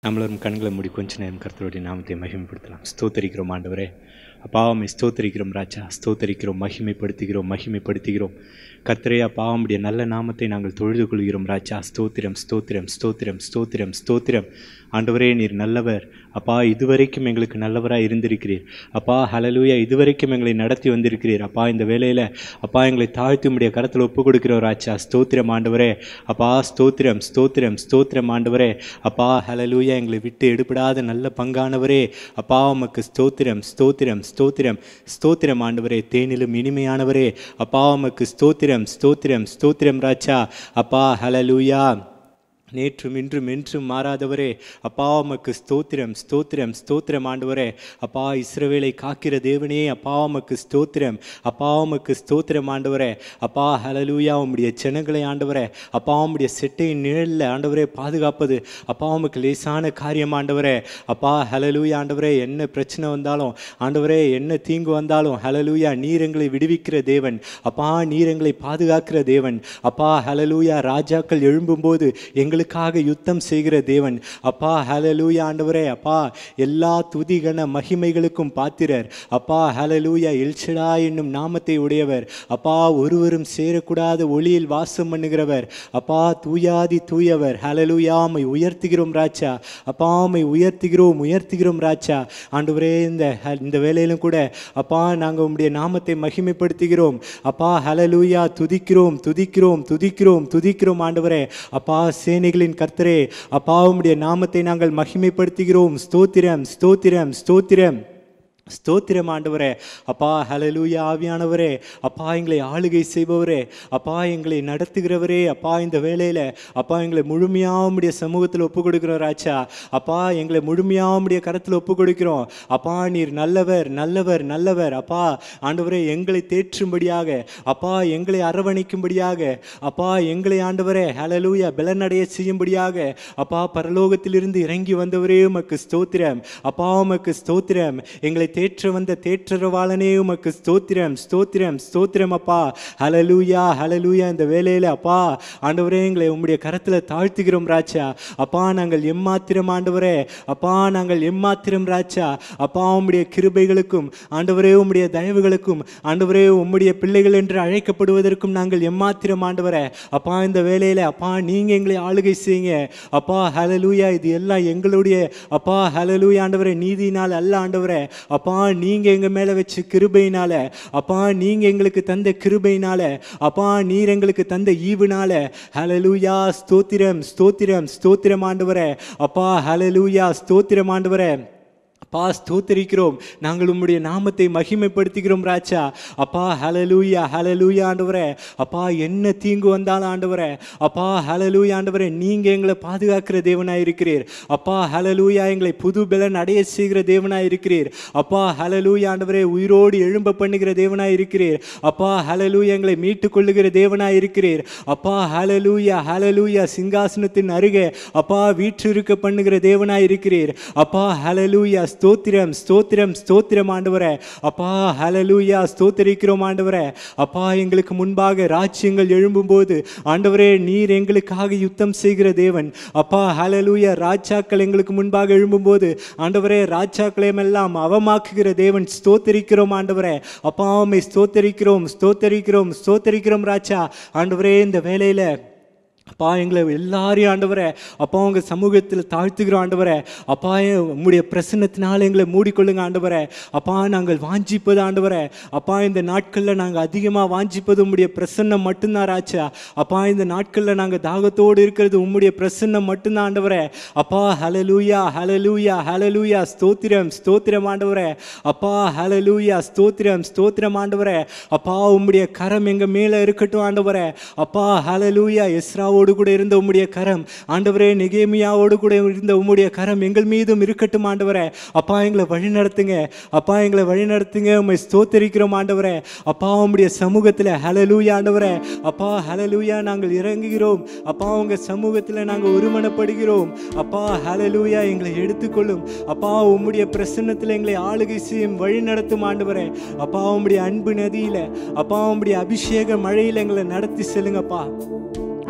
நம்மளும் கண்களை மூடி கொஞ்ச நேரம் கர்த்தருடைய நாமத்தை மகிமைப்படுத்தலாம் ஸ்தோத்தரிக்கிறோம் ஆண்டவரே அப்பாவை ஸ்தோத்தரிக்கிறோம் ராஜா ஸ்தோத்தரிக்கிறோம் மகிமைப்படுத்துகிறோம் மகிமைப்படுத்துகிறோம் கர்த்தரே அப்பாவுடைய நல்ல நாமத்தை நாங்கள் தொழுது கொள்கிறோம் ராஜா ஸ்தோத்திரம் ஸ்தோத்திரம் ஸ்தோத்திரம் ஸ்தோத்திரம் ஸ்தோத்திரம் ஆண்டவரே நீர் நல்லவர் அப்பா இதுவரைக்கும் எங்களுக்கு நல்லவராக இருந்திருக்கிறீர் அப்பா ஹலலூயா இதுவரைக்கும் எங்களை நடத்தி வந்திருக்கிறீர் அப்பா இந்த வேலையில் அப்பா எங்களை தாழ்த்தி உடைய கரத்தில் ஒப்பு கொடுக்கிறோம் ராஜா ஸ்தோத்திரம் ஆண்டவரே அப்பா ஸ்தோத்திரம் ஸ்தோத்திரம் ஸ்தோத்திரம் ஆண்டவரே அப்பா ஹலலூயா எங்களை விட்டு எடுபடாத நல்ல பங்கானவரே அப்பா உமக்கு ஸ்தோத்திரம் ஸ்தோத்திரம் ஸ்தோத்திரம் ஸ்தோத்திரம் ஆண்டவரே தேனிலும் இனிமையானவரே அப்பா உமக்கு ஸ்தோத்திரம் ஸ்தோத்திரம் ஸ்தோத்திரம் ராஜா அப்பா ஹலலூயா நேற்றும் இன்றும் என்றும் மாறாதவரே அப்பா உமக்கு ஸ்தோத்திரம் ஸ்தோத்திரம் ஸ்தோத்திரம் ஆண்டவரே அப்பா இஸ்ரவேலை காக்கிற தேவனே அப்பா உமக்கு ஸ்தோத்திரம் அப்பா உமக்கு ஸ்தோத்திரம் ஆண்டவரே அப்பா ஹலலூயா உம்முடைய ஜனங்களை ஆண்டவரே அப்பா உம்முடைய செட்டையின் நிழலில் ஆண்டவரே பாதுகாப்பது அப்பா உமக்கு லேசான காரியம் ஆண்டவரே அப்பா ஹலலூயா ஆண்டவரே என்ன பிரச்சனை வந்தாலும் ஆண்டவரே என்ன தீங்கு வந்தாலும் ஹலலூயா நீர் எங்களை விடுவிக்கிற தேவன் அப்பா நீர் எங்களை பாதுகாக்கிற தேவன் அப்பா ஹலலூயா ராஜாக்கள் எழும்பும்போது எங்களுக்காக யுத்தம் செய்கிற தேவன் அப்பா ஹலலூயா ஆண்டவரே அப்பா எல்லா துதிகன மகிமைகளுக்கும் பாத்திரர் அப்பா ஹலலூயா எல்ஷடா என்னும் நாமத்தை உடையவர் அப்பா ஒருவரும் சேரக்கூடாத ஒளியில் வாசம் பண்ணுகிறவர் அப்பா தூயாதி தூயவர் ஹலலூயா மை உயர்த்துகிறோம் ராஜா அப்பா மை உயர்த்துகிறோம் உயர்த்துகிறோம் ராஜா ஆண்டவரே இந்த ஹ- இந்த வேலையிலும் கூட அப்பா நாங்கள் உம்முடைய நாமத்தை மகிமைப்படுத்துகிறோம் அப்பா ஹலலூயா துதிக்கிறோம் துதிக்கிறோம் துதிக்கிறோம் துதிக்கிறோம் ஆண்டவரே அப்பா சேனைகளின் கர்த்தரே அப்பா உம்முடைய நாமத்தை நாங்கள் மகிமைப்படுத்துகிறோம் ஸ்தோத்திரம் ஸ்தோத்திரம் ஸ்தோத்திரம் ஸ்தோத்திரம் ஆண்டவரே அப்பா ஹலலூயா ஆவியானவரே அப்பா எங்களை ஆளுகை செய்பவரே அப்பா எங்களை நடத்துகிறவரே அப்பா இந்த வேலையில் அப்பா எங்களை முழுமையாக உம்முடைய சமூகத்தில் ஒப்பு கொடுக்கிறோம் ராஜா அப்பா எங்களை முழுமையாக உம்முடைய கரத்தில் ஒப்பு கொடுக்கிறோம் அப்பா நீர் நல்லவர் நல்லவர் நல்லவர் அப்பா ஆண்டவரே எங்களை தேற்றும்படியாக அப்பா எங்களை அரவணைக்கும்படியாக அப்பா எங்களை ஆண்டவரே ஹலலூயா பலனடைய செய்யும்படியாக அப்பா பரலோகத்திலிருந்து இறங்கி வந்தவரே உமக்கு ஸ்தோத்திரம் அப்பா உமக்கு ஸ்தோத்திரம் எங்களை தேற்ற வந்த தேற்றரவாளனே உமக்கு ஸ்தோத்திரம் ஸ்தோத்திரம் ஸ்தோத்திரம் அப்பா ஹலலூயா ஹலலூயா இந்த வேலையில் அப்பா ஆண்டவரே எங்களை உம்முடைய கரத்தில் தாழ்த்துகிறோம் ராஜா அப்பா நாங்கள் எம்மாத்திரம் ஆண்டவரே அப்பா நாங்கள் எம்மாத்திரம் ராஜா அப்பா உம்முடைய கிருபைகளுக்கும் ஆண்டவரே உம்முடைய தயவுகளுக்கும் ஆண்டவரே உம்முடைய பிள்ளைகள் என்று அழைக்கப்படுவதற்கும் நாங்கள் எம்மாத்திரம் ஆண்டவரே அப்பா இந்த வேலையில் அப்பா நீங்கள் எங்களை ஆளுகை செய்யுங்க அப்பா ஹலலூயா இது எல்லாம் எங்களுடைய அப்பா ஹலலூயா ஆண்டவரே நீதியினால் அல்ல ஆண்டவரே அப்பா நீங்கள் எங்கள் மேலே வச்ச கிருபையினால அப்பா நீங்கள் எங்களுக்கு தந்த கிருபையினால அப்பா நீர் எங்களுக்கு தந்த ஈவுனால ஹலலூயா ஸ்தோத்திரம் ஸ்தோத்திரம் ஸ்தோத்திரம் ஆண்டவரே அப்பா ஹலலூயா ஸ்தோத்திரம் ஆண்டவரே அப்பா ஸ்தோத்தரிக்கிறோம் நாங்கள் உம்முடைய நாமத்தை மகிமைப்படுத்துகிறோம் ராஜா அப்பா ஹலலூயா ஹலலூயா ஆண்டவரே அப்பா என்ன தீங்கு வந்தாலும் ஆண்டவரே அப்பா ஹலலூயா ஆண்டவரே நீங்கள் எங்களை பாதுகாக்கிற தேவனாய் இருக்கிறீர் அப்பா ஹலலூயா எங்களை புது பலன் அடைய செய்கிற தேவனாய் இருக்கிறீர் அப்பா ஹலலூயா ஆண்டவரே உயிரோடு எழும்ப பண்ணுகிற தேவனாய் இருக்கிறீர் அப்பா ஹலலூயா எங்களை மீட்டு கொள்ளுகிற தேவனாய் இருக்கிறீர் அப்பா ஹலலூயா ஹலலூயா சிங்காசனத்தின் அருகே அப்பா வீற்றிருக்க பண்ணுகிற தேவனாய் இருக்கிறீர் அப்பா ஹலலூயா ஸ்தோத்திரம் ஸ்தோத்திரம் ஸ்தோத்திரம் ஆண்டவரே அப்பா ஹலலூயா ஸ்தோத்திரிக்கிறோம் ஆண்டவரே அப்பா எங்களுக்கு முன்பாக ராஜ்யங்கள் எழும்பும்போது ஆண்டவரே நீர் எங்களுக்காக யுத்தம் செய்கிற தேவன் அப்பா ஹலலூயா ராஜாக்கள் எங்களுக்கு முன்பாக எழும்பும்போது ஆண்டவரே ராஜாக்களையும் எல்லாம் அவமாக்குகிற தேவன் ஸ்தோத்தரிக்கிறோம் ஆண்டவரே அப்பா உம்மை ஸ்தோத்தரிக்கிறோம் ஸ்தோத்தரிக்கிறோம் ஸ்தோத்தரிக்கிறோம் ராஜா ஆண்டவரே இந்த வேலையில் அப்பா எங்களை எல்லாரையும் ஆண்டவரே அப்பா உங்கள் சமூகத்தில் தாழ்த்துகிறோம் ஆண்டவரே அப்பா உம்முடைய பிரசன்னத்தினால எங்களை மூடிக்கொள்ளுங்க ஆண்டவரே அப்பா நாங்கள் வாஞ்சிப்பது ஆண்டவரே அப்பா இந்த நாட்களில் நாங்கள் அதிகமாக வாஞ்சிப்பது உம்முடைய பிரசன்னம் மட்டும்தான் ராச்சா அப்பா இந்த நாட்களில் நாங்கள் தாகத்தோடு இருக்கிறது உம்முடைய பிரசன்னம் மட்டும்தான் ஆண்டவரே அப்பா ஹலலூயா ஹலலூயா ஹலலூயா ஸ்தோத்திரம் ஸ்தோத்திரம் ஆண்டவரே அப்பா ஹலலூயா ஸ்தோத்திரம் ஸ்தோத்திரம் ஆண்டவரே அப்பா உம்முடைய கரம் எங்கள் மேலே இருக்கட்டும் ஆண்டவரே அப்பா ஹலலூயா எஸ்ராவோடு கூட இருந்த உம்முடைய கரம் ஆண்டவரே நெகேமியாவோடு கூட இருந்த உம்முடைய கரம் எங்கள் மீதும் இருக்கட்டும் ஆண்டவரே அப்பா எங்களை வழி நடத்துங்க அப்பா எங்களை வழி நடத்துங்க உம்மை ஸ்தோத்தரிக்கிறோம் ஆண்டவரே அப்பா உம்முடைய சமூகத்தில் ஹலலூயா ஆண்டவரே அப்பா ஹலலூயா நாங்கள் இறங்குகிறோம் அப்பா உங்கள் சமூகத்தில் நாங்கள் ஒருமனப்படுகிறோம் அப்பா ஹலலூயா எங்களை எடுத்துக்கொள்ளும் அப்பா உம்முடைய பிரசன்னத்தில் எங்களை ஆளுகை செய்யும் வழி நடத்தும் ஆண்டவரே அப்பா உம்முடைய அன்பு நதியில் அப்பா உம்முடைய அபிஷேக மழையில் எங்களை நடத்தி செல்லுங்கப்பா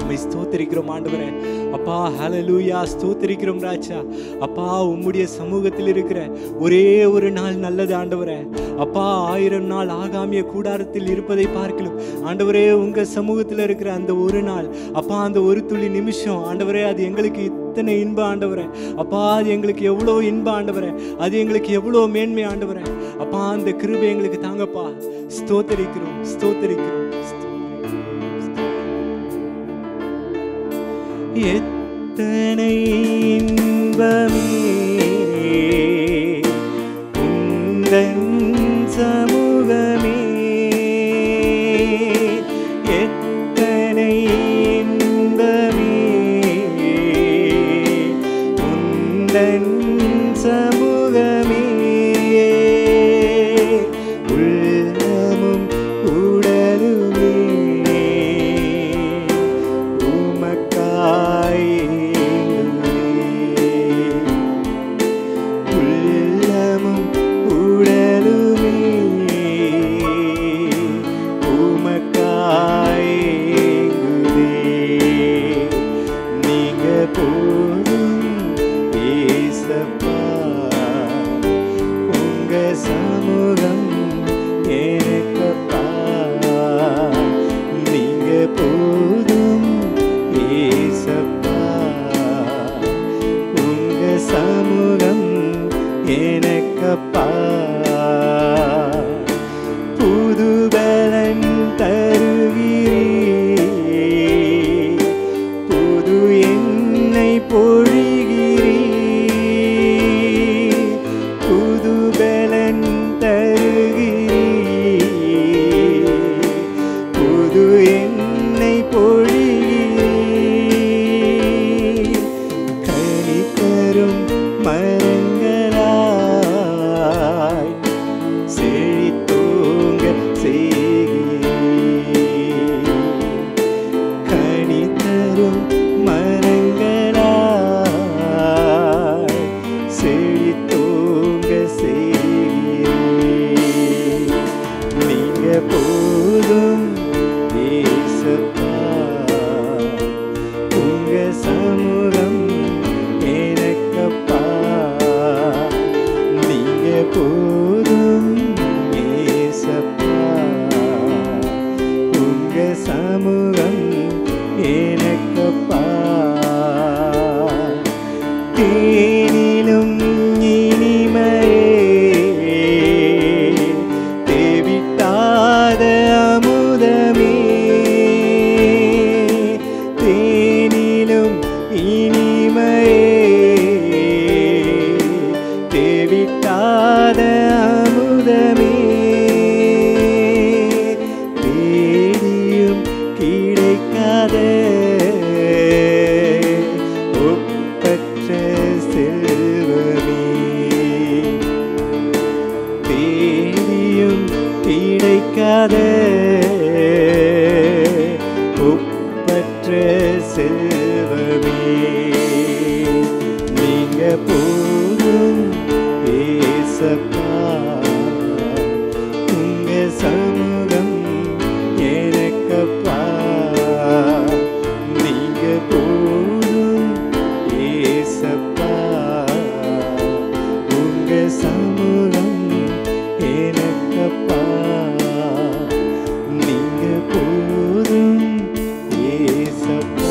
உம்மை ஸ்தோத்திரிக்கிறோம் ஆண்டவரே அப்பா ஹalleluya ஸ்தோத்திரிக்கிறோம் ராஜா அப்பா உம்முடைய சமூகத்தில் இருக்கிற ஒரே ஒரு நாள் நல்லது ஆண்டவரே அப்பா ஆயிரம் நாள் ஆகாமிய கூடாரத்தில் இருப்பதை பார்க்கலாம் ஆண்டவரே உங்க சமூகத்தில் இருக்கிற அந்த ஒரு நாள் அப்பா அந்த ஒரு துளி நிமிஷம் ஆண்டவரே அது எங்களுக்கு இத்தனை இன்ப ஆண்டவரே அப்பா அது எங்களுக்கு எவ்வளோ இன்ப ஆண்டவரே அது எங்களுக்கு எவ்வளோ மேன்மை ஆண்டவரே அப்பா அந்த கிருபை எங்களுக்கு தாங்கப்பா ஸ்தோத்தரிக்கிறோம் ஸ்தோத்தரிக்கிறோம் எத்தனை இன்பமே உந்தன் சமூகமே எத்தனை இன்பமே உந்தன் சமூகமே உள்ளமும் உடலுமே உமக்காய் உள்ளமும் உடலுமே உமக்காய் நீங்க போதும் ஏசப்பா உங்க சமூகம் எனக்கப்பா நீங்க போதும் ஏசப்பா உங்க சமூகம் எனக்கப்பா புது பலன் தருகிறீ புது என்னை பொழிகிறீ புது பலன் தருகிறீ புது என்னை பொழிகிறீ கனி தரும் மரங்களாய் செழித்தோங்க செய்கிறீர் கனி தரும் மரங்களாய் செழித்தோங்க செய்கிறீர் நீங்க போதும் ஏசப்பா உங்க சமூகம் எனக்கப்பா நீங்க போதும் ஏசப்பா உங்க சமூகம் எனக்கப்பா தேனிலும் இனிமையே தேவிட்டாத அமுதமே தேனிலும் இனிமையே தேவிட்டாத அமுதமே தேடியும் கிடைக்காத ஒப்பற்ற செல்வமே தேடியும் கிடைக்காத ஒப்பற்ற செல்வமே நீங்க போதும் ஏசப்பா உங்க சமூகம் எனக்கப்பா நீங்க போதும் ஏசப்பா உங்க சமூகம் எனக்கப்பா நீங்க போதும் ஏசப்பா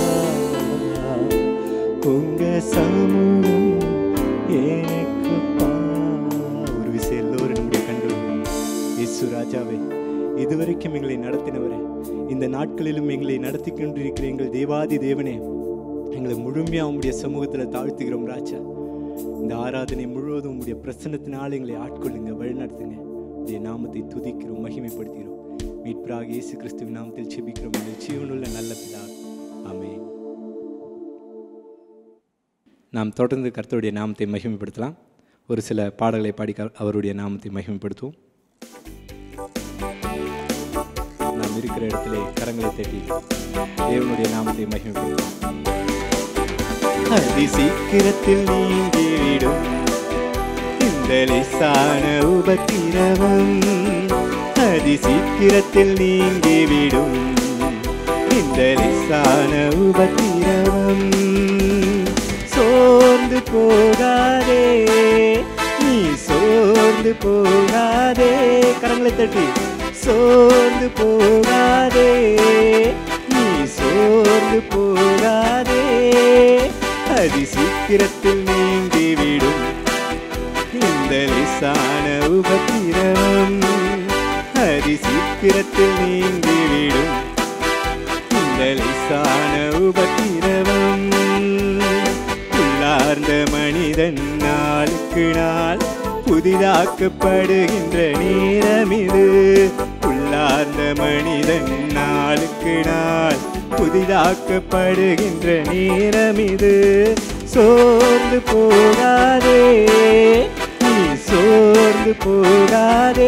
உங்க சமூகம் எனக்கப்பா ஒரு விஷயம் எல்லோரும் நம்முடைய கண்கள் இயேசு ராஜாவே இதுவரைக்கும் எங்களை நடத்தினவரே இந்த நாட்களிலும் எங்களை நடத்தி கொண்டிருக்கிற எங்கள் தேவாதி தேவனே எங்களை முழுமையாக உங்களுடைய சமூகத்தில் தாழ்த்துகிறோம் ராஜா இந்த ஆராதனை முழுவதும் உங்களுடைய பிரசன்னத்தினால் எங்களை ஆட்கொள்ளுங்க வழிநடத்துங்க உடைய நாமத்தை துதிக்கிறோம் மகிமைப்படுத்துகிறோம் மீட்பராக இயேசு கிறிஸ்துவின் நாமத்தில் செபிக்கிறோம் எங்கள் ஜீவனுள்ள நல்ல பிதா ஆமென் நாம் தொடர்ந்து கர்த்தருடைய நாமத்தை மகிமைப்படுத்தலாம் ஒரு சில பாடல்களை பாடி க- அவருடைய நாமத்தை மகிமைப்படுத்துவோம் நாம் இருக்கிற இடத்திலே கரங்களை தட்டி தேவனுடைய நாமத்தை மகிமைப்படுத்துவோம் அதி சீக்கிரத்தில் நீங்கிவிடும் இந்த லேசான உபத்திரவம் அதி சீக்கிரத்தில் நீங்கிவிடும் இந்த லேசான உபத்திரவம் சோர்ந்து போகாதே நீ சோர்ந்து போகாதே கரங்களை தட்டி சோர்ந்து போகாதே நீ சோர்ந்து போகாதே அதி சீக்கிரத்தில் நீங்கிவிடும் இந்த லேசான உபத்திரம் அதி சீக்கிரத்தில் நீங்கிவிடும் இந்த லேசான உபத்திரவம் உள்ளார்ந்த மனிதன் நாளுக்கு நாள் புதிதாக்கப்படுகின்ற நேரம் இது உள்ளார்ந்த மனிதன் நாளுக்கு நாள் புதிதாக்கப்படுகின்ற நேரம் இது சோர்ந்து போகாதே நீ சோர்ந்து போகாதே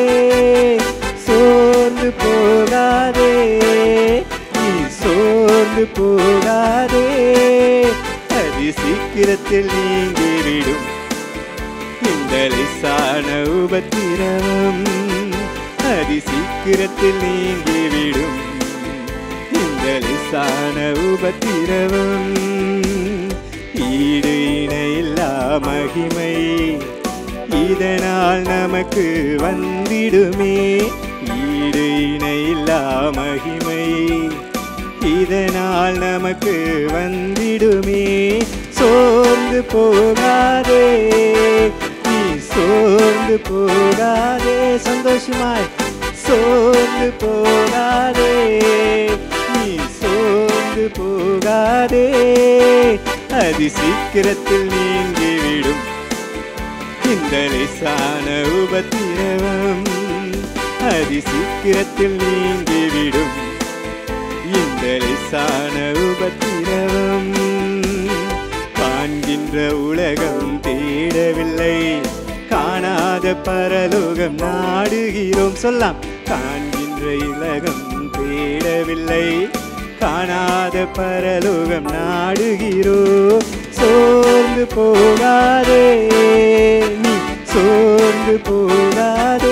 சோர்ந்து போகாதே நீ சோர்ந்து போகாதே அதி சீக்கிரத்தில் நீங்கிவிடும் இந்த லேசான உபத்திரம் அதி சீக்கிரத்தில் நீங்கிவிடும் இந்த லேசான உபத்திரவம் ஈடு இணையில்லா மகிமை இதனால் நமக்கு வந்திடுமே ஈடு இணையில்லா மகிமை இதனால் நமக்கு வந்திடுமே சோர்ந்து போகாதே நீ சோர்ந்து போகாதே சந்தோஷமாய் சோர்ந்து போகாதே நீ சோர்ந்து போகாதே அதி சீக்கிரத்தில் நீங்கிவிடும் இந்த லேசான உபத்திரவம் அதி சீக்கிரத்தில் நீங்கிவிடும் இந்த லேசான உபத்திரவம் காண்கின்ற உலகம் தேடவில்லை காணாத பரலோகம் நாடுகிறோம் சொல்லாம் காண்கின்ற உலகம் தேடவில்லை காணாத பரலோகம் நாடுகிறோ சோர்ந்து போகாதே நீ சோர்ந்து போகாதே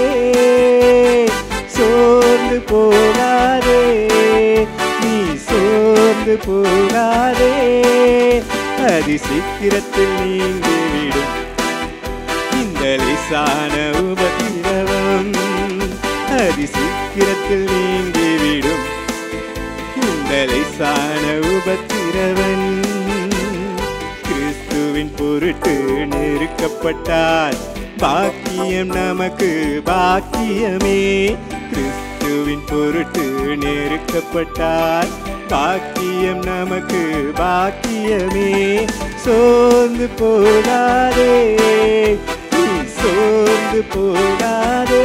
சோர்ந்து போகாதே நீ சோர்ந்து போகாதே அதி சீக்கிரத்தில் நீங்கிவிடும் இந்த லேசான உபத்திரவம் அதி சீக்கிரத்தில் நீங்கிவிடும் இந்த லேசான உபத்திரவன் கிறிஸ்துவின் பொருட்டு நெருக்கப்பட்டால் பாக்கியம் நமக்கு பாக்கியமே கிறிஸ்துவின் பொருட்டு நெருக்கப்பட்டால் பாக்கியம் நமக்கு பாக்கியமே சோர்ந்து போகாதே நீ சோர்ந்து போகாதே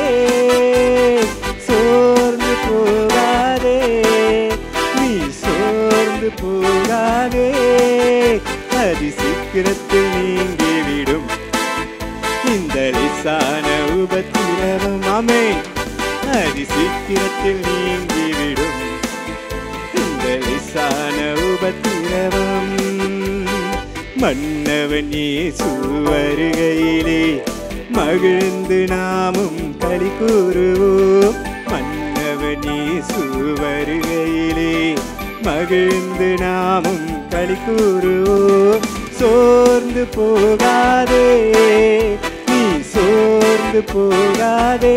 சோர்ந்து போகாதே நீ சோர்ந்து போகாதே அதி சீக்கிரத்தில் நீங்கிவிடும் இந்த லேசான உபத்திரவம் ஆமே அதி சீக்கிரத்தில் நீங்கிவிடும் இந்த லேசான உபத்திரவம் மன்னவன் இயேசு வருகையிலே மகிழ்ந்து நாமும் களி கூறுவோம் மன்னவன் இயேசு வருகையிலே மகிழ்ந்து நாமும் களி கூறுவோம் சோர்ந்து போகாதே நீ சோர்ந்து போகாதே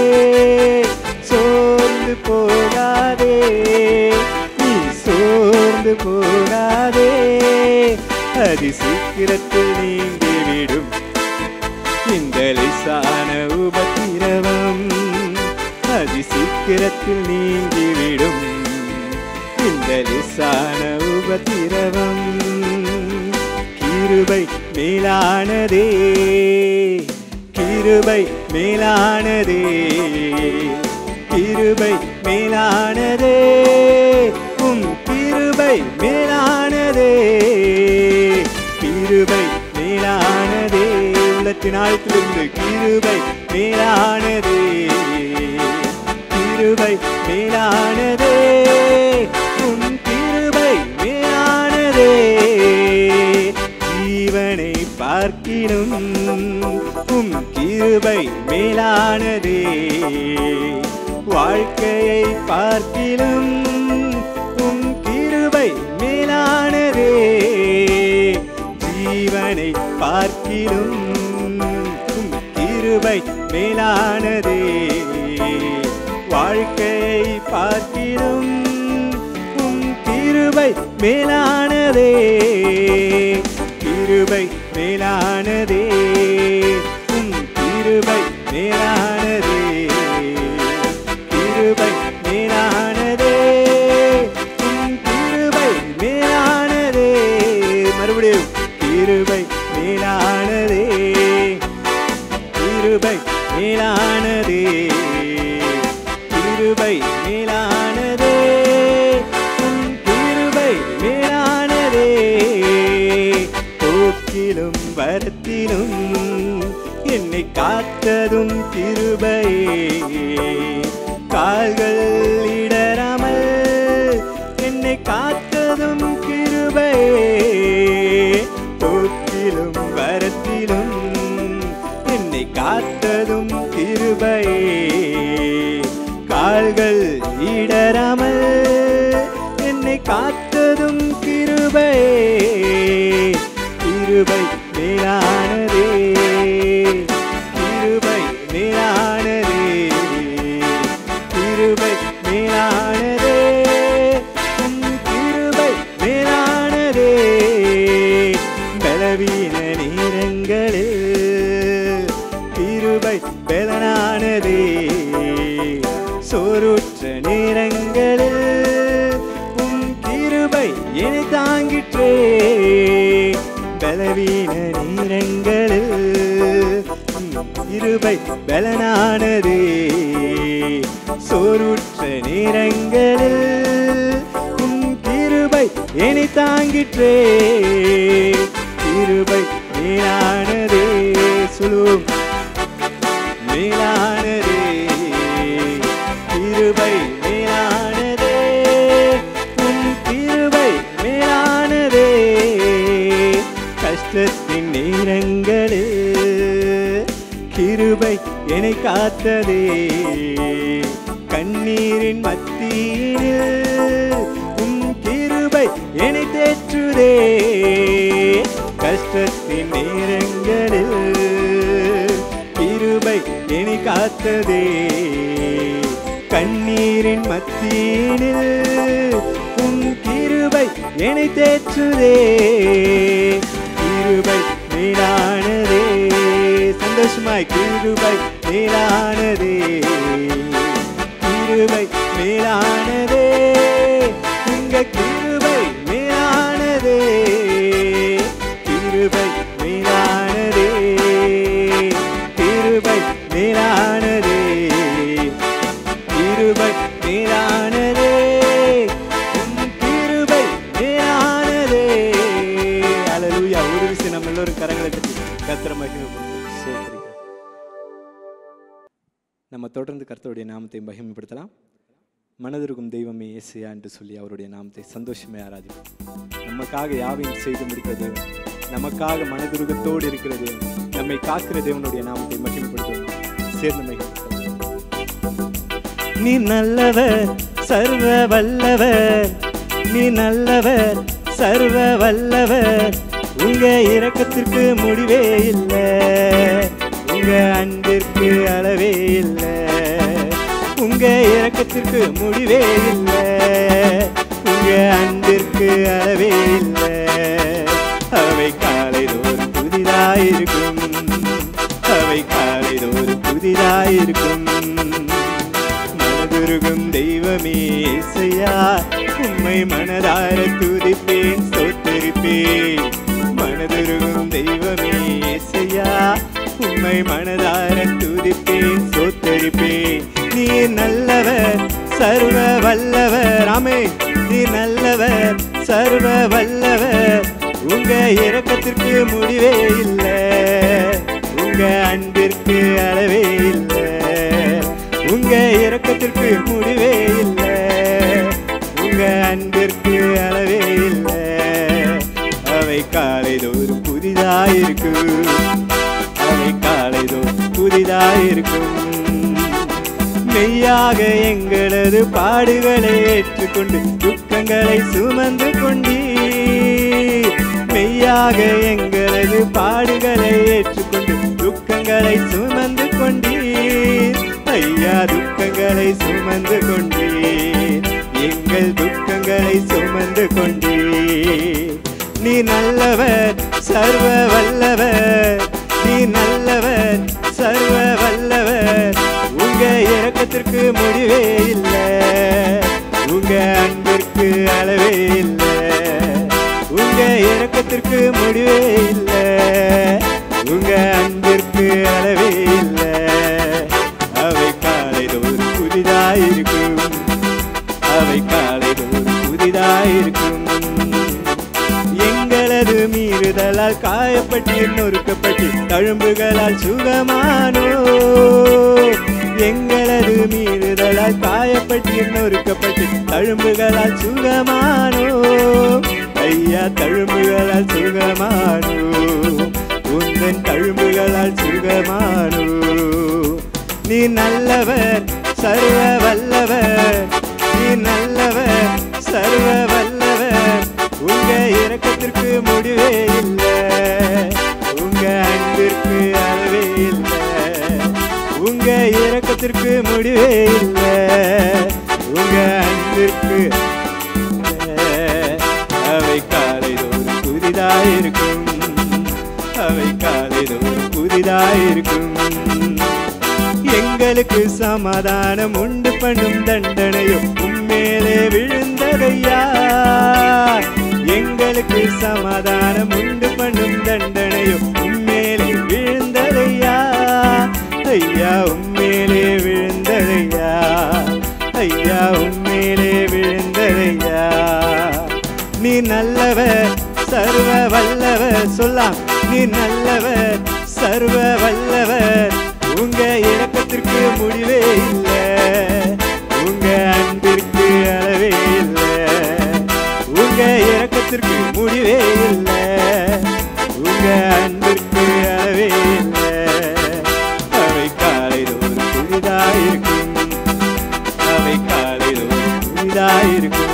சோர்ந்து போகாதே நீ சோர்ந்து போகாதே அதி சீக்கிரத்தில் நீங்கிவிடும் இந்த லேசான உபத்திரவம் அதி சீக்கிரத்தில் நீங்கிவிடும் இந்த லேசான உபத்திரவம் கிருபை மேலானதே கிருபை மேலானதே கிருபை மேலானதே உம் கிருபை மேலானதே கிருபை மேலானதே உள்ளத்தின் ஆழத்திலிருந்து கிருபை மேலானதே கிருபை மேலானதே உம் கிருபை மேலானதே ஜீவனை பார்க்கினும் உம் கிருபை மேலானதே வாழ்க்கையை பார்க்கிலும் கிருபை மேலானதே ஜீவனை பார்க்கிலும் உம் கிருபை மேலானதே வாழ்க்கையை பார்க்கிலும் உம் கிருபை மேலானதே கிருபை மேலானதே உம் கிருபை மேலானதே கிருபை மேலானதே உம் கிருபை மேலானதே மறுபடியும் கிருபை மேலானதே கிருபை மேலானதே கிருபை மேலானதே உம் கிருபை மேலானதே போக்கிலும் வரத்திலும் என்னை காத்ததும் கிருபையே கால்கள் இடராமல் என்னை காத்ததும் கிருபையே போக்கிலும் வரத்திலும் என்னை காத்ததும் கிருபையே கால்கள் இடராமல் என்னை காத்ததும் கிருபையே கிருபை மேலானதே கிருபை மேலானதே கிருபை மேலானதே உம் கிருபை மேலானதே பலவீன நேரங்களில் கிருபை பலனானதே சோறுற்ற நேரங்களில் உம் கிருபை என்னை தாங்கிற்றே பலவீன நேரங்களில் உம் கிருபை பலனானதே சோறுற்ற நேரங்களில் உம் கிருபை என்னை தாங்கிற்றே கிருபை மேலானதே சொல்லுவோம் மேலானதே கிருபை மேலானதே உம் கிருபை மேலானதே கஷ்டத்தின் நேரங்களில் கிருபை என்னை காத்ததே கண்ணீரின் மத்தியில் உம் கிருபை என்னை தேற்றுதே கஷ்டத்தின் நேரங்களில் கிருபை என்னை காத்ததே கண்ணீரின் மத்தியினில் உன் கிருபை என்னை தேற்றுதே கிருபை மேலானதே சந்தோஷமாய் கிருபை மேலானதே கிருபை மேலானதே உங்க கிருபை மேலானதே கிருபை மேலானதே கிருபை மேலானதே கிருபை மேலானதே உம் கிருபை மேலானதே அல்லேலூயா ஒரு விஷயம் நம்ம எல்லோரும் கரங்களை தட்டி கத்திர மகிமைப்படுத்தும் சோதரிக்கிறோம் நம்ம தொடர்ந்து கர்த்தருடைய நாமத்தை மகிமைப்படுத்தலாம் மனதிருக்கும் தெய்வமே இயேசுயா என்று சொல்லி அவருடைய நாமத்தை சந்தோஷமே ஆராதிப்போம் நமக்காக யாவையும் செய்து முடிக்கிற தேவன் நமக்காக மனதுருகத்தோடு இருக்கிற தேவன் நம்மை காக்கிற தேவனுடைய நாமத்தை மகிமைப்படுத்துவோம் சேர்ந்து மகிமைப்படுத்துவோம் நீ நல்லவர் சர்வ வல்லவர் நீ நல்லவர் சர்வ வல்லவர் உங்க இரக்கத்திற்கு முடிவே இல்லை உங்க அன்பிற்கு அளவே இல்லை உங்க இரக்கத்திற்கு முடிவே இல்லை உங்க அன்பிற்கு அளவே இல்லை அவை காலை தோறும் புதிதாயிருக்கும் அவை காலை தோறும் புதிதாயிருக்கும் மனதுருகும் தெய்வமே இசையா உம்மை மனதார துதிப்பேன் ஸ்தோத்தரிப்பேன் மனதுருகும் தெய்வமே இசையா உம்மை மனதார துதிப்பேன் ஸ்தோத்தரிப்பேன் நீ நல்லவர் சர்வ வல்லவர் ஆமே நீ நல்லவர் சர்வ வல்லவர் உங்க இரக்கத்திற்கு முடிவே இல்லை உங்க அன்பிற்கு அளவே இல்லை உங்க இரக்கத்திற்கு முடிவே இல்லை உங்க அன்பிற்கு அளவே இல்லை அவை காலை தோறும் புதிதாயிருக்கும் அவை காலை தோறும் புதிதாயிருக்கும் மெய்ய மெய்யாக எங்களது பாடுகளை ஏற்றுக்கொண்டு துக்கங்களை சுமந்து கொண்டீர் மெய்யாக எங்களது பாடுகளை ஏற்றுக்கொண்டு துக்கங்களை சுமந்து கொண்டீர் ஐயா துக்கங்களை சுமந்து கொண்டீர் எங்கள் துக்கங்களை சுமந்து கொண்டீர் நீ நல்லவர் சர்வ வல்லவர் நீ நல்லவர் சர்வ வல்லவர் உங்க இரக்கத்திற்கு முடிவே இல்லை உங்க அன்பிற்கு அளவே இல்லை உங்க இரக்கத்திற்கு முடிவே இல்லை உங்க அன்பிற்கு அளவே இல்லை அவை காலை தோறும் புதிதாயிருக்கும் அவை காலை தோறும் புதிதாயிருக்கும் எங்களது மீறுதலால் காயப்பட்டு நொறுக்கப்பட்டு தழும்புகளால் சுகமானோ எங்களது மீறுதலால் காயப்பட்டு நொறுக்கப்பட்டு தழும்புகளால் சுகமானோ ஐயா தழும்புகளால் சுகமானோ உந்தன் தழும்புகளால் சுகமானோ நீ நல்லவர் சர்வ வல்லவர் நீ நல்லவர் சர்வ வல்லவர் உங்க இரக்கத்திற்கு முடிவே இல்லை உங்க அன்பிற்கு அளவே இல்லை உங்க இரக்கத்திற்கு முடிவே இல்லை உங்க அன்பிற்கு அவை காலை தோறும் புதிதாயிருக்கும் அவை காலை தோறும் புதிதாயிருக்கும் எங்களுக்கு சமாதானம் உண்டு பண்ணும் தண்டனையோ உண்மையிலே விழுந்ததையா எங்களுக்கு சமாதானம் உண்டு பண்ணும் தண்டனையோ உண்மையிலே விழுந்ததையா ஐயா உண்மையிலே விழுந்ததையா ஐயா உண்மையிலே விழுந்ததையா நீ நல்லவர் சர்வ வல்லவர் சொல்லாம் நீ நல்லவர் சர்வ வல்லவர் உங்க இரக்கத்திற்கு முடிவே இல்லை உங்க அன்பிற்கு அளவே இல்லை உங்க இரக்கத்திற்கு முடிவே இல்லை உங்க அன்பிற்கு அளவே இல்லை அவை காலை தோறும் புதிதாயிருக்கும் அவை காலை தோறும் புதிதாயிருக்கும்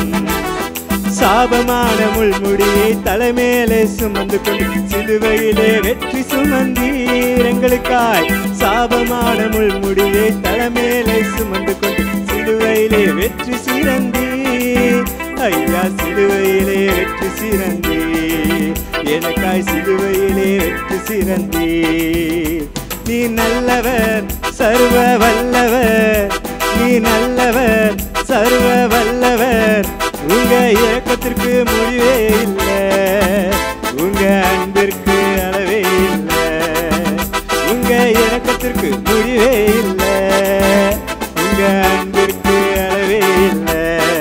சாபமான முள்முடியை தலைமேலே சுமந்து கொண்டு சிலுவையிலே வெற்றி சுமந்தீர் எங்களுக்காய் சாபமான முள்முடியை தலைமேலே சுமந்து கொண்டு சிலுவையிலே வெற்றி சிறந்தீர் ஐயா சிலுவையிலே வெற்றி சிறந்தீர் எனக்காய் சிலுவையிலே வெற்றி சிறந்தீர் நீ நல்லவர் சர்வ வல்லவர் நீ நல்லவர் சர்வ வல்லவர் உங்க இரக்கத்திற்கு முடிவே இல்லை உங்க அன்பிற்கு அளவே இல்லை உங்க இரக்கத்திற்கு முடிவே இல்லை உங்க அன்பிற்கு அளவே இல்லை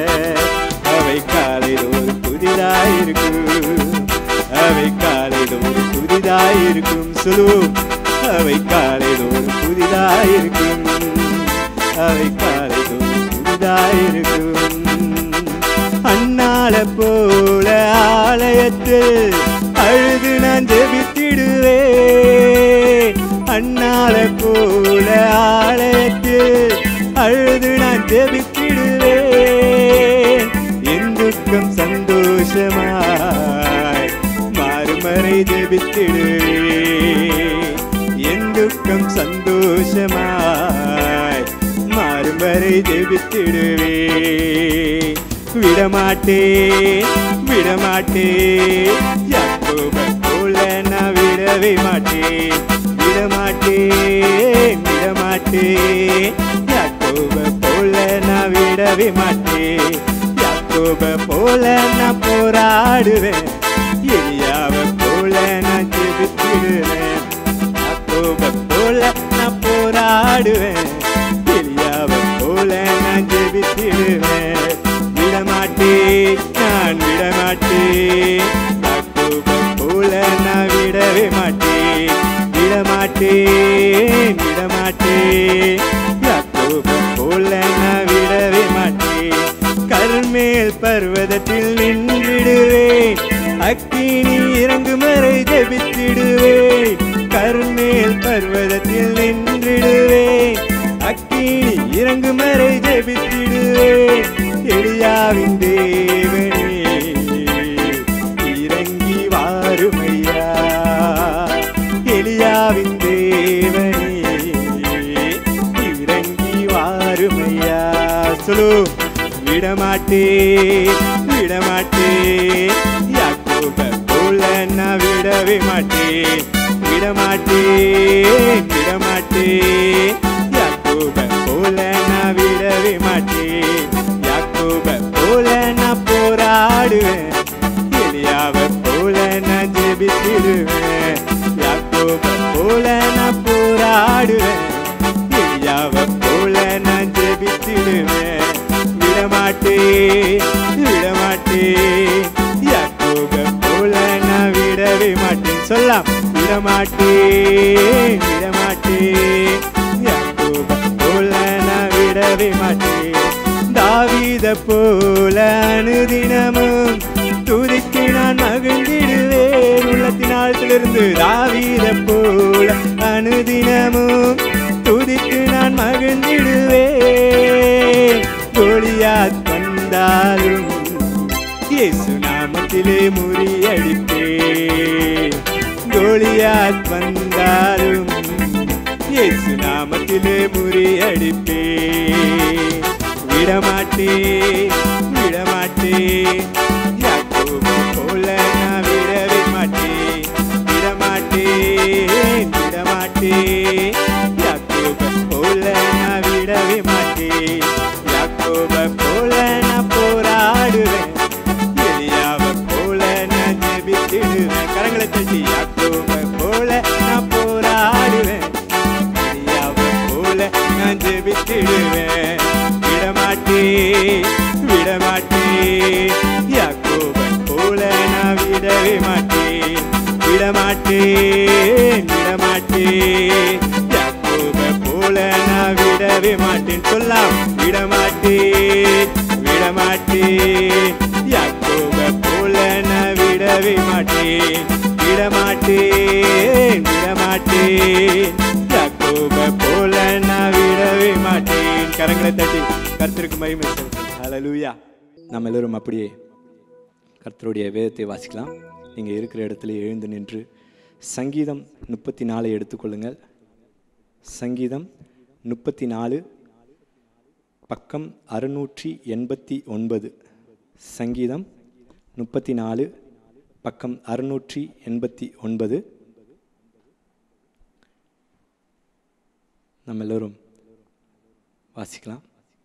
அவை காலை தோறும் புதிதாயிருக்கும் அவை காலை தோறும் புதிதாயிருக்கும் சொல்லுவோம் அவை காலை தோறும் புதிதாயிருக்கும் அவை காலை தோறும் புதிதாயிருக்கும் அண்ணால போல ஆலயத்தில் அழுது நான் ஜெபித்திடுவேன் அண்ணால போல ஆலயத்தில் அழுது நான் ஜெபித்திடுவேன் என் துக்கம் சந்தோஷமாய் மாறுமறை ஜெபித்திடுவேன் என் துக்கம் சந்தோஷமாய் மாறும் வரை ஜெபித்திடுவேன் விடமாட்டேன் விடமாட்டேன் யாக்கோப போல நான் விடவே மாட்டேன் விடமாட்டேன் விடமாட்டேன் யாக்கோப போல நான் விடவே மாட்டேன் யாக்கோப போல நான் போராடுவேன் எலியாவ போல நான் ஜெபித்திடுவேன் யாக்கோப போல நான் போராடுவேன் எலியாவ போல நான் ஜெபித்திடுவேன் விடமாட்டேன் நான் விடமாட்டேன் யாக்கோப போல நான் விடவே மாட்டேன் விடமாட்டேன் விடமாட்டேன் யாக்கோப போல நான் விடவே மாட்டேன் கர்மேல் பர்வதத்தில் நின்றிடுவேன் அக்கினி இறங்குமறை ஜெபித்திடுவேன் கர்மேல் பர்வதத்தில் நின்றிடுவேன் அக்கினி இறங்கு இறங்கும் வரை ஜெபித்திடுவேன் எளியாவின் தேவனே இறங்கி வாருமையா எளியாவின் தேவனே இறங்கி வாருமையா சொல்லு விடமாட்டே விடமாட்டே யாக்கோப போல நான் விடவே மாட்டேன் விடமாட்டேன் விடமாட்டேன் யாக்கோப போல நான் விடவே மாட்டேன் யாக்கோப போல நான் போராடுவேன் எலியாவ போல நான் ஜெபித்திடுவேன் யாக்கோப போல நான் போராடுவேன் எலியாவ போல நான் ஜெபித்திடுவேன் விடமாட்டே விடமாட்டே யாக்கோப போல நான் விடவே மாட்டேன் சொல்லலாம் விடமாட்டே விடமாட்டே யாக்கோப போல நான் விடவே மாட்டேன் தாவீத போல அனுதினமும் துதிக்கு நான் மகிழ்ந்திடுவேன் உள்ளத்தினாலத்திலிருந்து தாவீத போல அனுதினமும் துதிக்கு நான் மகிழ்ந்திடுவேன் கோலியாத் வந்தாலும் இயேசு நாமத்திலே முறியடிப்பேன் கோலியாத் வந்தாலும் இயேசு நாமத்திலே முறியடிப்பேன் விடமாட்டே விடமாட்டே யாக்கோபு போல நான் விடவே மாட்டேன் விடமாட்டேன் விடமாட்டேன் யாக்கோபு போல நான் விடவே மாட்டேன் யாக்கோப போல நான் போராடுவேன் எலியாவ போல நான் ஜெபித்திடுவேன் கரங்களை தட்டி யாக்கோப போல நான் போராடுவேன் எலியாவ போல நான் ஜெபித்திடுவேன் விடமாட்டே விடமாட்டே யாக்கோப போல நான் விடவே மாட்டேன் விடமாட்டேன் விடமாட்டேன் யாக்கோப போல நான் விடவே மாட்டேன் சொல்லாம் விடமாட்டேன் விடமாட்டேன் யாக்கோப போல நான் விடவே மாட்டேன் விடமாட்டேன் விடமாட்டேன் யாக்கோப போல நான் விடவே மாட்டேன் கரங்களை தட்டி கர்த்தருக்கு மகிமை ஹalleluya நம்ம எல்லோரும் அப்படியே கர்த்தருடைய வேதத்தை வாசிக்கலாம் நீங்கள் இருக்கிற இடத்துல எழுந்து நின்று சங்கீதம் முப்பத்தி நாலை எடுத்துக்கொள்ளுங்கள் சங்கீதம் முப்பத்தி நாலு பக்கம் அறுநூற்றி எண்பத்தி ஒன்பது சங்கீதம் முப்பத்தி நாலு பக்கம் அறுநூற்றி எண்பத்தி ஒன்பது நம்ம எல்லோரும் வாசிக்கலாம்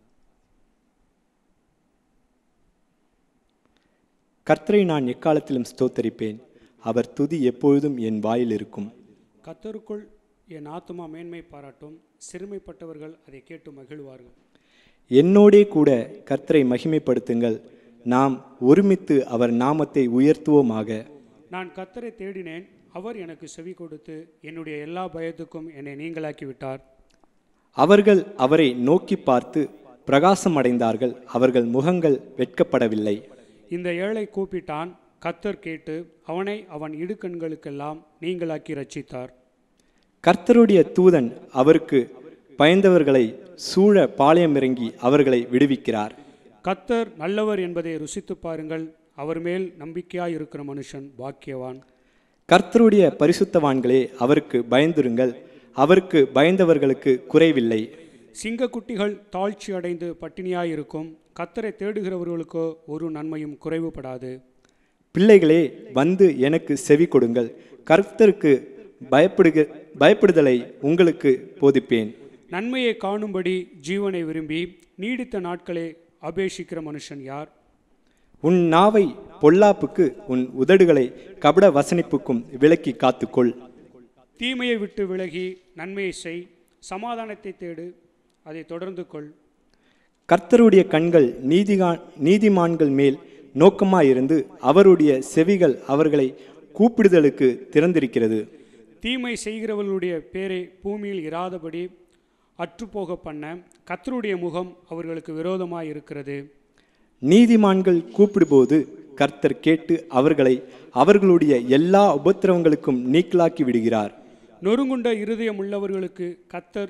கர்த்தரை நான் எக்காலத்திலும் ஸ்தோத்தரிப்பேன் அவர் துதி எப்பொழுதும் என் வாயில் இருக்கும் கத்தருக்குள் என் ஆத்துமா மேன்மை பாராட்டும் சிறுமைப்பட்டவர்கள் அதை கேட்டு மகிழ்வார்கள் என்னோடே கூட கர்த்தரை மகிமைப்படுத்துங்கள் நாம் ஒருமித்து அவர் நாமத்தை உயர்த்துவோமாக நான் கத்தரை தேடினேன் அவர் எனக்கு செவி கொடுத்து என்னுடைய எல்லா பயத்துக்கும் என்னை நீங்களாக்கி விட்டார் அவர்கள் அவரை நோக்கி பார்த்து பிரகாசம் அடைந்தார்கள் அவர்கள் முகங்கள் வெட்கப்படவில்லை இந்த ஏழை கூப்பிட்டான் கத்தர் கேட்டு அவனை அவன் இடுக்கண்களுக்கெல்லாம் நீங்களாக்கி ரட்சித்தார் கர்த்தருடைய தூதன் அவருக்கு பயந்தவர்களை சூழ பாளையம் இறங்கி அவர்களை விடுவிக்கிறார் கத்தர் நல்லவர் என்பதை ருசித்து பாருங்கள் அவர் மேல் நம்பிக்கையாய் இருக்கிற மனுஷன் பாக்கியவான் கர்த்தருடைய பரிசுத்தவான்களே அவருக்கு பயந்துருங்கள் அவருக்கு பயந்தவர்களுக்கு குறைவில்லை சிங்கக்குட்டிகள் தாழ்ச்சி அடைந்து பட்டினியாய் இருக்கும் கத்தரை தேடுகிறவர்களுக்கோ ஒரு நன்மையும் குறைவுபடாது பிள்ளைகளே வந்து எனக்கு செவி கொடுங்கள் கர்த்தருக்கு பயப்படுக பயப்படுதலை உங்களுக்கு போதிப்பேன் நன்மையை காணும்படி ஜீவனை விரும்பி நீடித்த நாட்களை அபேஷிக்கிற மனுஷன் யார் உன் நாவை பொல்லாப்புக்கு உன் உதடுகளை கபட வசனிப்புக்கும் விலக்கி காத்துக்கொள் தீமையை விட்டு விலகி நன்மையை செய் சமாதானத்தை தேடு அதை தொடர்ந்து கொள் கர்த்தருடைய கண்கள் நீதிகா நீதிமான்கள் மேல் நோக்கமாயிருந்து அவருடைய செவிகள் அவர்களை கூப்பிடுதலுக்கு திறந்திருக்கிறது தீமை செய்கிறவர்களுடைய பேரை பூமியில் இராதபடி அற்றுப்போக பண்ண கத்தருடைய முகம் அவர்களுக்கு விரோதமாய் இருக்கிறது நீதிமான்கள் கூப்பிடும்போது கர்த்தர் கேட்டு அவர்களை அவர்களுடைய எல்லா உபத்திரவங்களுக்கும் நீக்கலாக்கி விடுகிறார் நொறுங்குண்ட இருதயம் உள்ளவர்களுக்கு கத்தர்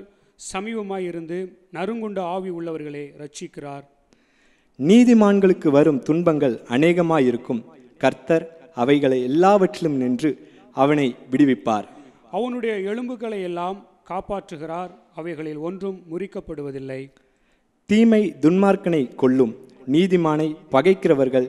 சமீபமாயிருந்து நறுங்குண்ட ஆவி உள்ளவர்களை ரட்சிக்கிறார் நீதிமான்களுக்கு வரும் துன்பங்கள் அநேகமாயிருக்கும் கர்த்தர் அவைகளை எல்லாவற்றிலும் நின்று அவனை விடுவிப்பார் அவனுடைய எலும்புகளை எல்லாம் காப்பாற்றுகிறார் அவைகளில் ஒன்றும் முறிக்கப்படுவதில்லை தீமை துன்மார்க்கனை கொல்லும் நீதிமானை பகைக்கிறவர்கள்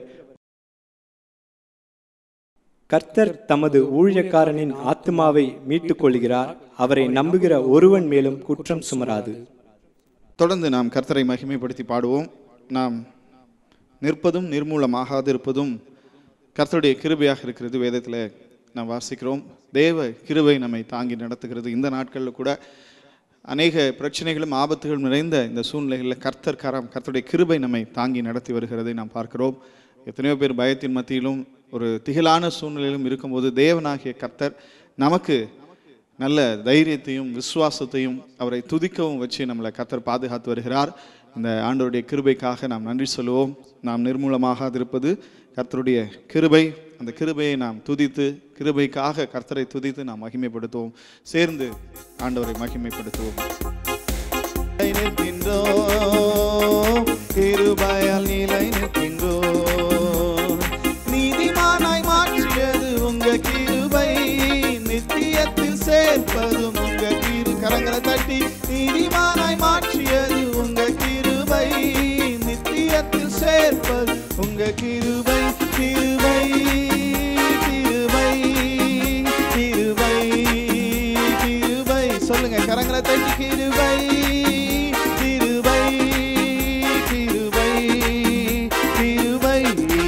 கர்த்தர் தமது ஊழியக்காரனின் ஆத்துமாவை மீட்டுக் கொள்கிறார் அவரை நம்புகிற ஒருவன் மேலும் குற்றம் சுமராது தொடர்ந்து நாம் கர்த்தரை மகிமைப்படுத்தி பாடுவோம் நாம் நிற்பதும் நிர்மூலமாகாது இருப்பதும் கர்த்தருடைய கிருபையாக இருக்கிறது வேதத்தில் நாம் வாசிக்கிறோம் தேவ கிருபை நம்மை தாங்கி நடத்துகிறது இந்த நாட்களில் கூட அநேக பிரச்சனைகளும் ஆபத்துகளும் நிறைந்த இந்த சூழ்நிலைகளில் கர்த்தர் கரம் கர்த்தருடைய கிருபை நம்மை தாங்கி நடத்தி வருகிறதை நாம் பார்க்கிறோம் எத்தனையோ பேர் பயத்தின் மத்தியிலும் ஒரு திகிலான சூழ்நிலையிலும் இருக்கும்போது தேவனாகிய கர்த்தர் நமக்கு நல்ல தைரியத்தையும் விசுவாசத்தையும் அவரை துதிக்கவும் வச்சு நம்மளை கர்த்தர் பாதுகாத்து வருகிறார் இந்த ஆண்டவருடைய கிருபைக்காக நாம் நன்றி சொல்லுவோம் நாம் நிர்மூலமாக இருப்பது கர்த்தருடைய கிருபை அந்த கிருபையை நாம் துதித்து கிருபைக்காக கர்த்தரை துதித்து நாம் மகிமைப்படுத்துவோம் சேர்ந்து ஆண்டவரை மகிமைப்படுத்துவோம் நிலை நிற்கின்றோம் கிருபையால் நிலை நிற்கின்றோம் நீதிமானாய் மாற்றியது உங்க கிருபை நித்தியத்தில் சேர்ப்பதும் உங்க கிரு கரங்களை தட்டி நீதிமானாய் மாற்றியது உங்க கிருபை நித்தியத்தில் சேர்ப்பது உங்க கிருபை கிருபை கிருபை கிருபை கிருபை சொல்லுங்க கரங்களை தட்டி கிருபை கிருபை கிருபை கிருபை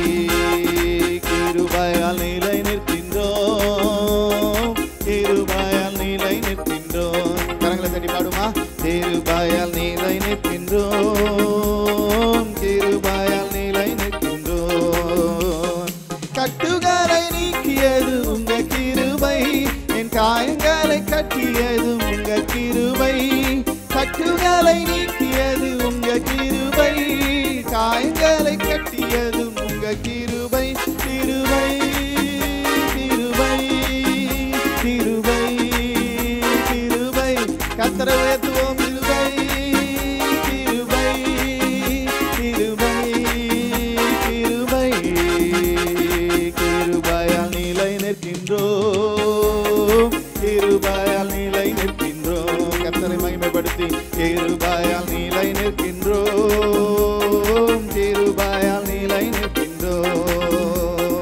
கிருபையால் நிலை நிற்கின்றோம் கிருபையால் நிலை நிற்கின்றோம் கரங்களை தட்டி பாடுமா கிருபையால் நிலை நிற்கின்றோம் கிருபையால் நிலை நிற்கின்றோம் கட்டுகளை நீக்கியது உங்க கிருபை என் காயங்களை கட்டியது உங்க கிருபை கட்டுகளை நீக்கியது உங்க கிருபை காயங்களை கட்டியது உங்க கிருபை கிருபை கிருபை கிருபை கிருபை கத்தரை உயர்த்துவோம் கிருபை கிருபை கிருபை கிருபை கிருபையால் நிலை நிற்கின்றோம் கிருபையால் நிலை நிற்கின்றோம் கர்த்தரை மகிமைப்படுத்தி கிருபையால் நிலை நிற்கின்றோம் கிருபையால் நிலை நிற்கின்றோம்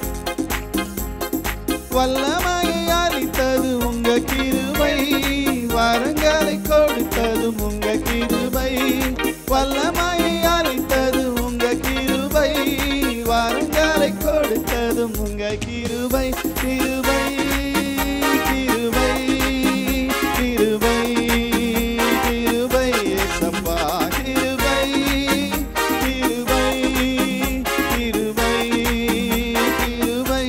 வல்லமையை அளித்தது உங்க கிருபை வரங்களை கொடுத்ததும் உங்க கிருபை வல்லமையை அளித்தது உங்க கிருபை வரங்களை கொடுத்ததும் உங்க கிருபை கிருபை கிருபை கிருபை கிருபை ஏசப்பா கிருபை கிருபை கிருபை கிருபை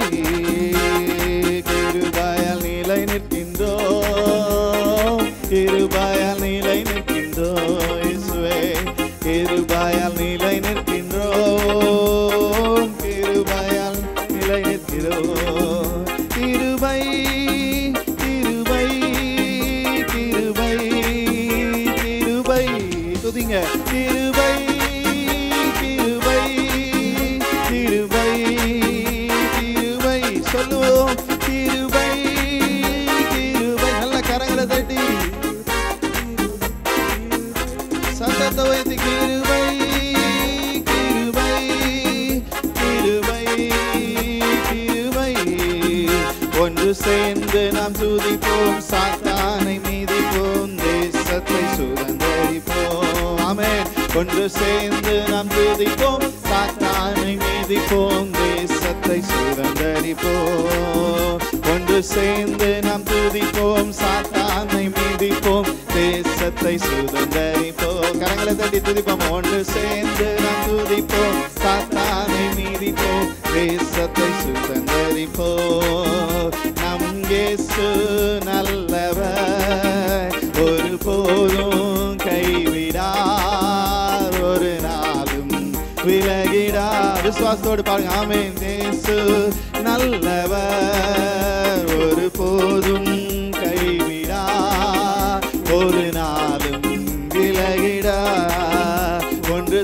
கிருபையால் நிலை நிற்கின்றோம் கிருபையால் நிலை நிற்கின்றோம் இயேசுவே கிருபையால் நிலை நிற்கின்றோம் கிருபையால் நிலை நிற்கிறோம் கிருபை கிருபை கிருபை கிருபை துதிங்க கிருபை கிருபை கிருபை கிருபை சொல்லுவோம் கிருபை கிருபை நல்ல கரங்களை தட்டி சத்தத்தை வைத்து கிருபை கிருபை கிருபை கிருபை ஒன்று சேர்ந்து நாம் துதிப்போம் சாத்தானை மீதிப்போம் தேசத்தை சுதந்தரிப்போம் ஆமென் ஒன்று சேர்ந்து நாம் துதிப்போம் சாத்தானை மீதிப்போம் தேசத்தை சுதந்தரிப்போம் ஒன்று சேர்ந்து நாம் துதிப்போம் சாத்தானை மீதிப்போம் தேசத்தை சுதந்தரிப்போம் கரங்களை தட்டி துதிப்போம் ஒன்று சேர்ந்து நாம் துதிப்போம் சாத்தானை மீதிப்போம் தேசத்தை சுதந்தரிப்போம் நம் இயேசு நல்லவர் ஒரு போதும் கைவிடார் ஒரு நாளும் விலகிடார் விசுவாசத்தோடு பாருங்க ஆமென் தேசு நல்லவர் ஒரு போதும் கைவிடார் ஒரு நாளும்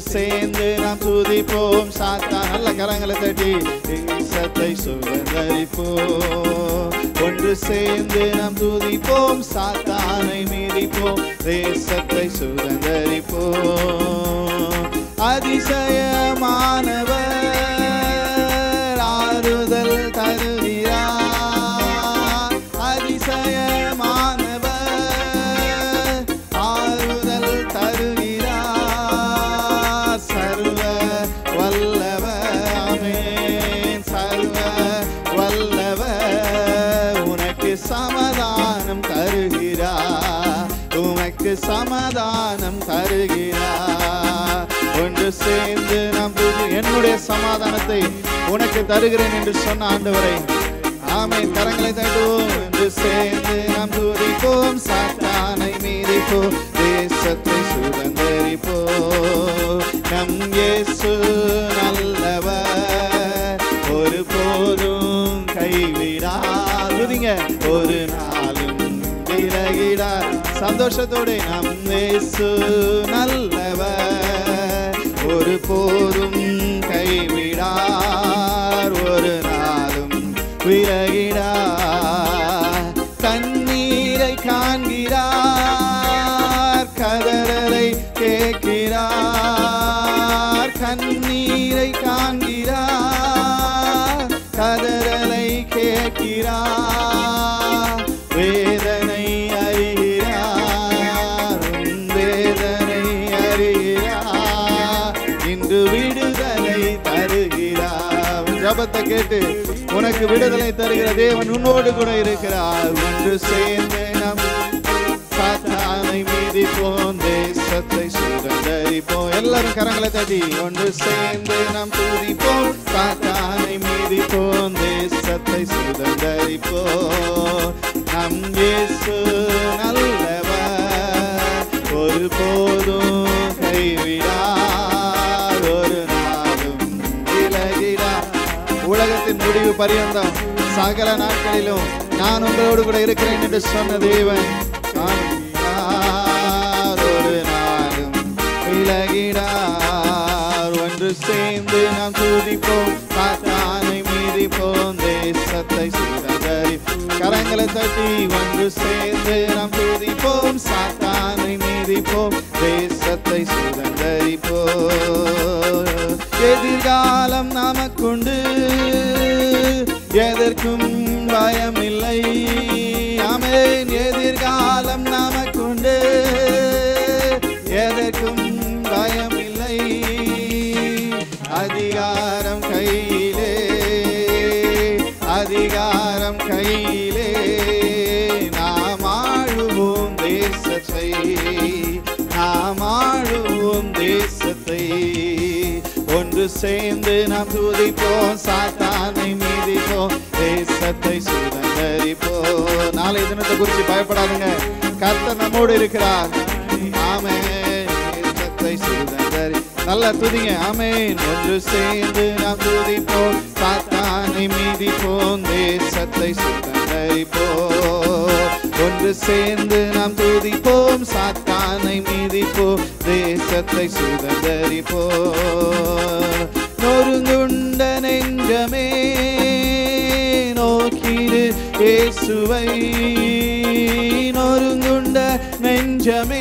சேர்ந்து நாம் துதிப்போம் சாத்தா நல்ல கரங்களை தட்டி தேசத்தை சுதந்தரிப்போம் ஒன்று சேர்ந்து நாம் துதிப்போம் சாத்தானை மீதிப்போம் தேசத்தை சுதந்தரிப்போம் அதிசயமானவர் ஆறுதல் தருகிறார் அதிசயமானவர் ஆறுதல் தருகிறார் சர்வ வல்லவர் ஆமென் சர்வ வல்லவர் உனக்கு சமாதானம் தருகிறார் உனக்கு சமாதானம் தருகிறார் ஒன்று சேர்ந்து நாம் துதி- என்னுடைய சமாதானத்தை உனக்கு தருகிறேன் என்று சொன்ன ஆண்டவரை ஆமை கரங்களை தட்டுவோம் என்று சேர்ந்து நாம் துதிப்போம் சாத்தானை மீறிப்போம் தேசத்தை சுதந்தரிப்போம் நம் இயேசு நல்லவர் ஒரு போதும் கைவிடார் துதிங்க ஒரு நாளும் விலகிடார் சந்தோஷத்தோட நம் இயேசு நல்லவர் ஒரு போதும் கைவிடார் ஒரு நாளும் விலகிடார் கண்ணீரை காண்கிறார் கதறலை கேட்கிறார் கண்ணீரை காண்கிறார் கதறலை கேட்கிறார் வேதனை அறிகிறார் உன் வேதனை அறிகிறார் இன்று விடுதலை தருகிறார் உன் ஜபத்தை கேட்டு உனக்கு விடுதலை தருகிற தேவன் உன்னோடு கூட இருக்கிறார் ஒன்று சேர்ந்து நம் சாத்தானை மீதிப்போம் தேசத்தை சுதந்தரிப்போம் எல்லாரும் கரங்களை தட்டி ஒன்று சேர்ந்து நாம் துதிப்போம் சாத்தானை மீதிப்போம் தேசத்தை சுதந்தரிப்போம் நம் இயேசு நல்லவர் ஒரு போதும் கைவிடார் ஒரு நாளும் விலகிடார் உலகத்தின் முடிவு பரியந்தம் சகல நாட்களிலும் நான் உங்களோடு கூட இருக்கிறேன் என்று சொன்ன தேவன் காண்கிறார் ஒரு நாளும் விலகிடார் ஒன்று சேர்ந்து நாம் துதிப்போம் சாத்தானை மீதிப்போம் தேசத்தை சுதந்தரி கரங்களை தட்டி ஒன்று சேர்ந்து நாம் துதிப்போம் சாத்தானை மீதிப்போம் தேசத்தை சுதந்தரிப்போம் எதிர்காலம் நமக்குண்டு எதற்கும் பயமில்லை அமேன் எதிர்காலம் நமக்குண்டு எதற்கும் பயமில்லை அதிகாரம் கையிலே அதிகாரம் கையிலே நாம் ஆளுவோம் தேசத்தை நாம் ஆளுவோம் தேசத்தை ஒன்று சேர்ந்து நாம் துதிப்போம் சாத்தானை மீதிப்போம் தேசத்தை சுதந்தரிப்போம் நாளை தினத்தை குறித்து பயப்படாதுங்க கர்த்தர் நம்மோடு இருக்கிறார் ஆமே தேசத்தை சுதந்தரி நல்லா துதிங்க ஆமென் ஒன்று சேர்ந்து நாம் துதிப்போம் சாத்தானை மீதிப்போம் தேசத்தை சுதந்தரிப்போம் ஒன்று சேர்ந்து நாம் துதிப்போம் சாத்தானை மீதிப்போம் தேசத்தை சுதந்தரிப்போம் நொறுங்குண்ட நெஞ்சமே நோக்கிடு இயேசுவை நொறுங்குண்ட நெஞ்சமே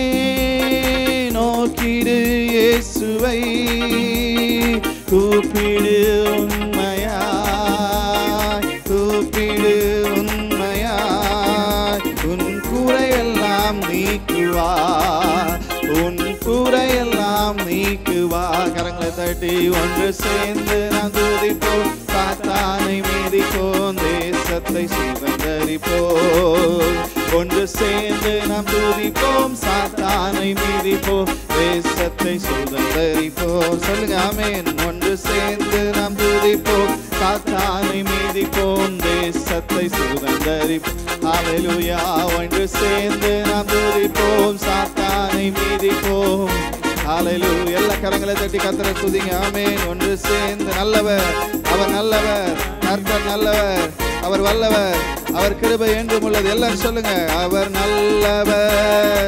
நோக்கிடு இயேசுவை கூப்பிடு உண்மையாய் கூப்பிடு உண்மையாய் உன் குறையெல்லாம் நீக்குவார் உன் குறையெல்லாம் நீக்குவார் கரங்களை தட்டி ஒன்று சேர்ந்து நாம் துதிப்போம் சாத்தானை மீதிப்போம் தேசத்தை சுதந்தரிப்போம் ஒன்று சேர்ந்து நாம் துதிப்போம் சாத்தானை மீதிப்போம் தேசத்தை சுதந்தரிப்போம் சொல்லுங்க ஆமென் ஒன்று சேர்ந்து நாம் துதிப்போம் சாத்தானை மீதிப்போம் தேசத்தை சுதந்தரிப்போம் ஹalleluya ஒன்று சேர்ந்து நாம் துதிப்போம் சாத்தானை மீதிப்போம் ஹalleluya எல்லா கரங்களை தட்டி கர்த்தரை துதிங்க ஆமென் ஒன்று சேர்ந்து நல்லவர் அவர் நல்லவர் கர்த்தர் நல்லவர் அவர் வல்லவர் அவர் கிருபை என்றும் உள்ளது எல்லாரும் சொல்லுங்க அவர் நல்லவர்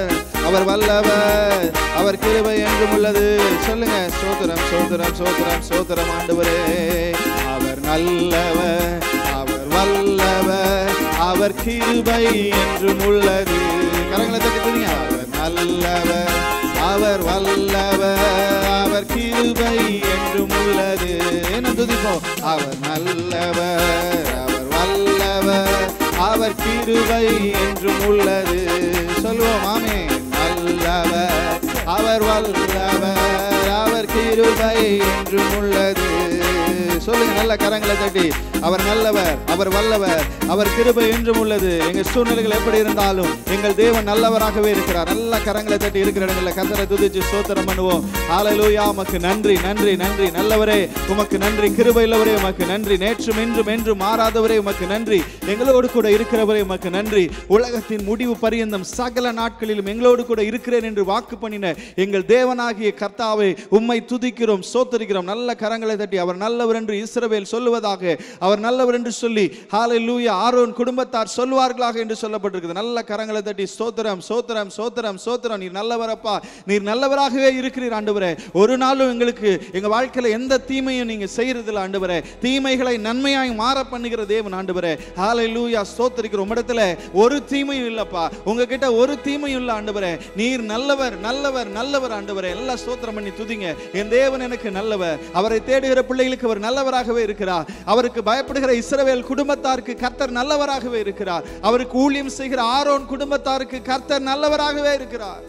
அவர் வல்லவர் அவர் கிருபை என்றும் உள்ளது சொல்லுங்க சோதரம் சோதரம் சோதரம் சோதரம் ஆண்டவரே அவர் நல்லவர் அவர் வல்லவர் அவர் கிருபை என்றும் உள்ளது கரங்களை தட்டி துணியா அவர் நல்லவர் அவர் வல்லவர் அவர் கிருபை என்றும் உள்ளது என்ன துதிப்போம் அவர் நல்லவர் அவர் வல்லவர் அவர் கிருபை என்றும் உள்ளது சொல்லுவோம் ஆமே நல்லவர் அவர் வல்லவர் அவர் கிருபை என்றும் உள்ளது சொல்லுங்க நல்ல கரங்களை தட்டி அவர் நல்லவர் அவர் வல்லவர் அவர் கிருபை என்றும் உள்ளது எங்க சூழ்நிலைகள் எப்படி இருந்தாலும் எங்கள் தேவன் நல்லவராகவே இருக்கிறார் நல்ல கரங்களை தட்டி இருக்கிற இடங்களில் கத்தரை துதிச்சு சோத்திரம் பண்ணுவோம் ஹalleluya உமக்கு நன்றி நன்றி நன்றி நல்லவரே உமக்கு நன்றி கிருபை உள்ளவரே உமக்கு நன்றி நேற்றும் இன்றும் என்றும் மாறாதவரே உமக்கு நன்றி எங்களோடு கூட இருக்கிறவரே உமக்கு நன்றி உலகத்தின் முடிவு பரியந்தம் சகல நாட்களிலும் எங்களோடு கூட இருக்கிறேன் என்று வாக்கு பண்ணின எங்கள் தேவனாகிய கர்த்தாவை உம்மை துதிக்கிறோம் சோத்தரிக்கிறோம் நல்ல கரங்களை தட்டி அவர் நல்லவர் என்று இஸ்ரவேல் சொல்லுவதாக அவர் நல்லவர் என்று சொல்லி ஹalleluya ஆரோன் குடும்பத்தார் சொல்வார்களாக என்று சொல்லப்பட்டிருக்கிறது நல்ல கரங்களை தட்டி ஸ்தோத்திரம் சோத்திரம் சோத்திரம் சோத்திரம் நீர் நல்லவரப்பா நீர் நல்லவராகவே இருக்கிறீர் ஆண்டவரே ஒரு நாளும் எங்களுக்கு எங்க வாழ்க்கையில எந்த தீமையும் நீங்க செய்யறதில்ல ஆண்டவரே தீமைகளை நன்மையாய் மாற பண்ணுகிற தேவன் ஆண்டவரே ஹalleluya ஸ்தோத்திரிக்கிற உம்மிடத்துல ஒரு தீமையும் இல்லப்பா உங்ககிட்ட ஒரு தீமையும் இல்ல ஆண்டவரே நீர் நல்லவர் நல்லவர் நல்லவர் ஆண்டவரே எல்லாம் ஸ்தோத்திரம் பண்ணி துதிங்க என் தேவன் எனக்கு நல்லவர் அவரை தேடுகிற பிள்ளைகளுக்கு அவர் நல்லவராகவே இருக்கிறார் அவருக்கு பயப்படுகிற இஸ்ரவேல் குடும்பத்தாருக்கு கர்த்தர் நல்லவராகவே இருக்கிறார் அவருக்கு ஊழியம் செய்கிற ஆரோன் குடும்பத்தாருக்கு கர்த்தர் நல்லவராகவே இருக்கிறார்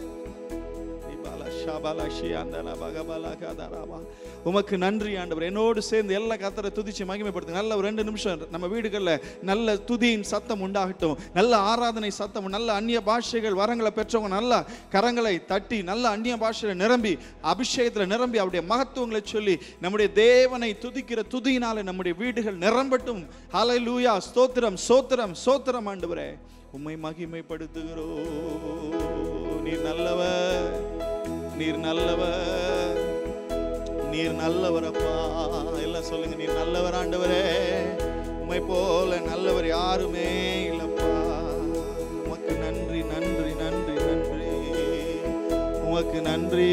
உமக்கு நன்றி ஆண்டவர் என்னோடு சேர்ந்து எல்லா கத்தரை துதிச்சு மகிமைப்படுத்து நல்ல ஒரு ரெண்டு நிமிஷம் நம்ம வீடுகளில் நல்ல துதியின் சத்தம் உண்டாகட்டும் நல்ல ஆராதனை சத்தம் நல்ல அந்நிய பாஷைகள் வரங்களை பெற்றவங்க நல்ல கரங்களை தட்டி நல்ல அந்நிய பாஷையில நிரம்பி அபிஷேகத்தில் நிரம்பி அவருடைய மகத்துவங்களை சொல்லி நம்முடைய தேவனை துதிக்கிற துதியினால நம்முடைய வீடுகள் நிரம்பட்டும் ஹalleluya ஸ்தோத்திரம் சோத்திரம் சோத்திரம் ஆண்டவரே உம்மை மகிமைப்படுத்துகிறோம் நீர் நல்லவர் நீர் நல்லவர் நீர் நல்லவர் அப்பா எல்லாம் சொல்லுங்க நீர் நல்லவர் ஆண்டவரே உம்மை போல நல்லவர் யாருமே இல்லப்பா உமக்கு நன்றி நன்றி நன்றி நன்றி உமக்கு நன்றி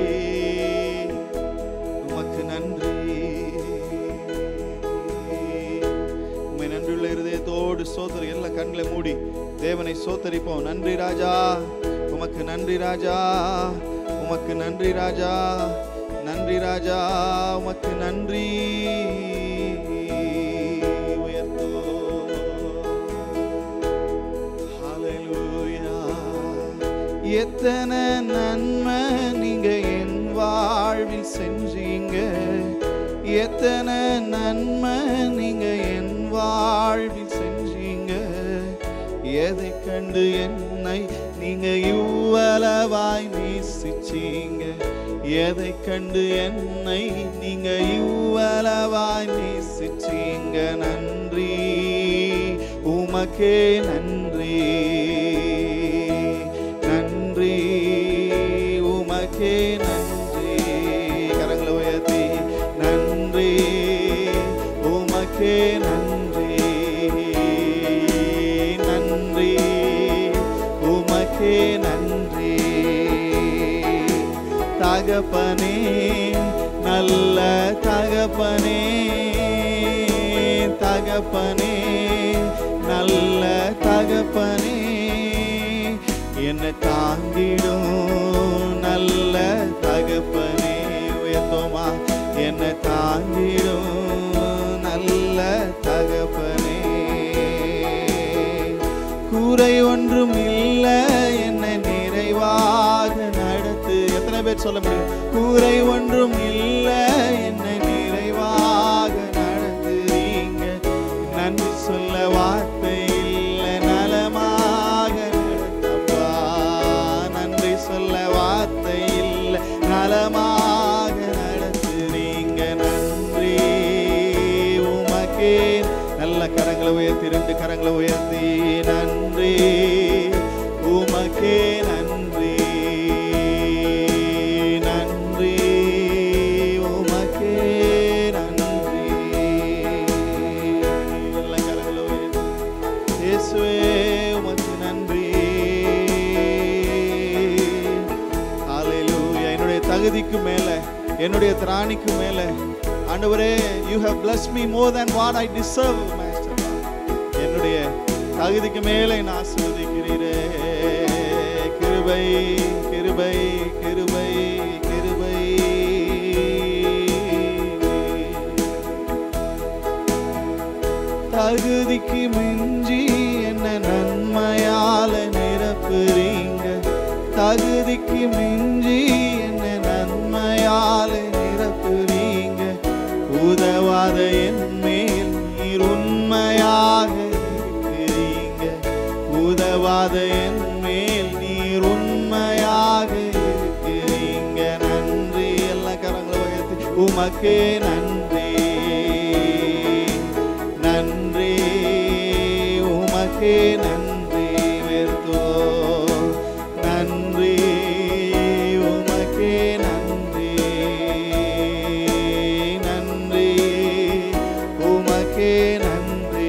உமக்கு நன்றி உம்மை நன்றியுள்ள இருதயத்தோடு சோதரி எல்லா கண்களை மூடி தேவனை சோத்தரிப்போம் நன்றி ராஜா உமக்கு நன்றி ராஜா உமக்கு நன்றி ராஜா நன்றி ராஜா உமக்கு நன்றி எத்தனை நன்மை நீங்க என் வாழ்வில் செஞ்சீங்க எத்தனை நன்மை நீங்க என் வாழ்வில் செஞ்சீங்க எதை கண்டு என்னை நீங்க இவ்வளவாய் நேசிச்சீங்க எதை கண்டு என்னை நீங்க இவ்வளவாய் நேசிச்சீங்க நன்றி உமக்கே நன்றி நன்றி உமக்கே நன்றி கரங்களை உயர்த்தி நன்றி உமக்கே நன்றி நன்றி உமக்கே நன்றி தகப்பனே நல்ல தகப்பனே தகப்பனே நல்ல தகப்பனே என்னை தாங்கிடும் நல்ல தகப்பனே உயர்த்தோமா என்னை தாங்கிடும் நல்ல தகப்பனே கூரை ஒன்றும் இல்லை என்னை நிறைவாக நடத்து எத்தனை பேர் சொல்ல முடியும் கூரை ஒன்றும் இல்லை என்னை நிறைவாக நடத்துறீங்க நன்றி சொல்ல வார்த்தை இல்லை நலமாக நடத்தப்பா நன்றி சொல்ல வார்த்தை இல்லை நலமாக நடத்துறீங்க நன்றி உமக்கே நல்ல கரங்களை உயர்த்தி ரெண்டு கரங்களை உயர்த்தி நன்றி உமக்கே நன்றி நன்றி உமக்கே நன்றி நல்ல கரங்களை உயர்த்தி இயேசுவே உமக்கு நன்றி தகுதிக்கு மேல என்னுடைய திராணிக்கு மேல ஆண்டவரே you have blessed me more than what I deserve master என்னுடைய தகுதிக்கு மேலே நான் ஆசீர்வதிக்கிறீரே கிருபை கிருபை கிருபை கிருபை தகுதிக்கு மிஞ்சி என்ன நன்மையால நிரப்புறீங்க தகுதிக்கு மிஞ்சி என்ன நன்மையால நிரப்புறீங்க உதவாத என் மேல் நீர் உண்மையாக இருக்கிறீங்க உதவாத என் மேல் நீர் உண்மையாக இருக்கிறீங்க நன்றி எல்லா கரங்களும் உயர்த்தி உமக்கே நன்றி நன்றி உமக்கே நன்றி வெறுத்தோ நன்றி உமக்கே நன்றி நன்றி உமக்கே நன்றி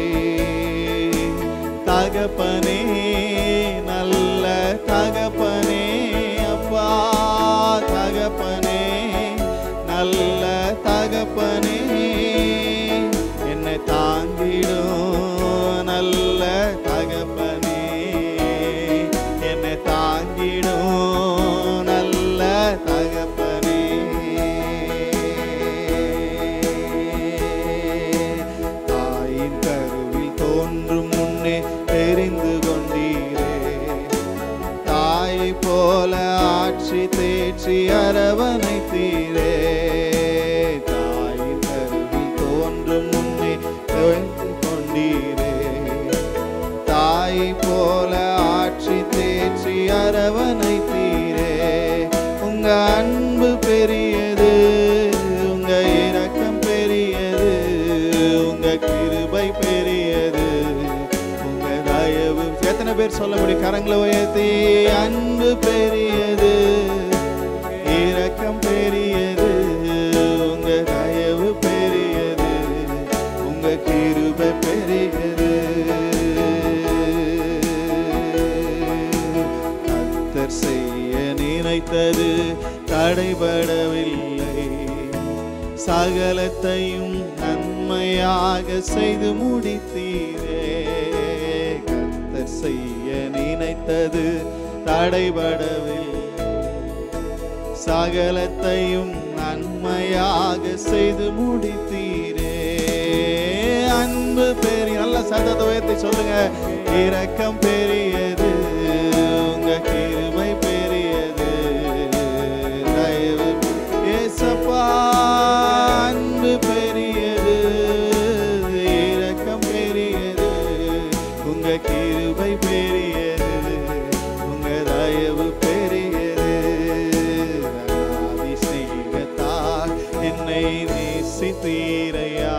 தகப்பனே நல்ல தகப்பனே அப்பா தகப்பனே நல்ல தகப்பனே என்னை தாங்கிடும் நல்ல தகப்பனே என்னை தாங்கிடும் நல்ல தகப்பனே தாயின் கருவில் தோன்றும் முன்னே தெரிந்து கொண்டீரே தாயை போல ஆட்சி தேற்றி அரவணைத்தீரே தாயின் கருவில் தோன்றும் முன்னே தெரிந்து கொண்டீரே தாயை போல ஆட்சி தேற்றி அரவணைத்தீரே உங்க அன்பு பெரியது உங்க இரக்கம் பெரியது உங்க கிருபை பெரியது உங்க தயவு எத்தனை பேர் சொல்ல முடியும் கரங்களை உயர்த்தி அன்பு பெரியது இரக்கம் பெரியது உங்க தயவு பெரியது உங்க கிருபை பெரியது கர்த்தர் செய்ய நினைத்தது தடைபடவில்லை சகலத்தையும் நன்மையாக செய்து முடித்தீரே கர்த்தர் செய்ய நினைத்தது தடைபடவில்லை சகலத்தையும் நன்மையாக செய்து முடித்தீரே அன்பு பெரிய நல்ல சதத்தை உயர்த்தி சொல்லுங்க இரக்கம் பெரியது உங்க கிருபை பெரியது தயவு ஏசப்பா அன்பு பெரியது இரக்கம் பெரியது உங்க கிருபை பெரியது உங்க தயவு பெரியது அதிசயத்தால் என்னை நேசித்தீரையா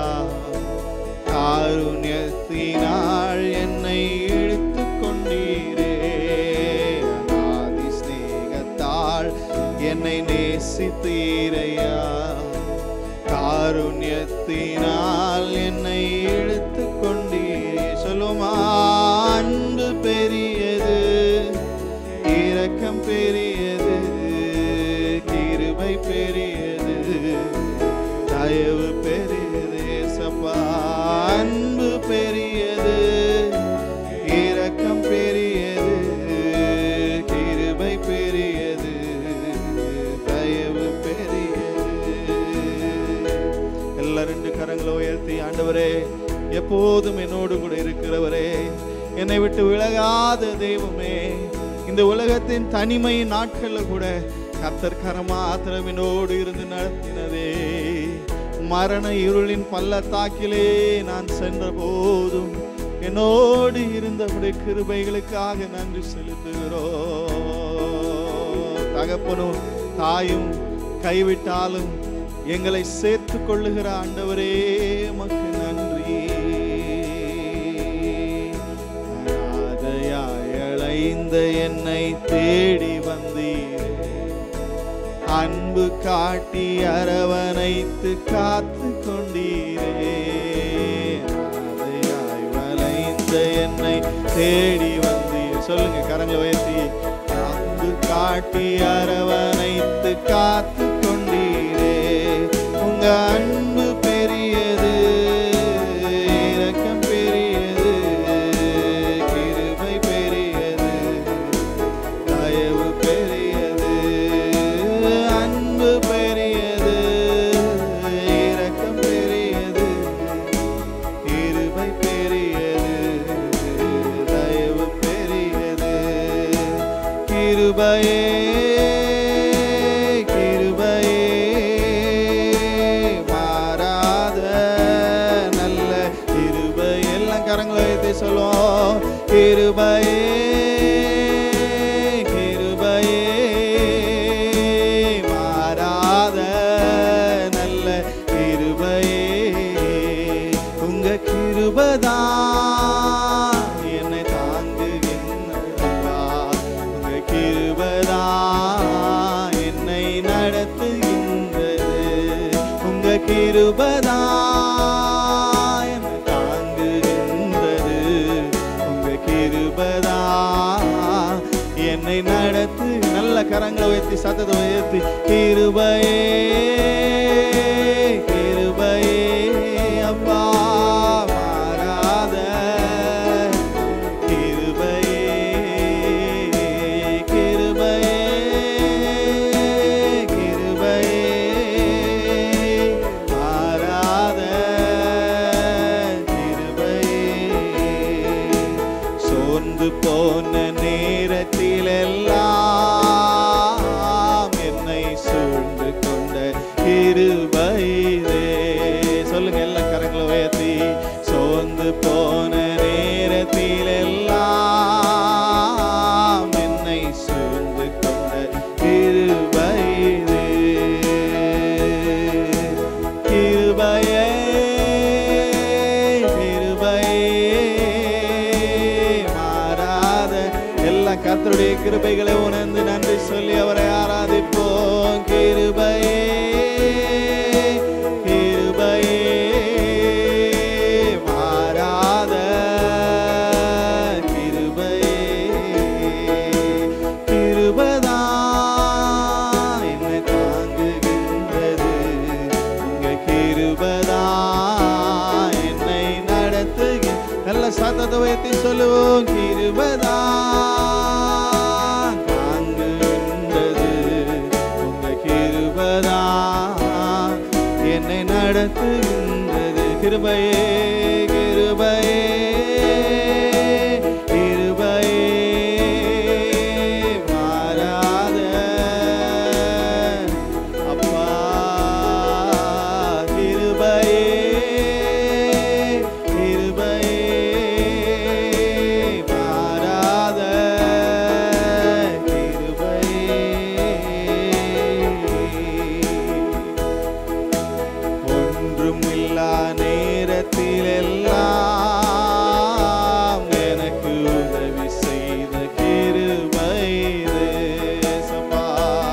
காருண்யத்தினால் என்னை இழுத்து கொண்டீரே அநாதி ஸ்நேகத்தால் என்னை நேசித்தீரையா காருண்யத்தினால் என்னை இழுத்து கொண்டீரே சொல்லுமா அன்பு பெரியது இரக்கம் பெரியது கிருபை பெரியது தயவு பெரியது சப்பா அன்பு பெரியது இரக்கம் பெரியது கிருபை பெரியது தயவு பெரியது எல்லா ரெண்டு கரங்களை உயர்த்தி ஆண்டவரே எப்போதும் என்னோடு கூட இருக்கிறவரே என்னை விட்டு விலகாத தெய்வமே இந்த உலகத்தின் தனிமை நாட்கள்ல கூட கர்த்தர் கரமாத்திரம் என்னோடு இருந்து நடத்தினதே மரண இருளின் பள்ளத்தாக்கிலே நான் சென்ற போதும் என்னோடு இருந்தவுடைய கிருபைகளுக்காக நன்றி செலுத்துகிறோம் தகப்பனும் தாயும் கைவிட்டாலும் எங்களை சேர்த்து கொள்ளுகிற ஆண்டவரே மக்கு நன்றி அனாதையாய் அலைந்த என்னை தேடி வந்தீரே அன்பு காட்டி அரவணைத்து காத்து கொண்டீரே அனாதையாய் வளைந்த என்னை தேடி வந்தீர் சொல்லுங்க கரங்களை உயர்த்தி அன்பு காட்டி அரவணைத்து காத்து கொண்டீரே உங்க அன்பு பெரியது இரக்கம் பெரியது கிருபை பெரியது தயவு பெரியது அன்பு பெரியது இரக்கம் பெரியது கிருபை பெரியது தயவு பெரியது கிருபையே கிருபையே மாறாத நல்ல கிருபை எல்லாம் கரங்களை வைத்து சொல்லுவோம் கிருபையே கிருபையே மாறாத நல்ல கிருபையே உங்க கிருபதான் என்னை தாங்குகின்றதா உங்க கிருபதான் என்னை நடத்துகின்றது உங்க கிருபதான் என்னை தாங்குகின்றது உங்க கிருபதான் என்னை நடத்து நல்ல கரங்களை உயர்த்தி சத்தத்தை உயர்த்தி கிருபையே கிருபையே அப்பா மாறாத கிருபையே கிருபையே கிருபையே மாறாத கிருபையே சோர்ந்து போன நேரத்தில் எல்லாம் என்னை சூழ்ந்து கொண்ட கிருபைதே சொல்லுங்க எல்லாம் கரங்களை உயர்த்தி சோர்ந்து போன நேரத்தில் எல்லாம் என்னை சூழ்ந்து கொண்ட கிருபைதே கிருபையே கிருபையே மாறாத எல்லா கர்த்தருடைய கிருபைகளை உணர்ந்து நன்றி சொல்லி அவரை ஆராதிப்போம் கிருபையே கிருபையே மாறாத கிருபையே கிருபதான் என்னை தாங்குகின்றது உங்க கிருபதான் என்னை நடத்துக நல்ல சத்தத்தை வைத்து சொல்லுவோம் கிருபதான் தாங்குகின்றது உங்க கிருபதான் என்னை நடத்துகின்றது கிருபையே கிருபையே கிருபையே மாறாத அப்பா கிருபையே கிருபையே மாறாத கிருபையே ஒன்றுமில்லா நேரத்தில் எல்லாம் எனக்கு உதவி செய்த கிருபை தேசப்பா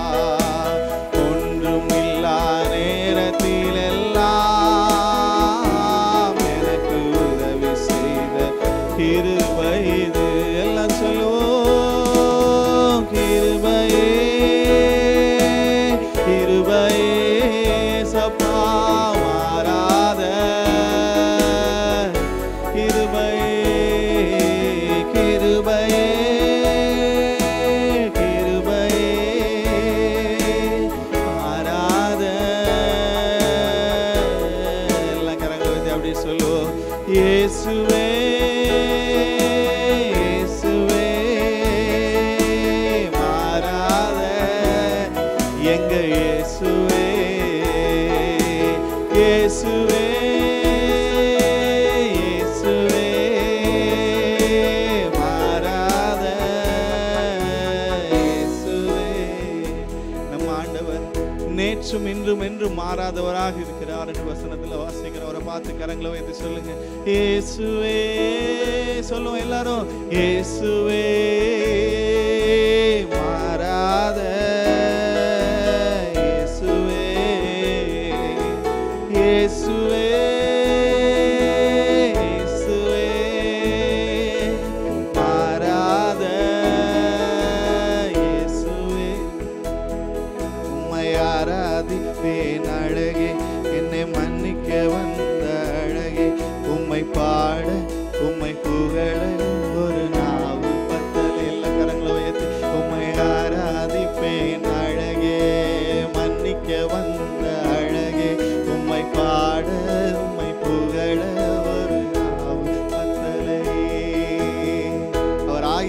ஒன்றுமில்லா நேரத்தில் எல்லாம் எனக்கு உதவி செய்த கிருபை இது எல்லாம் சொல்லுவோம் கிருபையே கிருபையே சப்பா மாறாத கிருபையே கிருபையே கிருபையே மாறாத எல்லாம் கரங்களை வைத்து அப்படி சொல்லுவோம் இயேசுவே இயேசுவே மாறாத எங்க இயேசுவே இயேசுவே இயேசுவே மாறாத இயேசுவே நம்ம ஆண்டவர் நேற்றும் இன்றும் என்றும் மாறாதவராக இருக்கிறார் என்று வசனத்துல வாசிக்கிறவரை பார்த்து கரங்களை வைத்து சொல்லுங்க இயேசுவே சொல்லுவோம் எல்லாரும் இயேசுவே மாறாத இயேசுவே இயேசுவே இயேசுவே மாறாத இயேசுவே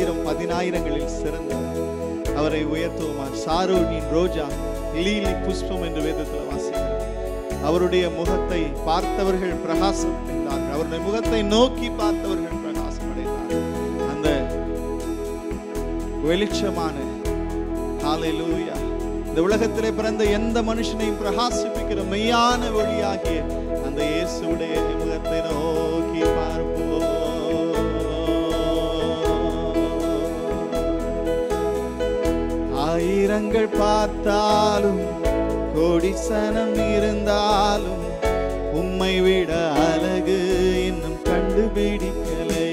ஆயிரம் பதினாயிரங்களில் சிறந்தவர் அவரை உயர்த்துவோமா சாரோனின் ரோஜா லீலி புஷ்பம் என்று வேதத்தில் வாசிக்கிறோம் அவருடைய முகத்தை பார்த்தவர்கள் பிரகாசம் அடைந்தார்கள் அவருடைய முகத்தை நோக்கி பார்த்தவர்கள் பிரகாசம் அடைந்தார்கள் அந்த வெளிச்சமான ஹalleluya இந்த உலகத்திலே பிறந்த எந்த மனுஷனையும் பிரகாசிப்பிக்கிற மெய்யான ஒளியாகிய அந்த இயேசுடைய முகத்தை நோக்கி பார்ப்போம் ஆயிரங்கள் பார்த்தாலும் கோடி சனம் இருந்தாலும் உம்மை விட அழகு இன்னும் கண்டுபிடிக்கலை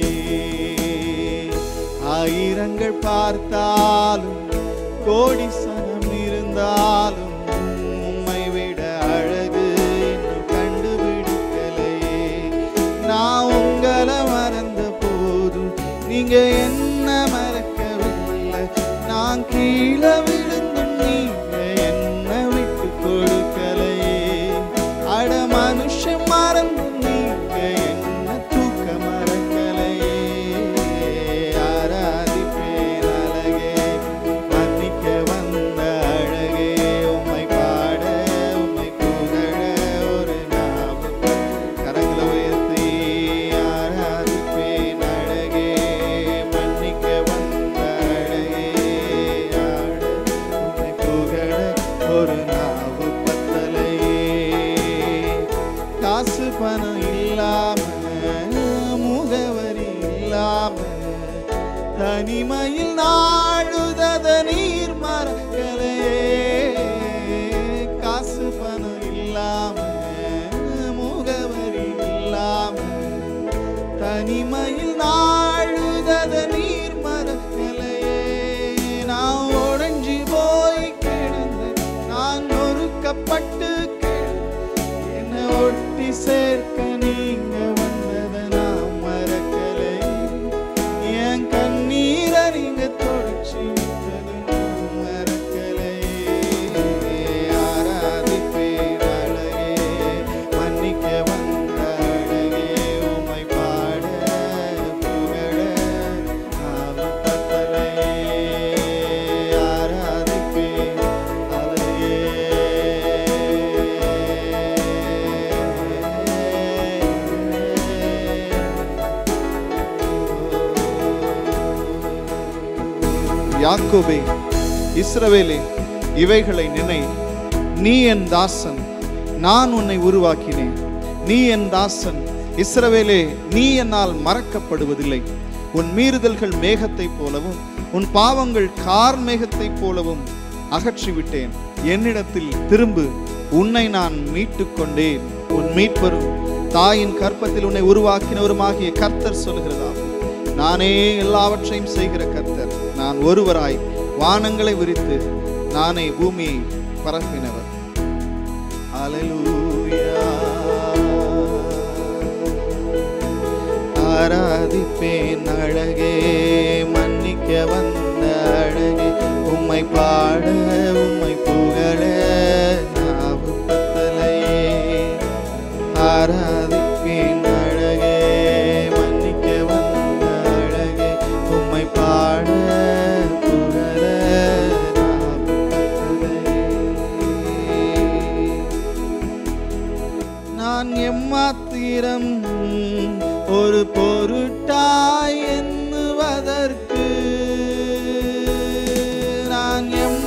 ஆயிரங்கள் பார்த்தாலும் கோடி சனம் இருந்தாலும் உம்மை விட அழகு இன்னும் கண்டுபிடிக்கலையே நான் உங்களை மறந்த போதும் நீங்க என்ன மறக்கவில்லை நான் கீழே விழுந்தும் நீங்க என்ன விட்டு கொடுக்கலையே அட மனுஷன் மறந்தும் நீங்க என்ன தூக்க மறக்கலையே ஆராதிப்பேன் அழகே மன்னிக்க வந்த அழகே உம்மை பாட உம்மை புகழ ஒரு நாமம் கரங்களை உயர்த்தி ஆராதிப்பேன் அழகே மன்னிக்க வந்த அழகே ஆட உம்மை புகழ ஒரு நாவு பத்தலையே காசு பணம் இல்லாம முகவரி இல்லாம தனிமையில் நாழுதத நீர் மறக்கலையே காசு பணம் இல்லாம முகவரி இல்லாம தனிமையில் நாழுதத நீர் மறக்கலையே நான் உடைஞ்சு போய் கிடந்தேன் நான் நொறுக்கப்பட்டு கிடந்தேன் என்னை ஒட்டி சேர்க்க நீங்க வந்ததை நான் மறக்கலை என் கண்ணீரை நீங்க தொடச்சி விட்டதை நான் மறக்கலை ஆராதிப்பேன் அழகே மன்னிக்க வந்த அழகே உம்மை பாட புகழ நாவும் பத்தலையே ஆராதிப்பேன் யாக்கோபே இஸ்ரவேலே இவைகளை நினை நீ என் தாசன் நான் உன்னை உருவாக்கினேன் நீ என் தாசன் இஸ்ரவேலே நீ என்னால் மறக்கப்படுவதில்லை உன் மீறுதல்கள் மேகத்தைப் போலவும் உன் பாவங்கள் கார் மேகத்தைப் போலவும் அகற்றிவிட்டேன் என்னிடத்தில் திரும்பு உன்னை நான் மீட்டுக் கொண்டேன் உன் மீட்பரும் தாயின் கற்பத்தில் உன்னை உருவாக்கினவருமாகிய கர்த்தர் சொல்கிறதா நானே எல்லாவற்றையும் செய்கிற கர்த்தர் நான் ஒருவராய் வானங்களை விரித்து நானே பூமியை பரப்பினவர் அல்லேலூயா ஆராதிப்பேன் அழகே மன்னிக்க வந்த அழகே உம்மை பாட உம்மை புகழ நாவு பத்தலையே ஆராதிப்பேன் அழகே மன்னிக்க வந்த அழகே உம்மை பாட புகழ நாவு பத்தலையே நான் எம்மாத்திரம் ஒரு பொருட்டாய் எண்ணுவதற்கு நான் எம்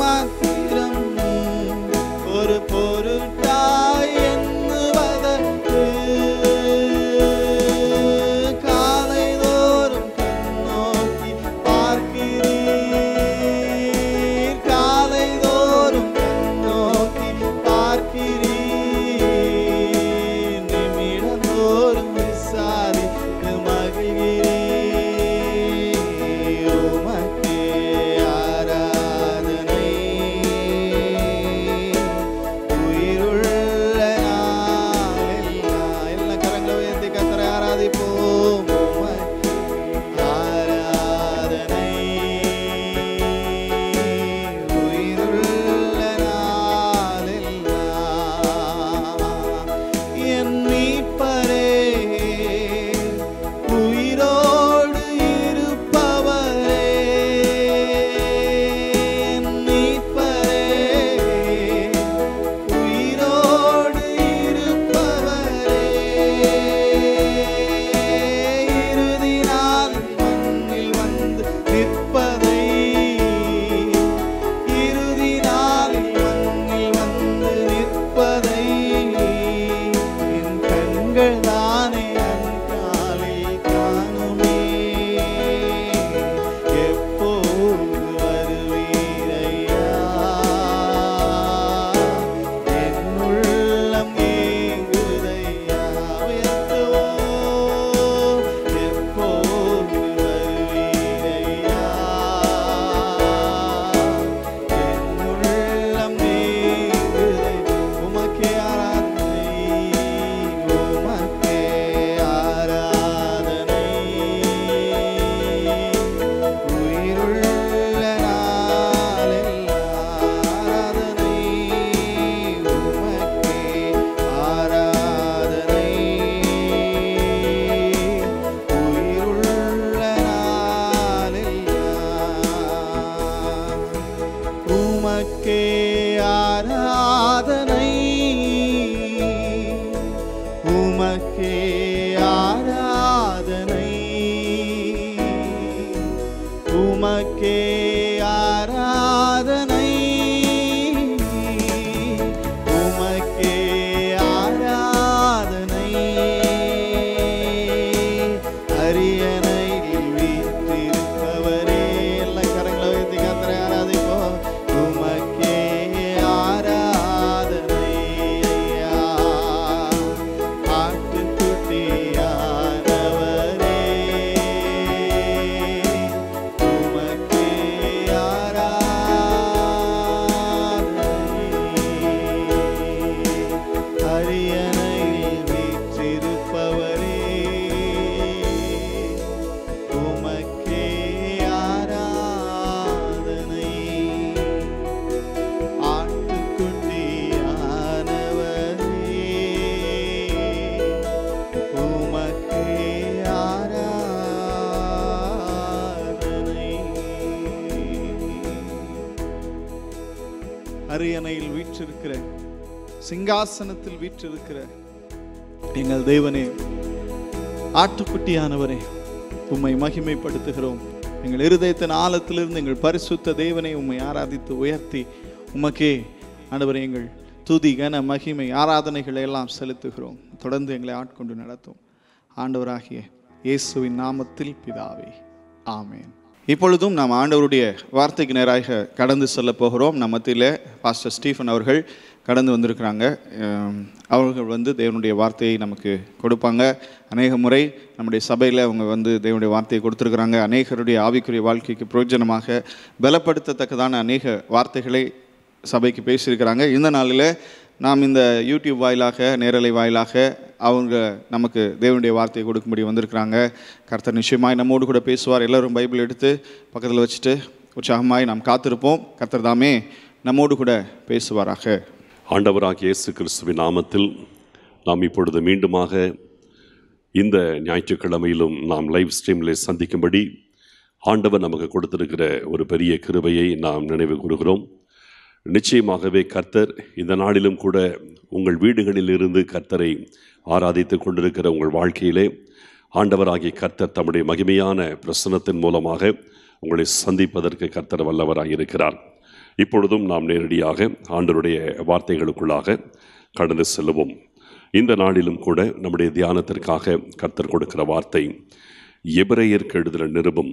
உமக்கே ஆராதனை உமக்கே ஆராதனை உமக்கே ஆராதனை உமக்கே ஆராதனை அரியணையில் வீற்றிருப்பவரே எல்லாம் கரங்களை வைத்து கத்தரை ஆராதிப்போம் உமக்கே ஆராதனை ஐயா ஆட்டுக்குட்டியானவரே உமக்கே ஆராதனை அரியணையில் வீற்றிருப்பவரே உமக்கே ஆராதனை ஆட்டுக்குட்டியானவரே உமக்கே ஆராதனை அரியணையில் வீற்றிருக்கிற சிங்காசனத்தில் வீற்றிருக்கிற எங்கள் தேவனே ஆட்டுக்குட்டியானவரே உம்மை மகிமைப்படுத்துகிறோம் எங்கள் இருதயத்தின் ஆழத்திலிருந்து எங்கள் பரிசுத்த தேவனை உம்மை ஆராதித்து உயர்த்தி உமக்கே ஆண்டவரே எங்கள் துதி கன மகிமை ஆராதனைகளை எல்லாம் செலுத்துகிறோம் தொடர்ந்து எங்களை ஆட்கொண்டு நடத்தும் ஆண்டவராகிய இயேசுவின் நாமத்தில் பிதாவே ஆமென் இப்பொழுதும் நாம் ஆண்டவருடைய வார்த்தைக்கு நேராக கடந்து செல்ல போகிறோம் நம் மத்தியில் பாஸ்டர் ஸ்டீஃபன் அவர்கள் கடந்து வந்திருக்கிறாங்க அம், அவர்கள் வந்து தேவனுடைய வார்த்தையை நமக்கு கொடுப்பாங்க அநேக முறை நம்முடைய சபையில் அவங்க வந்து தேவனுடைய வார்த்தையை கொடுத்துருக்குறாங்க அநேகருடைய ஆவிக்குரிய வாழ்க்கைக்கு பிரயோஜனமாக பலப்படுத்தத்தக்கதான அநேக வார்த்தைகளை சபைக்கு பேசியிருக்கிறாங்க இந்த நாளில் நாம் இந்த யூடியூப் வாயிலாக நேரலை வாயிலாக அவங்க நமக்கு தேவனுடைய வார்த்தையை கொடுக்கும்படி வந்திருக்கிறாங்க கர்த்தர் நிச்சயமாய் நம்மோடு கூட பேசுவார் எல்லாரும் பைபிள் எடுத்து பக்கத்தில் வச்சுட்டு உற்சாகமாய் நாம் காத்திருப்போம் கர்த்தர் தாமே நம்மோடு கூட பேசுவாராக ஆண்டவராகிய இயேசு கிறிஸ்துவின் நாமத்தில் நாம் இப்பொழுது மீண்டுமாக இந்த ஞாயிற்றுக்கிழமையிலும் நாம் லைவ் ஸ்ட்ரீமில் சந்திக்கும்படி ஆண்டவர் நமக்கு கொடுத்திருக்கிற ஒரு பெரிய கிருபையை நாம் நினைவு கூறுகிறோம் நிச்சயமாகவே கர்த்தர் இந்த நாளிலும் கூட உங்கள் வீடுகளில் இருந்து கர்த்தரை ஆராதித்து கொண்டிருக்கிற உங்கள் வாழ்க்கையிலே ஆண்டவராகிய கர்த்தர் தம்முடைய மகிமையான பிரசனத்தின் மூலமாக உங்களை சந்திப்பதற்கு கர்த்தர் வல்லவராக இருக்கிறார் இப்பொழுதும் நாம் நேரடியாக ஆண்டவருடைய வார்த்தைகளுக்குள்ளாக கடந்து செல்லுவோம் இந்த நாளிலும் கூட நம்முடைய தியானத்திற்காக கர்த்தர் கொடுக்கிற வார்த்தை எபிரேயருக்கு எழுதுகிற நிருபம்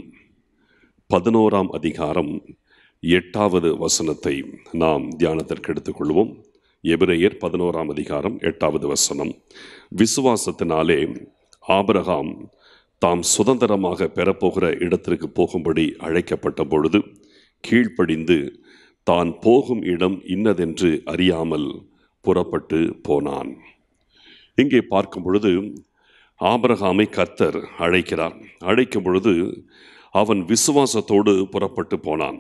பதினோராம் அதிகாரம் எட்டாவது வசனத்தை நாம் தியானத்திற்கு எடுத்துக்கொள்வோம் எபிரேயர் பதினோராம் அதிகாரம் எட்டாவது வசனம் விசுவாசத்தினாலே ஆபிரகாம் தாம் சுதந்திரமாக பெறப்போகிற இடத்திற்கு போகும்படி அழைக்கப்பட்ட பொழுது கீழ்ப்படிந்து தான் போகும் இடம் இன்னதென்று அறியாமல் புறப்பட்டு போனான் இங்கே பார்க்கும் பொழுது ஆபிரகாமை கர்த்தர் அழைக்கிறார் அழைக்கும் பொழுது அவன் விசுவாசத்தோடு புறப்பட்டு போனான்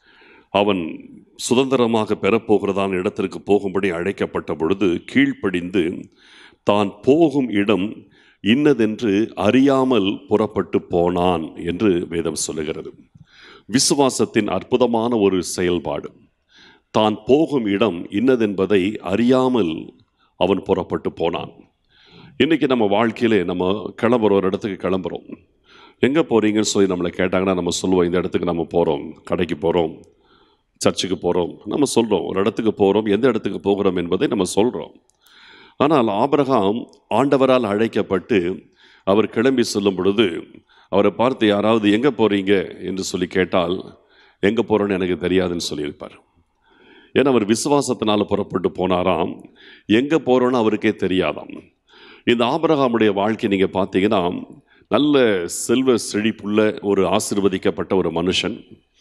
அவன் சுதந்திரமாக பெறப்போகிறதான இடத்திற்கு போகும்படி அழைக்கப்பட்ட பொழுது கீழ்ப்படிந்து தான் போகும் இடம் இன்னதென்று அறியாமல் புறப்பட்டு போனான் என்று வேதம் சொல்லுகிறது விசுவாசத்தின் அற்புதமான ஒரு செயல்பாடு தான் போகும் இடம் இன்னதென்பதை அறியாமல் அவன் புறப்பட்டு போனான் இன்னைக்கு நம்ம வாழ்க்கையிலே நம்ம கிளம்புற ஒரு இடத்துக்கு கிளம்புறோம் எங்கே போகிறீங்கன்னு சொல்லி நம்மளை கேட்டாங்கன்னா நம்ம சொல்லுவோம் இந்த இடத்துக்கு நம்ம போகிறோம் கடைக்கு போகிறோம் சர்ச்சுக்கு போகிறோம் நம்ம சொல்கிறோம் ஒரு இடத்துக்கு போகிறோம் எந்த இடத்துக்கு போகிறோம் என்பதை நம்ம சொல்கிறோம் ஆனால் ஆபிரகாம் ஆண்டவரால் அழைக்கப்பட்டு அவர் கிளம்பி செல்லும் பொழுது அவரை பார்த்து யாராவது எங்கே போகிறீங்க என்று சொல்லி கேட்டால் எங்கே போகிறோன்னு எனக்கு தெரியாதுன்னு சொல்லியிருப்பார் ஏன்னா அவர் விசுவாசத்தினால் புறப்பட்டு போனாராம் எங்கே போகிறோன்னு அவருக்கே தெரியாதாம் இந்த ஆபிரகாமுடைய வாழ்க்கை நீங்கள் பார்த்தீங்கன்னா நல்ல செல்வ செழிப்புள்ள ஒரு ஆசிர்வதிக்கப்பட்ட ஒரு மனுஷன்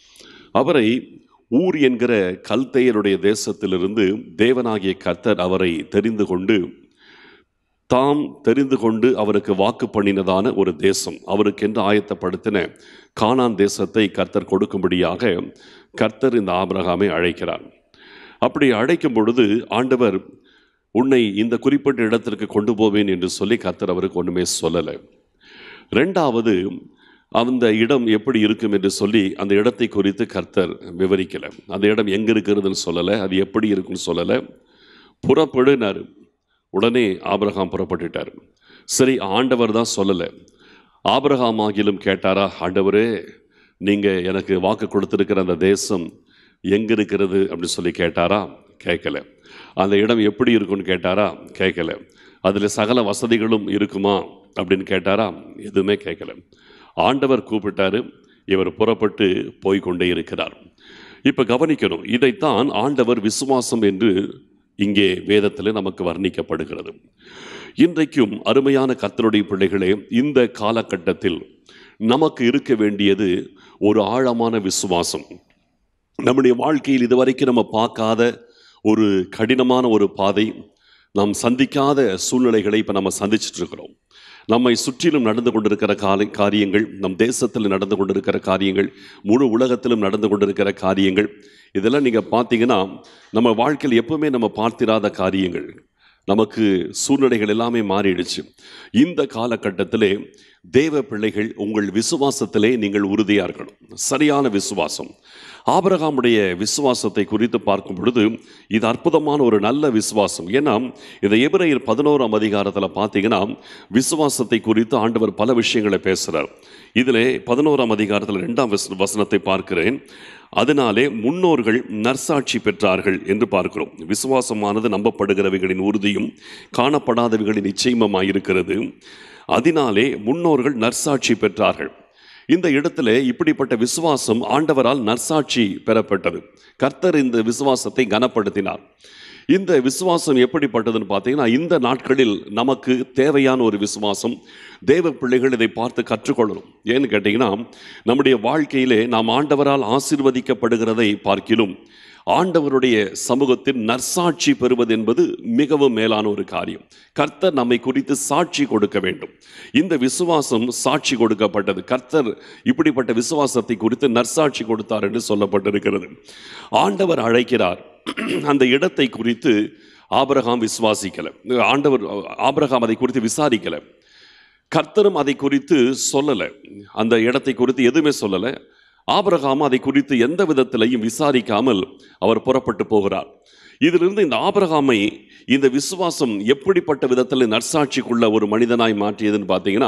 அவரை ஊர் என்கிற கல்தையருடைய தேசத்திலிருந்து தேவனாகிய கர்த்தர் அவரை தெரிந்து கொண்டு தாம் தெரிந்து கொண்டு அவருக்கு வாக்கு பண்ணினதான ஒரு தேசம் அவருக்கென்று ஆயத்தப்படுத்தின கானான் தேசத்தை கர்த்தர் கொடுக்கும்படியாக கர்த்தர் இந்த ஆபிரகாமை அழைக்கிறார் அப்படி அழைக்கும் பொழுது ஆண்டவர் உன்னை இந்த குறிப்பிட்ட இடத்திற்கு கொண்டு போவேன் என்று சொல்லி கர்த்தர் அவருக்கு ஒன்றுமே சொல்லலை ரெண்டாவது அந்த இடம் எப்படி இருக்கும் என்று சொல்லி அந்த இடத்தை குறித்து கர்த்தர் விவரிக்கலை அந்த இடம் எங்கே இருக்கிறதுன்னு சொல்லலை அது எப்படி இருக்குன்னு சொல்லலை புறப்படுனார் உடனே ஆபிரகாம் புறப்பட்டுட்டார் சரி ஆண்டவர் தான் சொல்லலை ஆபிரகாம் ஆகிலும் கேட்டாரா ஆண்டவரே நீங்கள் எனக்கு வாக்கு கொடுத்துருக்கிற அந்த தேசம் எங்கே இருக்கிறது அப்படின்னு சொல்லி கேட்டாரா கேட்கல அந்த இடம் எப்படி இருக்கும்னு கேட்டாரா கேட்கல அதில் சகல வசதிகளும் இருக்குமா அப்படின்னு கேட்டாரா எதுவுமே கேட்கல ஆண்டவர் கூப்பிட்டாரு இவர் புறப்பட்டு போய் கொண்டே இருக்கிறார் இப்போ கவனிக்கணும் இதைத்தான் ஆண்டவர் விசுவாசம் என்று இங்கே வேதத்தில் நமக்கு வர்ணிக்கப்படுகிறது இன்றைக்கும் அருமையான கர்த்தருடைய பிள்ளைகளே இந்த காலகட்டத்தில் நமக்கு இருக்க வேண்டியது ஒரு ஆழமான விசுவாசம் நம்முடைய வாழ்க்கையில் இதுவரைக்கும் நம்ம பார்க்காத ஒரு கடினமான ஒரு பாதை நாம் சந்திக்காத சூழ்நிலைகளை இப்போ நம்ம சந்திச்சுட்டு இருக்கிறோம் நம்மை சுற்றிலும் நடந்து கொண்டிருக்கிற காலை காரியங்கள் நம் தேசத்தில் நடந்து கொண்டிருக்கிற காரியங்கள் முழு உலகத்திலும் நடந்து கொண்டிருக்கிற காரியங்கள் இதெல்லாம் நீங்கள் பார்த்தீங்கன்னா நம்ம வாழ்க்கையில் எப்பவுமே நம்ம பார்த்திராத காரியங்கள் நமக்கு சூழ்நிலைகள் எல்லாமே மாறிடுச்சு இந்த காலகட்டத்திலே தேவ பிள்ளைகள் உங்கள் விசுவாசத்திலே நீங்கள் உறுதியாக இருக்கணும் சரியான விசுவாசம் ஆபிரகாமுடைய விசுவாசத்தை குறித்து பார்க்கும் பொழுது இது அற்புதமான ஒரு நல்ல விசுவாசம் ஏன்னா இந்த எபிரேயர் பதினோராம் அதிகாரத்தில் பார்த்தீங்கன்னா விசுவாசத்தை குறித்து ஆண்டவர் பல விஷயங்களை பேசுகிறார் இதில் பதினோராம் அதிகாரத்தில் ரெண்டாம் வச வசனத்தை பார்க்கிறேன் அதனாலே முன்னோர்கள் நற்சாட்சி பெற்றார்கள் என்று பார்க்கிறோம் விசுவாசமானது நம்பப்படுகிறவைகளின் உறுதியும் காணப்படாதவைகளின் நிச்சயமாய் இருக்கிறது அதனாலே முன்னோர்கள் நற்சாட்சி பெற்றார்கள் இந்த இடத்துல இப்படிப்பட்ட விசுவாசம் ஆண்டவரால் நற்சாட்சி பெறப்பட்டது கர்த்தர் இந்த விசுவாசத்தை கனப்படுத்தினார் இந்த விசுவாசம் எப்படிப்பட்டதுன்னு பார்த்தீங்கன்னா இந்த நாட்களில் நமக்கு தேவையான ஒரு விசுவாசம் தேவ பிள்ளைகள் இதை பார்த்து கற்றுக்கொள்ளணும் ஏன்னு கேட்டிங்கன்னா நம்முடைய வாழ்க்கையிலே நாம் ஆண்டவரால் ஆசீர்வதிக்கப்படுகிறதை பார்க்கிலும் ஆண்டவருடைய சமூகத்தில் நற்சாட்சி பெறுவது என்பது மிகவும் மேலான ஒரு காரியம் கர்த்தர் நம்மை குறித்து சாட்சி கொடுக்க வேண்டும் இந்த விசுவாசம் சாட்சி கொடுக்கப்பட்டது கர்த்தர் இப்படிப்பட்ட விசுவாசத்தை குறித்து நற்சாட்சி கொடுத்தார் என்று சொல்லப்பட்டிருக்கிறது ஆண்டவர் அழைக்கிறார் அந்த இடத்தை குறித்து ஆபிரகாம் விசுவாசிக்கல ஆண்டவர் ஆபிரகாம் அதை குறித்து விசாரிக்கல கர்த்தரும் அதை குறித்து சொல்லலை அந்த இடத்தை குறித்து எதுவுமே சொல்லலை ஆபிரகாம் அதை குறித்து எந்த விதத்திலையும் விசாரிக்காமல் அவர் புறப்பட்டு போகிறார் இதிலிருந்து இந்த ஆபிரகாமை இந்த விசுவாசம் எப்படிப்பட்ட விதத்தில் நற்சாட்சிக்குள்ள ஒரு மனிதனாய் மாற்றியதுன்னு பார்த்தீங்கன்னா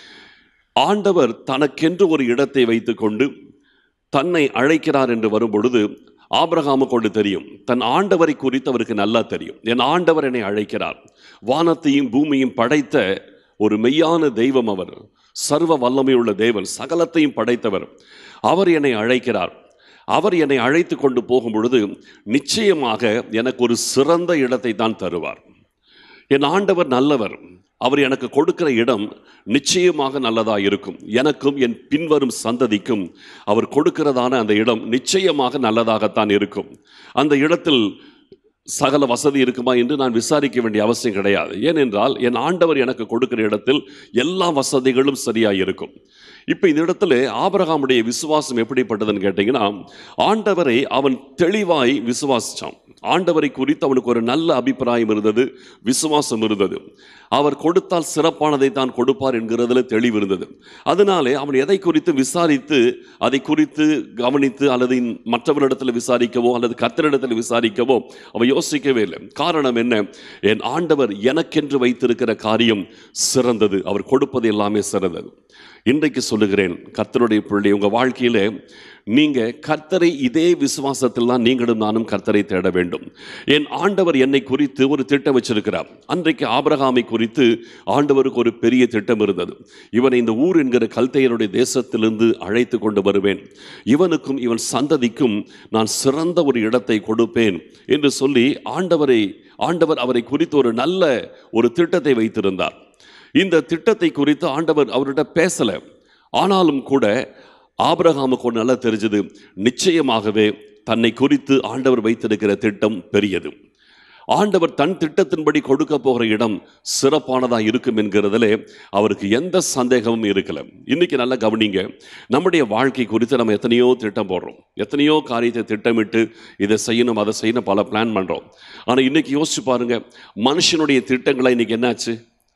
ஆண்டவர் தனக்கென்று ஒரு இடத்தை வைத்துக்கொண்டு தன்னை அழைக்கிறார் என்று வரும்பொழுது ஆபிரகாமு கொண்டு தெரியும் தன் ஆண்டவரை குறித்து அவருக்கு நல்லா தெரியும் என் ஆண்டவர் என்னை அழைக்கிறார் வானத்தையும் பூமியும் படைத்த ஒரு மெய்யான தெய்வம் அவர் சர்வ வல்லமையுள்ள தேவன் சகலத்தையும் படைத்தவர் அவர் என்னை அழைக்கிறார் அவர் என்னை அழைத்து கொண்டு போகும் பொழுது நிச்சயமாக எனக்கு ஒரு சிறந்த இடத்தை தான் தருவார் என் ஆண்டவர் நல்லவர் அவர் எனக்கு கொடுக்கிற இடம் நிச்சயமாக நல்லதாக இருக்கும் எனக்கும் என் பின்வரும் சந்ததிக்கும் அவர் கொடுக்கிறதான அந்த இடம் நிச்சயமாக நல்லதாகத்தான் இருக்கும் அந்த இடத்தில் சகல வசதி இருக்குமா என்று நான் விசாரிக்க வேண்டிய அவசியம் கிடையாது ஏனென்றால் என் ஆண்டவர் எனக்கு கொடுக்கிற இடத்தில் எல்லா வசதிகளும் சரியாக இருக்கும் இப்போ இந்த இடத்துல ஆபரகாமுடைய விசுவாசம் எப்படிப்பட்டதுன்னு கேட்டிங்கன்னா ஆண்டவரை அவன் தெளிவாய் விசுவாசிச்சான் ஆண்டவரை குறித்து அவனுக்கு ஒரு நல்ல அபிப்பிராயம் இருந்தது விசுவாசம் இருந்தது அவர் கொடுத்தால் சிறப்பானதை தான் கொடுப்பார் என்கிறதுல தெளிவு இருந்தது அதனாலே அவன் எதை குறித்து விசாரித்து அதை குறித்து கவனித்து அல்லது மற்றவரிடத்தில் விசாரிக்கவோ அல்லது கத்தரிடத்தில் விசாரிக்கவோ அவன் யோசிக்கவே இல்லை காரணம் என்ன என் ஆண்டவர் எனக்கென்று வைத்திருக்கிற காரியம் சிறந்தது அவர் கொடுப்பது எல்லாமே சிறந்தது இன்றைக்கு சொல்லுகிறேன் கர்த்தருடைய பிள்ளை உங்கள் வாழ்க்கையில் நீங்கள் கர்த்தரை இதே விசுவாசத்தில் தான் நீங்களும் நானும் கர்த்தரை தேட வேண்டும் என் ஆண்டவர் என்னை குறித்து ஒரு திட்டம் வச்சிருக்கிறார் அன்றைக்கு ஆபிரகாமை குறித்து ஆண்டவருக்கு ஒரு பெரிய திட்டம் இருந்தது இவனை இந்த ஊர் என்கிற கல்தையருடைய தேசத்திலிருந்து அழைத்து கொண்டு வருவேன் இவனுக்கும் இவன் சந்ததிக்கும் நான் சிறந்த ஒரு இடத்தை கொடுப்பேன் என்று சொல்லி ஆண்டவரை ஆண்டவர் அவரை குறித்து ஒரு நல்ல ஒரு திட்டத்தை வைத்திருந்தார் இந்த திட்டத்தை குறித்து ஆண்டவர் அவர்கிட்ட பேசலை ஆனாலும் கூட ஆபிரகாமுக்கு ஒன்று நல்லா தெரிஞ்சது நிச்சயமாகவே தன்னை குறித்து ஆண்டவர் வைத்திருக்கிற திட்டம் பெரியது ஆண்டவர் தன் திட்டத்தின்படி கொடுக்க போகிற இடம் சிறப்பானதாக இருக்கும் என்கிறதுல அவருக்கு எந்த சந்தேகமும் இருக்கல இன்னைக்கு நல்லா கவனிங்க நம்முடைய வாழ்க்கை குறித்து நம்ம எத்தனையோ திட்டம் போடுறோம் எத்தனையோ காரியத்தை திட்டமிட்டு இதை செய்யணும் அதை செய்யணும் பல பிளான் பண்ணுறோம் ஆனால் இன்னைக்கு யோசிச்சு பாருங்க மனுஷனுடைய திட்டங்களை இன்னைக்கு என்னாச்சு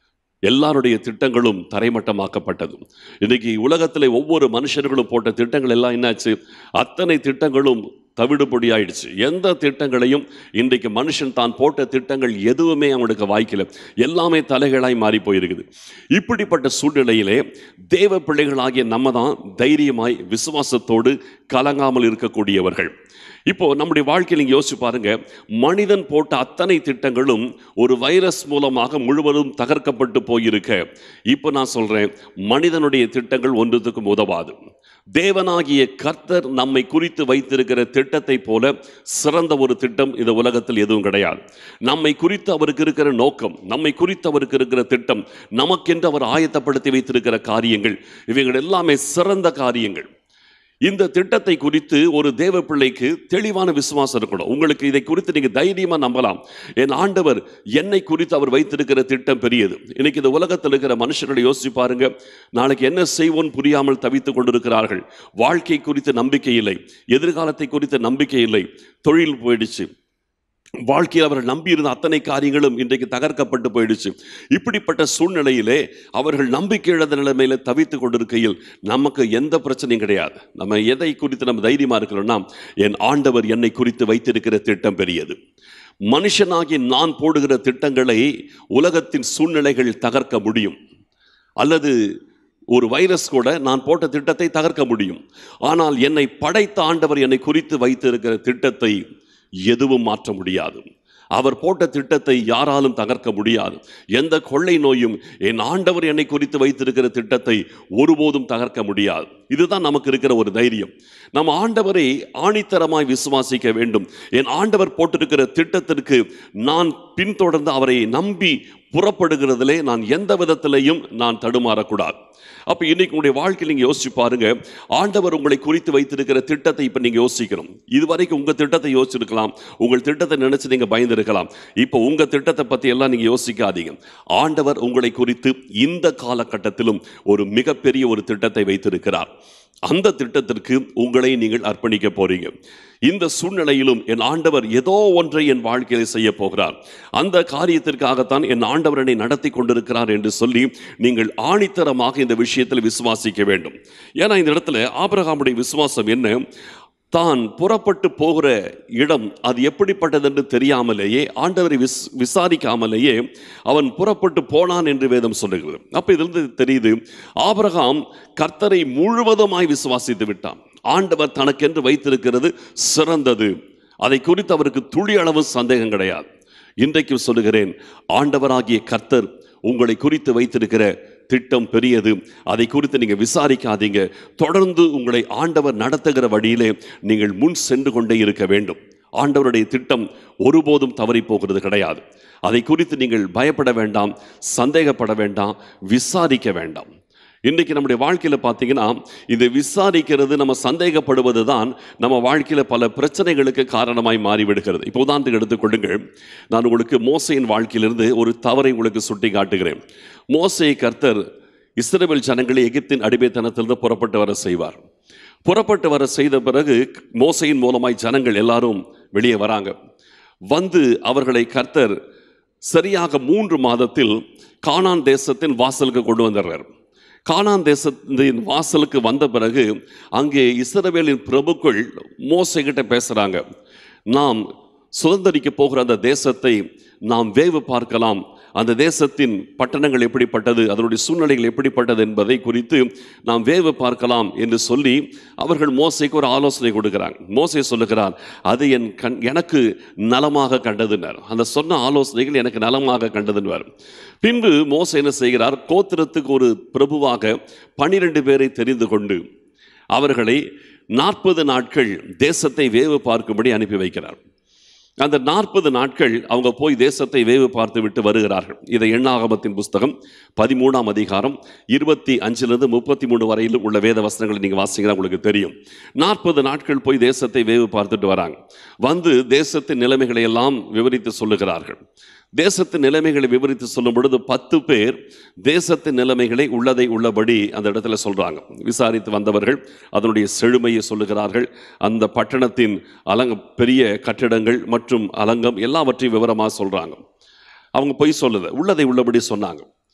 எல்லாருடைய திட்டங்களும் தரைமட்டமாக்கப்பட்டது இன்னைக்கு உலகத்தில் ஒவ்வொரு மனுஷர்களும் போட்ட திட்டங்கள் எல்லாம் என்னாச்சு அத்தனை திட்டங்களும் தவிடுபொடி ஆயிடுச்சு எந்த திட்டங்களையும் இன்றைக்கு மனுஷன் தான் போட்ட திட்டங்கள் எதுவுமே அவனுக்கு வாய்க்கல எல்லாமே தலைகளாய் மாறி போயிருக்குது இப்படிப்பட்ட சூழ்நிலையிலே தேவ பிள்ளைகளாகிய நம்ம தான் தைரியமாய் விசுவாசத்தோடு கலங்காமல் இருக்கக்கூடியவர்கள் இப்போ நம்முடைய வாழ்க்கையில் நீங்க யோசிச்சு பாருங்க மனிதன் போட்ட அத்தனை திட்டங்களும் ஒரு வைரஸ் மூலமாக முழுவதும் தகர்க்கப்பட்டு போயிருக்க இப்போ நான் சொல்றேன் மனிதனுடைய திட்டங்கள் ஒன்றுத்துக்கும் உதவாது தேவனாகிய கர்த்தர் நம்மை குறித்து வைத்திருக்கிற திட்டத்தை போல சிறந்த ஒரு திட்டம் இந்த உலகத்தில் எதுவும் கிடையாது நம்மை குறித்து அவருக்கு இருக்கிற நோக்கம் நம்மை குறித்து அவருக்கு இருக்கிற திட்டம் நமக்கென்று அவர் ஆயத்தப்படுத்தி வைத்திருக்கிற காரியங்கள் இவைகள் எல்லாமே சிறந்த காரியங்கள் இந்த திட்டத்தை குறித்து ஒரு தேவ பிள்ளைக்கு தெளிவான விசுவாசம் இருக்கணும் உங்களுக்கு இதை குறித்து நீங்க தைரியமா நம்பலாம் என் ஆண்டவர் என்னை குறித்து அவர் வைத்திருக்கிற திட்டம் பெரியது இன்னைக்கு இந்த உலகத்தில் இருக்கிற மனுஷர்களை யோசிச்சு பாருங்க நாளைக்கு என்ன செய்வோம் புரியாமல் தவித்துக் கொண்டிருக்கிறார்கள் வாழ்க்கை குறித்து நம்பிக்கை இல்லை எதிர்காலத்தை குறித்த நம்பிக்கை இல்லை தொழில் போயிடுச்சு வாழ்க்கையில் அவர்கள் நம்பியிருந்த அத்தனை காரியங்களும் இன்றைக்கு தகர்க்கப்பட்டு போயிடுச்சு இப்படிப்பட்ட சூழ்நிலையிலே அவர்கள் நம்பிக்கை இழந்த நிலைமையில தவித்து கொண்டிருக்கையில் நமக்கு எந்த பிரச்சனையும் கிடையாது நம்ம எதை குறித்து நம்ம தைரியமா இருக்கிறோம்னா என் ஆண்டவர் என்னை குறித்து வைத்திருக்கிற திட்டம் பெரியது மனுஷனாகி நான் போடுகிற திட்டங்களை உலகத்தின் சூழ்நிலைகள் தகர்க்க முடியும் அல்லது ஒரு வைரஸ் கூட நான் போட்ட திட்டத்தை தகர்க்க முடியும் ஆனால் என்னை படைத்த ஆண்டவர் என்னை குறித்து வைத்திருக்கிற திட்டத்தை எதுவும் மாற்ற முடியாது அவர் போட்ட திட்டத்தை யாராலும் தகர்க்க முடியாது எந்த கொள்ளை நோயும் என் ஆண்டவர் என்னை குறித்து வைத்திருக்கிற திட்டத்தை ஒருபோதும் தகர்க்க முடியாது இதுதான் நமக்கு இருக்கிற ஒரு தைரியம் நம்ம ஆண்டவரை ஆணித்தரமாய் விசுவாசிக்க வேண்டும் என் ஆண்டவர் போட்டிருக்கிற திட்டத்திற்கு நான் பின்தொடர்ந்து அவரை நம்பி புறப்படுகிறதிலே நான் எந்த விதத்திலையும் நான் தடுமாறக்கூடாது அப்போ இன்னைக்கு உங்களுடைய வாழ்க்கையில் நீங்கள் யோசிச்சு பாருங்க ஆண்டவர் உங்களை குறித்து வைத்திருக்கிற திட்டத்தை இப்போ நீங்கள் யோசிக்கணும் இதுவரைக்கும் உங்கள் திட்டத்தை யோசிச்சிருக்கலாம் உங்கள் திட்டத்தை நினைச்சு நீங்கள் பயந்துருக்கலாம் இப்போ உங்கள் திட்டத்தை பற்றி எல்லாம் நீங்கள் யோசிக்காதீங்க ஆண்டவர் உங்களை குறித்து இந்த காலகட்டத்திலும் ஒரு மிகப்பெரிய ஒரு திட்டத்தை வைத்திருக்கிறார் அந்த திட்டத்திற்கு உங்களை நீங்கள் அர்ப்பணிக்க போறீங்க இந்த சூழ்நிலையிலும் என் ஆண்டவர் ஏதோ ஒன்றை என் வாழ்க்கையில் செய்ய போகிறார் அந்த காரியத்திற்காகத்தான் என் ஆண்டவர் என்னை நடத்தி கொண்டிருக்கிறார் என்று சொல்லி நீங்கள் ஆணித்தரமாக இந்த விஷயத்தில் விசுவாசிக்க வேண்டும் ஏன்னா இந்த இடத்துல ஆபிரகாமுடைய விசுவாசம் என்ன தான் புறப்பட்டு போகிற இடம் அது எப்படிப்பட்டது என்று தெரியாமலேயே ஆண்டவரை விஸ் விசாரிக்காமலேயே அவன் புறப்பட்டு போனான் என்று வேதம் சொல்லுகிறது அப்ப இதிலிருந்து தெரியுது ஆபிரகாம் கர்த்தரை முழுவதுமாய் விசுவாசித்து விட்டான் ஆண்டவர் தனக்கென்று வைத்திருக்கிறது சிறந்தது அதை குறித்து அவருக்கு துளி அளவு சந்தேகம் கிடையாது இன்றைக்கு சொல்லுகிறேன் ஆண்டவராகிய கர்த்தர் உங்களை குறித்து வைத்திருக்கிற திட்டம் பெரியது அதை குறித்து நீங்கள் விசாரிக்காதீங்க தொடர்ந்து உங்களை ஆண்டவர் நடத்துகிற வழியிலே நீங்கள் முன் சென்று கொண்டே இருக்க வேண்டும் ஆண்டவருடைய திட்டம் ஒருபோதும் தவறி போகிறது கிடையாது அதை குறித்து நீங்கள் பயப்பட வேண்டாம் சந்தேகப்பட வேண்டாம் விசாரிக்க வேண்டாம் இன்றைக்கி நம்முடைய வாழ்க்கையில் பார்த்தீங்கன்னா இது விசாரிக்கிறது நம்ம சந்தேகப்படுவது தான் நம்ம வாழ்க்கையில் பல பிரச்சனைகளுக்கு காரணமாய் மாறிவிடுகிறது இப்போ உதாரணத்துக்கு எடுத்துக்கொள்ளுங்கள் நான் உங்களுக்கு மோசையின் வாழ்க்கையிலிருந்து ஒரு தவறை உங்களுக்கு சுட்டி காட்டுகிறேன் மோசையை கர்த்தர் இஸ்ரவேல் ஜனங்களை எகிப்தின் அடிமைத்தனத்திலிருந்து புறப்பட்டு வர செய்வார் புறப்பட்டு வர செய்த பிறகு மோசையின் மூலமாய் ஜனங்கள் எல்லாரும் வெளியே வராங்க வந்து அவர்களை கர்த்தர் சரியாக மூன்று மாதத்தில் கானான் தேசத்தின் வாசலுக்கு கொண்டு வந்துடுறார் கானான் தேசத்தின் வாசலுக்கு வந்த பிறகு அங்கே இஸ்ரவேலின் பிரபுக்கள் மோசைகிட்ட பேசுகிறாங்க நாம் சுதந்திரிக்க போகிற அந்த தேசத்தை நாம் வேவு பார்க்கலாம் அந்த தேசத்தின் பட்டணங்கள் எப்படிப்பட்டது அதனுடைய சூழ்நிலைகள் எப்படிப்பட்டது என்பதை குறித்து நாம் வேவு பார்க்கலாம் என்று சொல்லி அவர்கள் மோசைக்கு ஒரு ஆலோசனை கொடுக்கிறாங்க மோசை சொல்லுகிறார் அது என் கண் எனக்கு நலமாக கண்டதுன்னார் அந்த சொன்ன ஆலோசனைகள் எனக்கு நலமாக கண்டதுன்னுவார் பின்பு மோசை என்ன செய்கிறார் கோத்திரத்துக்கு ஒரு பிரபுவாக பனிரெண்டு பேரை தெரிந்து கொண்டு அவர்களை நாற்பது நாட்கள் தேசத்தை வேவு பார்க்கும்படி அனுப்பி வைக்கிறார் அந்த நாற்பது நாட்கள் அவங்க போய் தேசத்தை வேவு பார்த்து விட்டு வருகிறார்கள் இதை எண்ணாகமத்தின் புஸ்தகம் பதிமூணாம் அதிகாரம் இருபத்தி அஞ்சிலிருந்து முப்பத்தி மூணு வரையில் உள்ள வேத வசனங்களை நீங்கள் வாசிங்கன்னா உங்களுக்கு தெரியும் நாற்பது நாட்கள் போய் தேசத்தை வேவு பார்த்துட்டு வராங்க வந்து தேசத்தின் நிலைமைகளை எல்லாம் விவரித்து சொல்லுகிறார்கள் தேசத்தின் நிலைமைகளை விவரித்து சொல்லும் பொழுது பத்து பேர் தேசத்தின் நிலைமைகளை உள்ளதை உள்ளபடி அந்த இடத்துல சொல்றாங்க விசாரித்து வந்தவர்கள் அதனுடைய செழுமையை சொல்லுகிறார்கள் அந்த பட்டணத்தின் அலங்க பெரிய கட்டிடங்கள் மற்றும் அலங்கம் எல்லாவற்றையும் விவரமாக சொல்றாங்க அவங்க பொய் சொல்லுது உள்ளதை உள்ளபடி சொன்னாங்க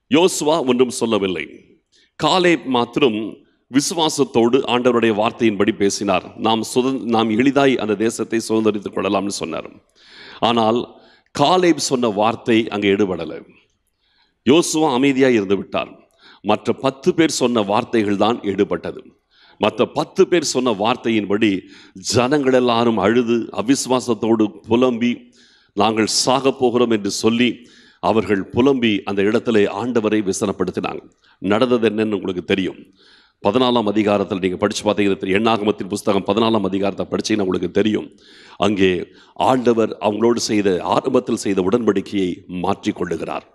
யோசுவா ஒன்றும் சொல்லவில்லை காலே மாத்திரம் விசுவாசத்தோடு ஆண்டவருடைய வார்த்தையின்படி பேசினார் நாம் சுத நாம் எளிதாய் அந்த தேசத்தை சுதந்திரித்துக் கொள்ளலாம்னு சொன்னார் ஆனால் காலேப் சொன்ன வார்த்தை அங்கே எடுபடலை யோசுவா அமைதியாக இருந்து விட்டார் மற்ற பத்து பேர் சொன்ன வார்த்தைகள் தான் எடுபட்டது மற்ற பத்து பேர் சொன்ன வார்த்தையின்படி ஜனங்கள் எல்லாரும் அழுது அவிசுவாசத்தோடு புலம்பி நாங்கள் சாக போகிறோம் என்று சொல்லி அவர்கள் புலம்பி அந்த இடத்துல ஆண்டவரை விசனப்படுத்தினாங்க நடந்தது என்னன்னு உங்களுக்கு தெரியும் பதினாலாம் அதிகாரத்தில் நீங்கள் படித்து பார்த்தீங்கன்னா தெரியும் எண்ணாகமத்தின் புஸ்தகம் பதினாலாம் அதிகாரத்தை படிச்சீங்கன்னா உங்களுக்கு தெரியும் அங்கே ஆண்டவர் அவங்களோடு செய்த ஆரம்பத்தில் செய்த உடன்படிக்கையை மாற்றிக் கொள்ளுகிறார்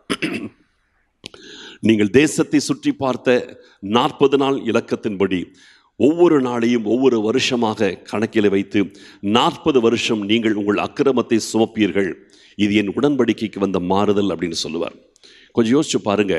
நீங்கள் தேசத்தை சுற்றி பார்த்த நாற்பது நாள் இலக்கத்தின்படி ஒவ்வொரு நாளையும் ஒவ்வொரு வருஷமாக கணக்கில் வைத்து நாற்பது வருஷம் நீங்கள் உங்கள் அக்கிரமத்தை சுமப்பீர்கள் இது என் உடன்படிக்கைக்கு வந்த மாறுதல் அப்படின்னு சொல்லுவார் கொஞ்சம் யோசிச்சு பாருங்க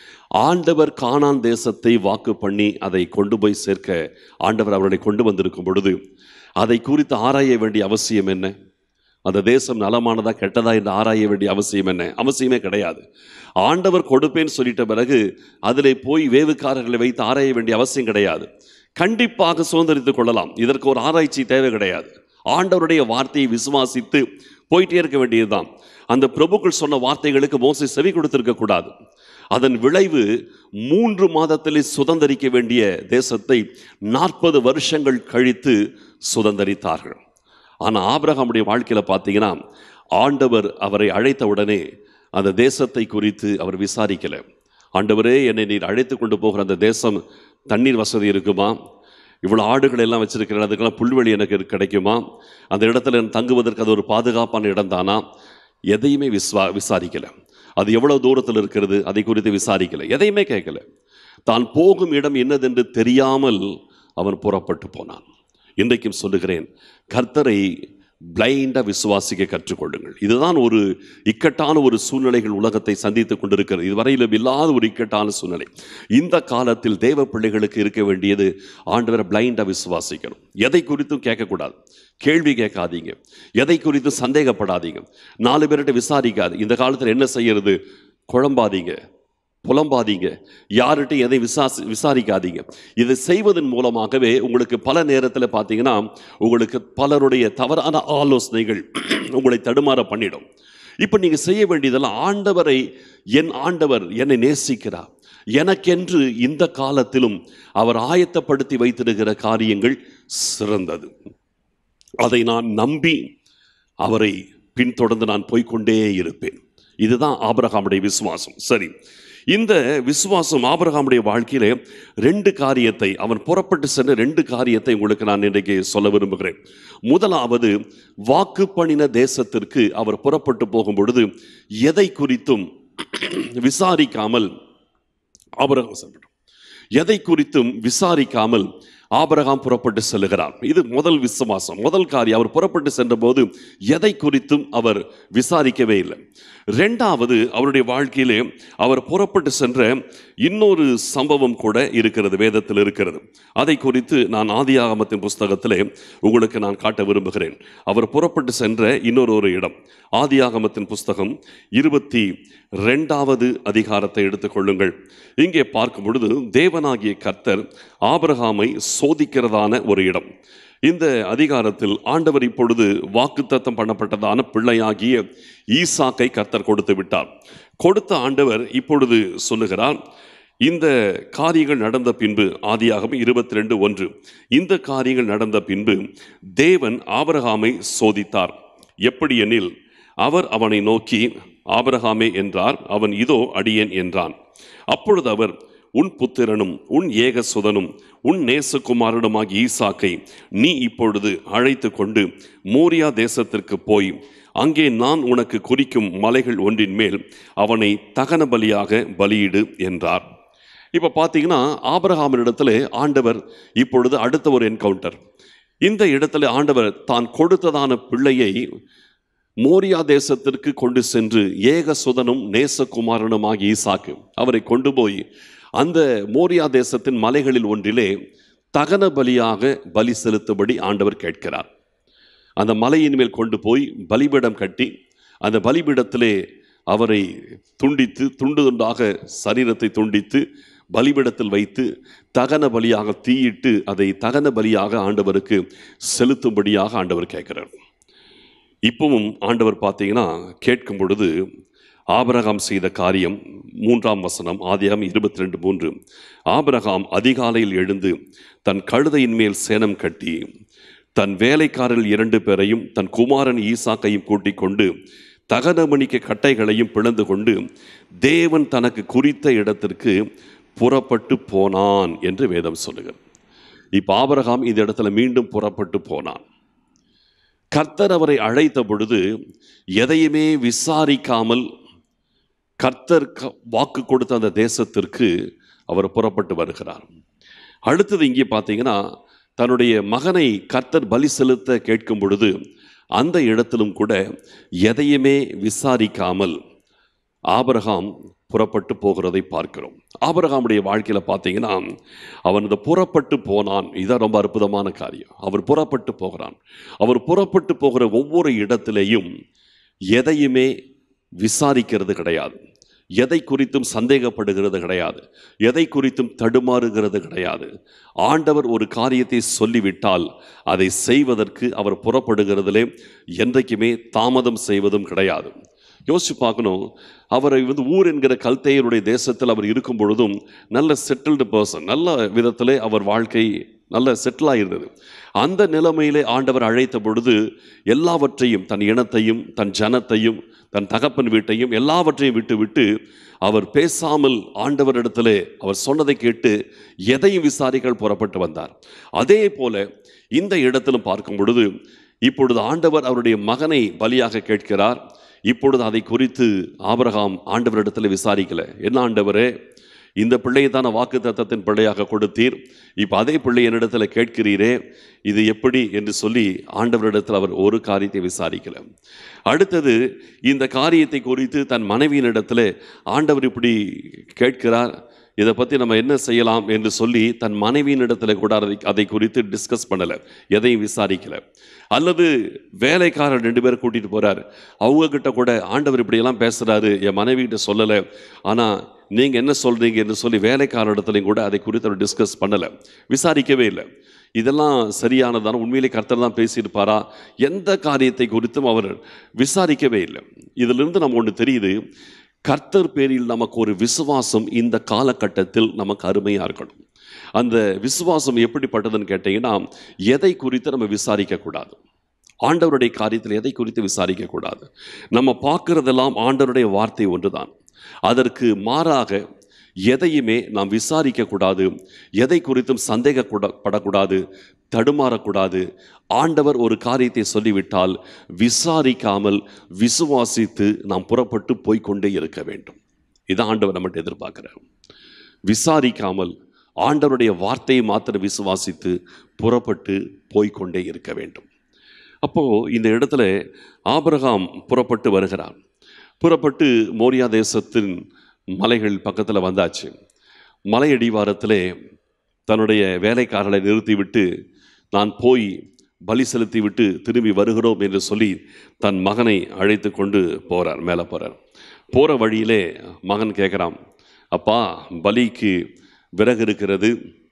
ஆண்டவர் கானான் தேசத்தை வாக்கு பண்ணி அதை கொண்டு போய் சேர்க்க ஆண்டவர் அவர்களை கொண்டு வந்திருக்கும் பொழுது அதை குறித்து ஆராய வேண்டிய அவசியம் என்ன அந்த தேசம் நலமானதா கெட்டதா என்று ஆராய வேண்டிய அவசியம் என்ன அவசியமே கிடையாது ஆண்டவர் கொடுப்பேன்னு சொல்லிட்ட பிறகு அதிலே போய் வேவுக்காரர்களை வைத்து ஆராய வேண்டிய அவசியம் கிடையாது கண்டிப்பாக சுதந்திரித்துக் கொள்ளலாம் இதற்கு ஒரு ஆராய்ச்சி தேவை கிடையாது ஆண்டவருடைய வார்த்தையை விசுவாசித்து போயிட்டே இருக்க வேண்டியதுதான் அந்த பிரபுக்கள் சொன்ன வார்த்தைகளுக்கு மோசை செவி கொடுத்திருக்க கூடாது அதன் விளைவு மூன்று மாதத்திலே சுதந்தரிக்க வேண்டிய தேசத்தை நாற்பது வருஷங்கள் கழித்து சுதந்தரித்தார்கள் ஆனால் ஆபிரகாமுடைய வாழ்க்கையில் பார்த்தீங்கன்னா ஆண்டவர் அவரை அழைத்த உடனே அந்த தேசத்தை குறித்து அவர் விசாரிக்கலை ஆண்டவரே என்னை நீர் அழைத்து கொண்டு போகிற அந்த தேசம் தண்ணீர் வசதி இருக்குமா இவ்வளோ ஆடுகள் எல்லாம் வச்சிருக்கிறேன் அதுக்கெல்லாம் புல்வெளி எனக்கு இருக்கு- கிடைக்குமா அந்த இடத்துல நான் தங்குவதற்கு அது ஒரு பாதுகாப்பான இடம் தானா எதையுமே விஸ்வா விசாரிக்கலை அது எவ்வளவு தூரத்தில் இருக்கிறது அதை குறித்து விசாரிக்கலை எதையுமே கேட்கல தான் போகும் இடம் என்னதென்று தெரியாமல் அவன் புறப்பட்டு போனான் இன்றைக்கும் சொல்லுகிறேன் கர்த்தரை பிளைண்டாக விசுவாசிக்க கற்றுக்கொள்ளுங்கள் இதுதான் ஒரு இக்கட்டான ஒரு சூழ்நிலைகள் உலகத்தை சந்தித்துக் கொண்டிருக்கிறது இதுவரையிலும் இல்லாத ஒரு இக்கட்டான சூழ்நிலை இந்த காலத்தில் தேவ பிள்ளைகளுக்கு இருக்க வேண்டியது ஆண்டவரை பிளைண்டாக விசுவாசிக்கணும் எதை குறித்தும் கேட்கக்கூடாது கேள்வி கேட்காதீங்க எதை குறித்தும் சந்தேகப்படாதீங்க நாலு பேர்கிட்ட விசாரிக்காது இந்த காலத்தில் என்ன செய்யறது குழம்பாதீங்க புலம்பாதீங்க யார்கிட்டையும் எதை விசாசி விசாரிக்காதீங்க இதை செய்வதன் மூலமாகவே உங்களுக்கு பல நேரத்தில் பார்த்தீங்கன்னா உங்களுக்கு பலருடைய தவறான ஆலோசனைகள் உங்களை தடுமாற பண்ணிடும் இப்போ நீங்கள் செய்ய வேண்டியதெல்லாம் ஆண்டவரை என் ஆண்டவர் என்னை நேசிக்கிறார் எனக்கென்று இந்த காலத்திலும் அவர் ஆயத்தப்படுத்தி வைத்திருக்கிற காரியங்கள் சிறந்தது அதை நான் நம்பி அவரை பின்தொடர்ந்து நான் போய்க்கொண்டே இருப்பேன் இதுதான் ஆபிரகாமுடைய விசுவாசம் சரி இந்த விசுவாசம் ஆபிரகாமுடைய வாழ்க்கையிலே ரெண்டு காரியத்தை அவன் புறப்பட்டு சென்ற ரெண்டு காரியத்தை உங்களுக்கு நான் இன்றைக்கு சொல்ல விரும்புகிறேன் முதலாவது வாக்கு பண்ணின தேசத்திற்கு அவர் புறப்பட்டு போகும் பொழுது எதை குறித்தும் விசாரிக்காமல் ஆபிரகாம் சென்றோம் எதை குறித்தும் விசாரிக்காமல் ஆபிரகாம் புறப்பட்டு செல்லுகிறார் இது முதல் விசுவாசம் முதல் காரியம் அவர் புறப்பட்டு சென்றபோது எதை குறித்தும் அவர் விசாரிக்கவே இல்லை ரெண்டாவது அவருடைய வாழ்க்கையிலே அவர் புறப்பட்டு சென்ற இன்னொரு சம்பவம் கூட இருக்கிறது வேதத்தில் இருக்கிறது அதை குறித்து நான் ஆதியாகமத்தின் புஸ்தகத்திலே உங்களுக்கு நான் காட்ட விரும்புகிறேன் அவர் புறப்பட்டு சென்ற இன்னொரு ஒரு இடம் ஆதியாகமத்தின் புஸ்தகம் இருபத்தி ரெண்டாவது அதிகாரத்தை எடுத்துக்கொள்ளுங்கள் இங்கே பார்க்கும் பொழுது தேவனாகிய கர்த்தர் ஆபிரகாமை சோதிக்கிறதான ஒரு இடம் இந்த அதிகாரத்தில் ஆண்டவர் இப்பொழுது வாக்குத்தத்தம் பண்ணப்பட்டதான பிள்ளையாகிய ஈசாக்கை கர்த்தர் கொடுத்து விட்டார் கொடுத்த ஆண்டவர் இப்பொழுது சொல்லுகிறார் இந்த காரியங்கள் நடந்த பின்பு ஆதியாகமம் இருபத்தி ரெண்டு ஒன்று இந்த காரியங்கள் நடந்த பின்பு தேவன் ஆபிரகாமை சோதித்தார் எப்படி எனில் அவர் அவனை நோக்கி ஆபிரகாமே என்றார் அவன் இதோ அடியேன் என்றான் அப்பொழுது அவர் உன் புத்திரனும் உன் ஏகசுதனும் உன் நேசகுமாரனுமாகிய ஈசாக்கை நீ இப்பொழுது அழைத்து கொண்டு மோரியா தேசத்திற்கு போய் அங்கே நான் உனக்கு குறிக்கும் மலைகள் ஒன்றின் மேல் அவனை தகன பலியாக பலியிடு என்றார் இப்போ பார்த்தீங்கன்னா ஆபிரகாமினிடத்தில் ஆண்டவர் இப்பொழுது அடுத்த ஒரு என்கவுண்டர் இந்த இடத்துல ஆண்டவர் தான் கொடுத்ததான பிள்ளையை மோரியா தேசத்திற்கு கொண்டு சென்று ஏகசுதனும் நேசகுமாரனுமாகிய ஈசாக்கு அவரை கொண்டு போய் அந்த மோரியா தேசத்தின் மலைகளில் ஒன்றிலே தகன பலியாக பலி செலுத்தும்படி ஆண்டவர் கேட்கிறார் அந்த மலையின் மேல் கொண்டு போய் பலிபீடம் கட்டி அந்த பலிபீடத்திலே அவரை துண்டித்து துண்டு துண்டாக சரீரத்தை துண்டித்து பலிபிடத்தில் வைத்து தகன பலியாக தீயிட்டு அதை தகன பலியாக ஆண்டவருக்கு செலுத்தும்படியாக ஆண்டவர் கேட்கிறார் இப்பவும் ஆண்டவர் பார்த்தீங்கன்னா கேட்கும் பொழுது ஆபிரகாம் செய்த காரியம் மூன்றாம் வசனம் ஆதியாகம் இருபத்தி ரெண்டு மூன்று ஆபிரகாம் அதிகாலையில் எழுந்து தன் கழுதையின் மேல் சேணம் கட்டி தன் வேலைக்காரர்கள் இரண்டு பேரையும் தன் குமாரன் ஈசாக்கையும் கூட்டிக் கொண்டு தகனமணிக்க கட்டைகளையும் பிளந்து கொண்டு தேவன் தனக்கு குறித்த இடத்திற்கு புறப்பட்டு போனான் என்று வேதம் சொல்லுகிறது இப்போ ஆபிரகாம் இந்த இடத்துல மீண்டும் புறப்பட்டு போனான் கர்த்தர் அவரை அழைத்த பொழுது எதையுமே விசாரிக்காமல் கர்த்தர் க- வாக்கு கொடுத்த அந்த தேசத்திற்கு அவர் புறப்பட்டு வருகிறார் அடுத்தது இங்கே பார்த்தீங்கன்னா தன்னுடைய மகனை கர்த்தர் பலி செலுத்த கேட்கும் பொழுது அந்த இடத்திலும் கூட எதையுமே விசாரிக்காமல் ஆபிரகாம் புறப்பட்டு போகிறதை பார்க்கிறோம் ஆபிரகாமுடைய வாழ்க்கையில பார்த்தீங்கன்னா அவன் இந்த புறப்பட்டு போனான் இதான் ரொம்ப அற்புதமான காரியம் அவர் புறப்பட்டு போகிறான் அவர் புறப்பட்டு போகிற ஒவ்வொரு இடத்திலேயும் எதையுமே விசாரிக்கிறது கிடையாது எதை குறித்தும் சந்தேகப்படுகிறது கிடையாது எதை குறித்தும் தடுமாறுகிறது கிடையாது ஆண்டவர் ஒரு காரியத்தை சொல்லிவிட்டால் அதை செய்வதற்கு அவர் புறப்படுகிறதிலே என்றைக்குமே தாமதம் செய்வதும் கிடையாது யோசிச்சு பார்க்கணும் அவரை வந்து ஊர் என்கிற கல்தையருடைய தேசத்தில் அவர் இருக்கும் பொழுதும் நல்ல செட்டில்டு பர்சன் நல்ல விதத்திலே அவர் வாழ்க்கை நல்ல செட்டில் ஆயிருந்தது அந்த நிலைமையிலே ஆண்டவர் அழைத்த பொழுது எல்லாவற்றையும் தன் இனத்தையும் தன் ஜனத்தையும் தன் தகப்பன் வீட்டையும் எல்லாவற்றையும் விட்டு விட்டு அவர் பேசாமல் ஆண்டவரிடத்திலே அவர் சொன்னதை கேட்டு எதையும் விசாரிகள் புறப்பட்டு வந்தார் அதே போல இந்த இடத்திலும் பார்க்கும் பொழுது இப்பொழுது ஆண்டவர் அவருடைய மகனை பலியாக கேட்கிறார் இப்பொழுது அதை குறித்து ஆபிரகாம் ஆண்டவரிடத்தில் விசாரிக்கல என்ன ஆண்டவரே இந்த பிள்ளையை தான வாக்கு தத்தத்தின் பிள்ளையாக கொடுத்தீர் இப்போ அதே பிள்ளை என்னிடத்தில் கேட்கிறீரே இது எப்படி என்று சொல்லி ஆண்டவரிடத்தில் அவர் ஒரு காரியத்தை விசாரிக்கல அடுத்தது இந்த காரியத்தை குறித்து தன் மனைவியினிடத்தில் ஆண்டவர் இப்படி கேட்கிறார் இதை பற்றி நம்ம என்ன செய்யலாம் என்று சொல்லி தன் மனைவியினிடத்தில் கூட அதை அதை குறித்து டிஸ்கஸ் பண்ணலை எதையும் விசாரிக்கல அல்லது வேலைக்காரர் ரெண்டு பேரை கூட்டிகிட்டு போகிறார் அவங்க கிட்ட கூட ஆண்டவர் இப்படியெல்லாம் பேசுகிறாரு என் மனைவி கிட்ட சொல்லலை ஆனால் நீங்கள் என்ன சொல்கிறீங்க என்று சொல்லி வேலைக்கார இடத்துலையும் கூட அதை குறித்து அவர் டிஸ்கஸ் பண்ணலை விசாரிக்கவே இல்லை இதெல்லாம் சரியானதான உண்மையிலே கர்த்தர் தான் பேசியிருப்பாரா எந்த காரியத்தை குறித்தும் அவர் விசாரிக்கவே இல்லை இதிலிருந்து நம்ம ஒன்று தெரியுது கர்த்தர் பேரில் நமக்கு ஒரு விசுவாசம் இந்த காலகட்டத்தில் நமக்கு அருமையாக இருக்கணும் அந்த விசுவாசம் எப்படிப்பட்டதுன்னு கேட்டிங்கன்னா எதை குறித்து நம்ம விசாரிக்கக்கூடாது ஆண்டவருடைய காரியத்தில் எதை குறித்து விசாரிக்கக்கூடாது நம்ம பார்க்குறதெல்லாம் ஆண்டவருடைய வார்த்தை ஒன்றுதான் அதற்கு மாறாக எதையுமே நாம் விசாரிக்கக்கூடாது எதை குறித்தும் சந்தேகப்படக்கூடாது தடுமாறக்கூடாது ஆண்டவர் ஒரு காரியத்தை சொல்லிவிட்டால் விசாரிக்காமல் விசுவாசித்து நாம் புறப்பட்டு போய்க்கொண்டே இருக்க வேண்டும் இதான் ஆண்டவர் நம்மகிட்ட எதிர்பார்க்கிறார் விசாரிக்காமல் ஆண்டவருடைய வார்த்தையை மாத்திரம் விசுவாசித்து புறப்பட்டு போய்க்கொண்டே இருக்க வேண்டும் அப்போ இந்த இடத்துல ஆபிரகாம் புறப்பட்டு வருகிறார் புறப்பட்டு மோரியா தேசத்தின் மலைகள் பக்கத்தில் வந்தாச்சு மலையடிவாரத்திலே தன்னுடைய வேலைக்காரர்களை நிறுத்திவிட்டு நான் போய் பலி செலுத்தி விட்டு திரும்பி வருகிறோம் என்று சொல்லி தன் மகனை அழைத்து கொண்டு போகிறார் மேலே போகிறார் போகிற வழியிலே மகன் கேட்குறான் அப்பா பலிக்கு விறகு இருக்கிறது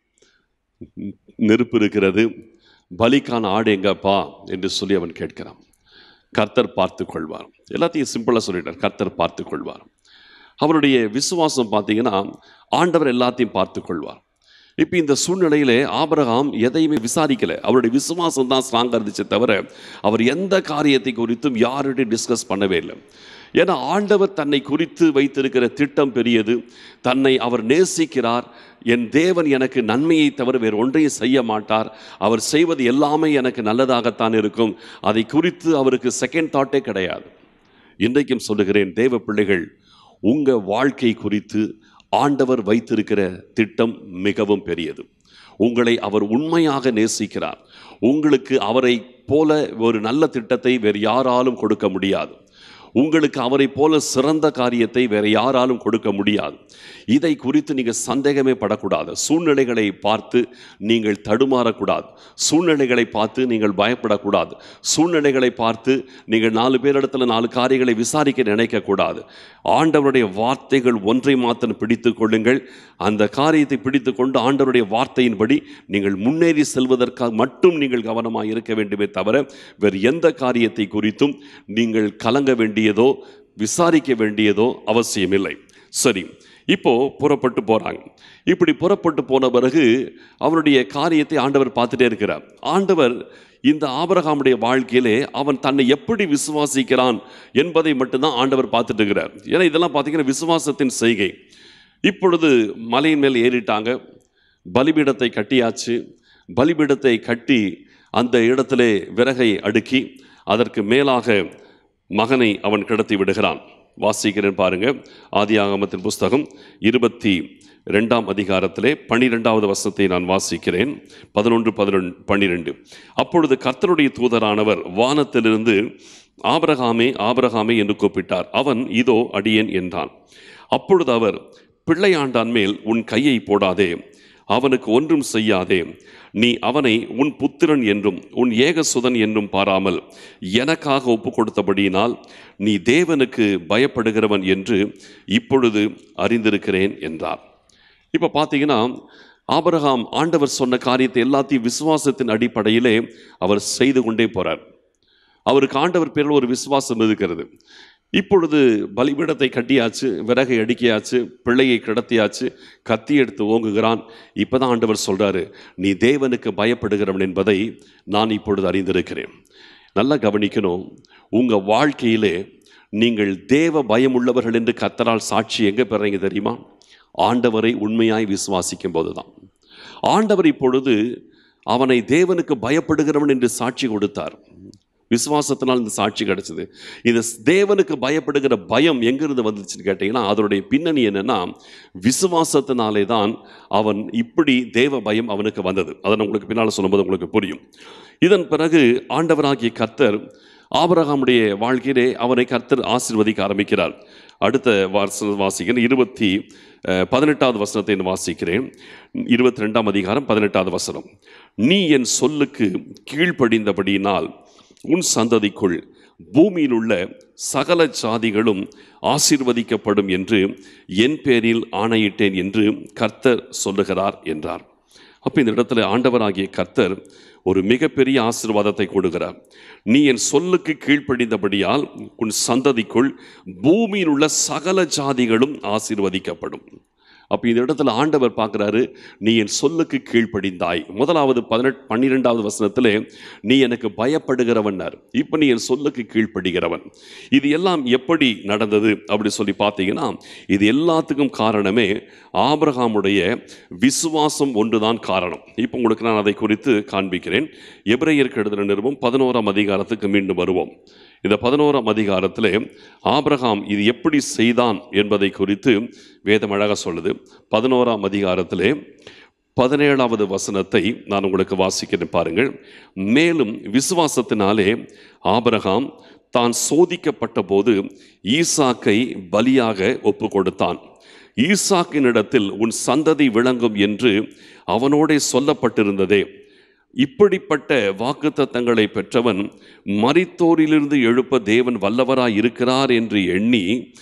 நெருப்பு இருக்கிறது பலிக்கான ஆடு எங்கப்பா என்று சொல்லி அவன் கேட்கிறான் கர்த்தர் பார்த்து கொள்வார் எல்லாத்தையும் சிம்பிளாக சொல்லிட்டார் கர்த்தர் பார்த்து கொள்வார் அவருடைய விசுவாசம் பார்த்தீங்கன்னா ஆண்டவர் எல்லாத்தையும் பார்த்து கொள்வார் இப்போ இந்த சூழ்நிலையிலே ஆபிரகாம் எதையுமே விசாரிக்கல அவருடைய விசுவாசம் தான் ஸ்ட்ராங்காக இருந்துச்சே தவிர அவர் எந்த காரியத்தை குறித்தும் யார்கிட்டையும் டிஸ்கஸ் பண்ணவே இல்லை ஏன்னா ஆண்டவர் தன்னை குறித்து வைத்திருக்கிற திட்டம் பெரியது தன்னை அவர் நேசிக்கிறார் என் தேவன் எனக்கு நன்மையை தவிர வேறு ஒன்றையும் செய்ய மாட்டார் அவர் செய்வது எல்லாமே எனக்கு நல்லதாகத்தான் இருக்கும் அதை குறித்து அவருக்கு செகண்ட் தாட்டே கிடையாது இன்றைக்கும் சொல்லுகிறேன் தேவ பிள்ளைகள் உங்கள் வாழ்க்கை குறித்து ஆண்டவர் வைத்திருக்கிற திட்டம் மிகவும் பெரியது உங்களை அவர் உண்மையாக நேசிக்கிறார் உங்களுக்கு அவரை போல ஒரு நல்ல திட்டத்தை வேறு யாராலும் கொடுக்க முடியாது உங்களுக்கு அவரை போல சிறந்த காரியத்தை வேற யாராலும் கொடுக்க முடியாது இதை குறித்து நீங்கள் சந்தேகமே படக்கூடாது சூழ்நிலைகளை பார்த்து நீங்கள் தடுமாறக்கூடாது சூழ்நிலைகளை பார்த்து நீங்கள் பயப்படக்கூடாது சூழ்நிலைகளை பார்த்து நீங்கள் நாலு பேரிடத்துல நாலு காரியங்களை விசாரிக்க நினைக்கக்கூடாது ஆண்டவருடைய வார்த்தைகள் ஒன்றை மாத்திரம் பிடித்து கொள்ளுங்கள் அந்த காரியத்தை பிடித்து கொண்டு ஆண்டவருடைய வார்த்தையின்படி நீங்கள் முன்னேறி செல்வதற்காக மட்டும் நீங்கள் கவனமாக இருக்க வேண்டுமே தவிர வேறு எந்த காரியத்தை குறித்தும் நீங்கள் கலங்க வேண்டியதோ விசாரிக்க வேண்டியதோ அவசியமில்லை சரி இப்போ புறப்பட்டு போறாங்க இப்படி புறப்பட்டு போன பிறகு அவருடைய காரியத்தை ஆண்டவர் பார்த்துட்டே இருக்கிறார் ஆண்டவர் இந்த ஆபிரகாமுடைய வாழ்க்கையிலே அவன் தன்னை எப்படி விசுவாசிக்கிறான் என்பதை மட்டும்தான் ஆண்டவர் பார்த்துட்டு இருக்கிறார் ஏன்னா இதெல்லாம் பார்த்தீங்கன்னா விசுவாசத்தின் செய்கை இப்பொழுது மலையின் மேல் ஏறிட்டாங்க பலிபீடத்தை கட்டியாச்சு பலிபீடத்தை கட்டி அந்த இடத்திலே விறகை அடுக்கி அதற்கு மேலாக மகனை அவன் கிடத்தி விடுகிறான் வாசிக்கிறேன் பாருங்க ஆதியாகமத்தின் புஸ்தகம் இருபத்தி ரெண்டாம் அதிகாரத்திலே பன்னிரெண்டாவது வசனத்தை நான் வாசிக்கிறேன் பதினொன்று பதினொன்று பன்னிரெண்டு அப்பொழுது கர்த்தருடைய தூதரானவர் வானத்திலிருந்து ஆபிரகாமே ஆபிரகாமே என்று கூப்பிட்டார் அவன் இதோ அடியேன் என்றான் அப்பொழுது அவர் பிள்ளையாண்டான் மேல் உன் கையை போடாதே அவனுக்கு ஒன்றும் செய்யாதே நீ அவனை உன் புத்திரன் என்றும் உன் ஏகசுதன் என்றும் பாராமல் எனக்காக ஒப்பு கொடுத்தபடியினால் நீ தேவனுக்கு பயப்படுகிறவன் என்று இப்பொழுது அறிந்திருக்கிறேன் என்றார் இப்போ பார்த்தீங்கன்னா ஆபிரகாம் ஆண்டவர் சொன்ன காரியத்தை எல்லாத்தையும் விசுவாசத்தின் அடிப்படையிலே அவர் செய்து கொண்டே போறார் அவருக்கு ஆண்டவர் பேரில் ஒரு விசுவாசம் இருக்கிறது இப்பொழுது பலிபீடத்தை கட்டியாச்சு விறகை அடுக்கியாச்சு பிள்ளையை கிடத்தியாச்சு கத்தி எடுத்து ஓங்குகிறான் இப்பதான் ஆண்டவர் சொல்றாரு நீ தேவனுக்கு பயப்படுகிறவன் என்பதை நான் இப்பொழுது அறிந்திருக்கிறேன் நல்லா கவனிக்கணும் உங்க வாழ்க்கையிலே நீங்கள் தேவ பயமுள்ளவர்கள் என்று கத்தரால் சாட்சி எங்க பெறீங்க தெரியுமா ஆண்டவரை உண்மையாய் விசுவாசிக்கும் போதுதான் ஆண்டவர் இப்பொழுது அவனை தேவனுக்கு பயப்படுகிறவன் என்று சாட்சி கொடுத்தார் விசுவாசத்தினால் இந்த சாட்சி கிடைச்சது இந்த தேவனுக்கு பயப்படுகிற பயம் எங்கிருந்து வந்துச்சுன்னு கேட்டிங்கன்னா அதனுடைய பின்னணி என்னன்னா விசுவாசத்தினாலே தான் அவன் இப்படி தேவ பயம் அவனுக்கு வந்தது அதை நான் உங்களுக்கு பின்னால் சொல்லும்போது உங்களுக்கு புரியும் இதன் பிறகு ஆண்டவராகிய கர்த்தர் ஆபரகாமுடைய வாழ்க்கையிலே அவனை கர்த்தர் ஆசீர்வதிக்க ஆரம்பிக்கிறார் அடுத்த வாச வாசிக்கிறேன் இருபத்தி அஹ், பதினெட்டாவது வசனத்தை நான் வாசிக்கிறேன் இருபத்தி ரெண்டாம் அதிகாரம் பதினெட்டாவது வசனம் நீ என் சொல்லுக்கு கீழ்ப்படிந்தபடியினால் உன் சந்ததிக்குள் பூமியில் உள்ள சகல சாதிகளும் ஆசீர்வதிக்கப்படும் என்று என் பேரில் ஆணையிட்டேன் என்று கர்த்தர் சொல்லுகிறார் என்றார் அப்போ இந்த இடத்துல ஆண்டவராகிய கர்த்தர் ஒரு மிகப்பெரிய ஆசீர்வாதத்தை கொடுக்கிறார் நீ என் சொல்லுக்கு கீழ்ப்படிந்தபடியால் உன் சந்ததிக்குள் பூமியில் உள்ள சகல ஜாதிகளும் ஆசீர்வதிக்கப்படும் அப்போ இந்த இடத்துல ஆண்டவர் பார்க்குறாரு நீ என் சொல்லுக்கு கீழ்ப்படிந்தாய் முதலாவது பதினெட் பன்னிரெண்டாவது வசனத்திலே நீ எனக்கு பயப்படுகிறவன்னார் இப்போ நீ என் சொல்லுக்கு கீழ்ப்படுகிறவன் இது எல்லாம் எப்படி நடந்தது அப்படி சொல்லி பார்த்தீங்கன்னா இது எல்லாத்துக்கும் காரணமே ஆபிரகாமுடைய விசுவாசம் ஒன்றுதான் காரணம் இப்போ உங்களுக்கு நான் அதை குறித்து காண்பிக்கிறேன் எபிரேயருக்கு எழுதின நிறுவம் பதினோராம் அதிகாரத்துக்கு மீண்டும் வருவோம் இந்த பதினோராம் அதிகாரத்திலே ஆபிரகாம் இது எப்படி செய்தான் என்பதை குறித்து வேதம் அழகாக சொல்லுது பதினோராம் அதிகாரத்திலே பதினேழாவது வசனத்தை நான் உங்களுக்கு வாசிக்கிறேன் பாருங்கள் மேலும் விசுவாசத்தினாலே ஆபிரகாம் தான் சோதிக்கப்பட்ட போது ஈசாக்கை பலியாக ஒப்பு கொடுத்தான் ஈசாக்கினிடத்தில் உன் சந்ததி விளங்கும் என்று அவனோடே சொல்லப்பட்டிருந்ததே இப்படிப்பட்ட வாக்குத்தத்தங்களை பெற்றவன் மரித்தோரிலிருந்து எழுப்ப தேவன் வல்லவராய் இருக்கிறார் என்று எண்ணி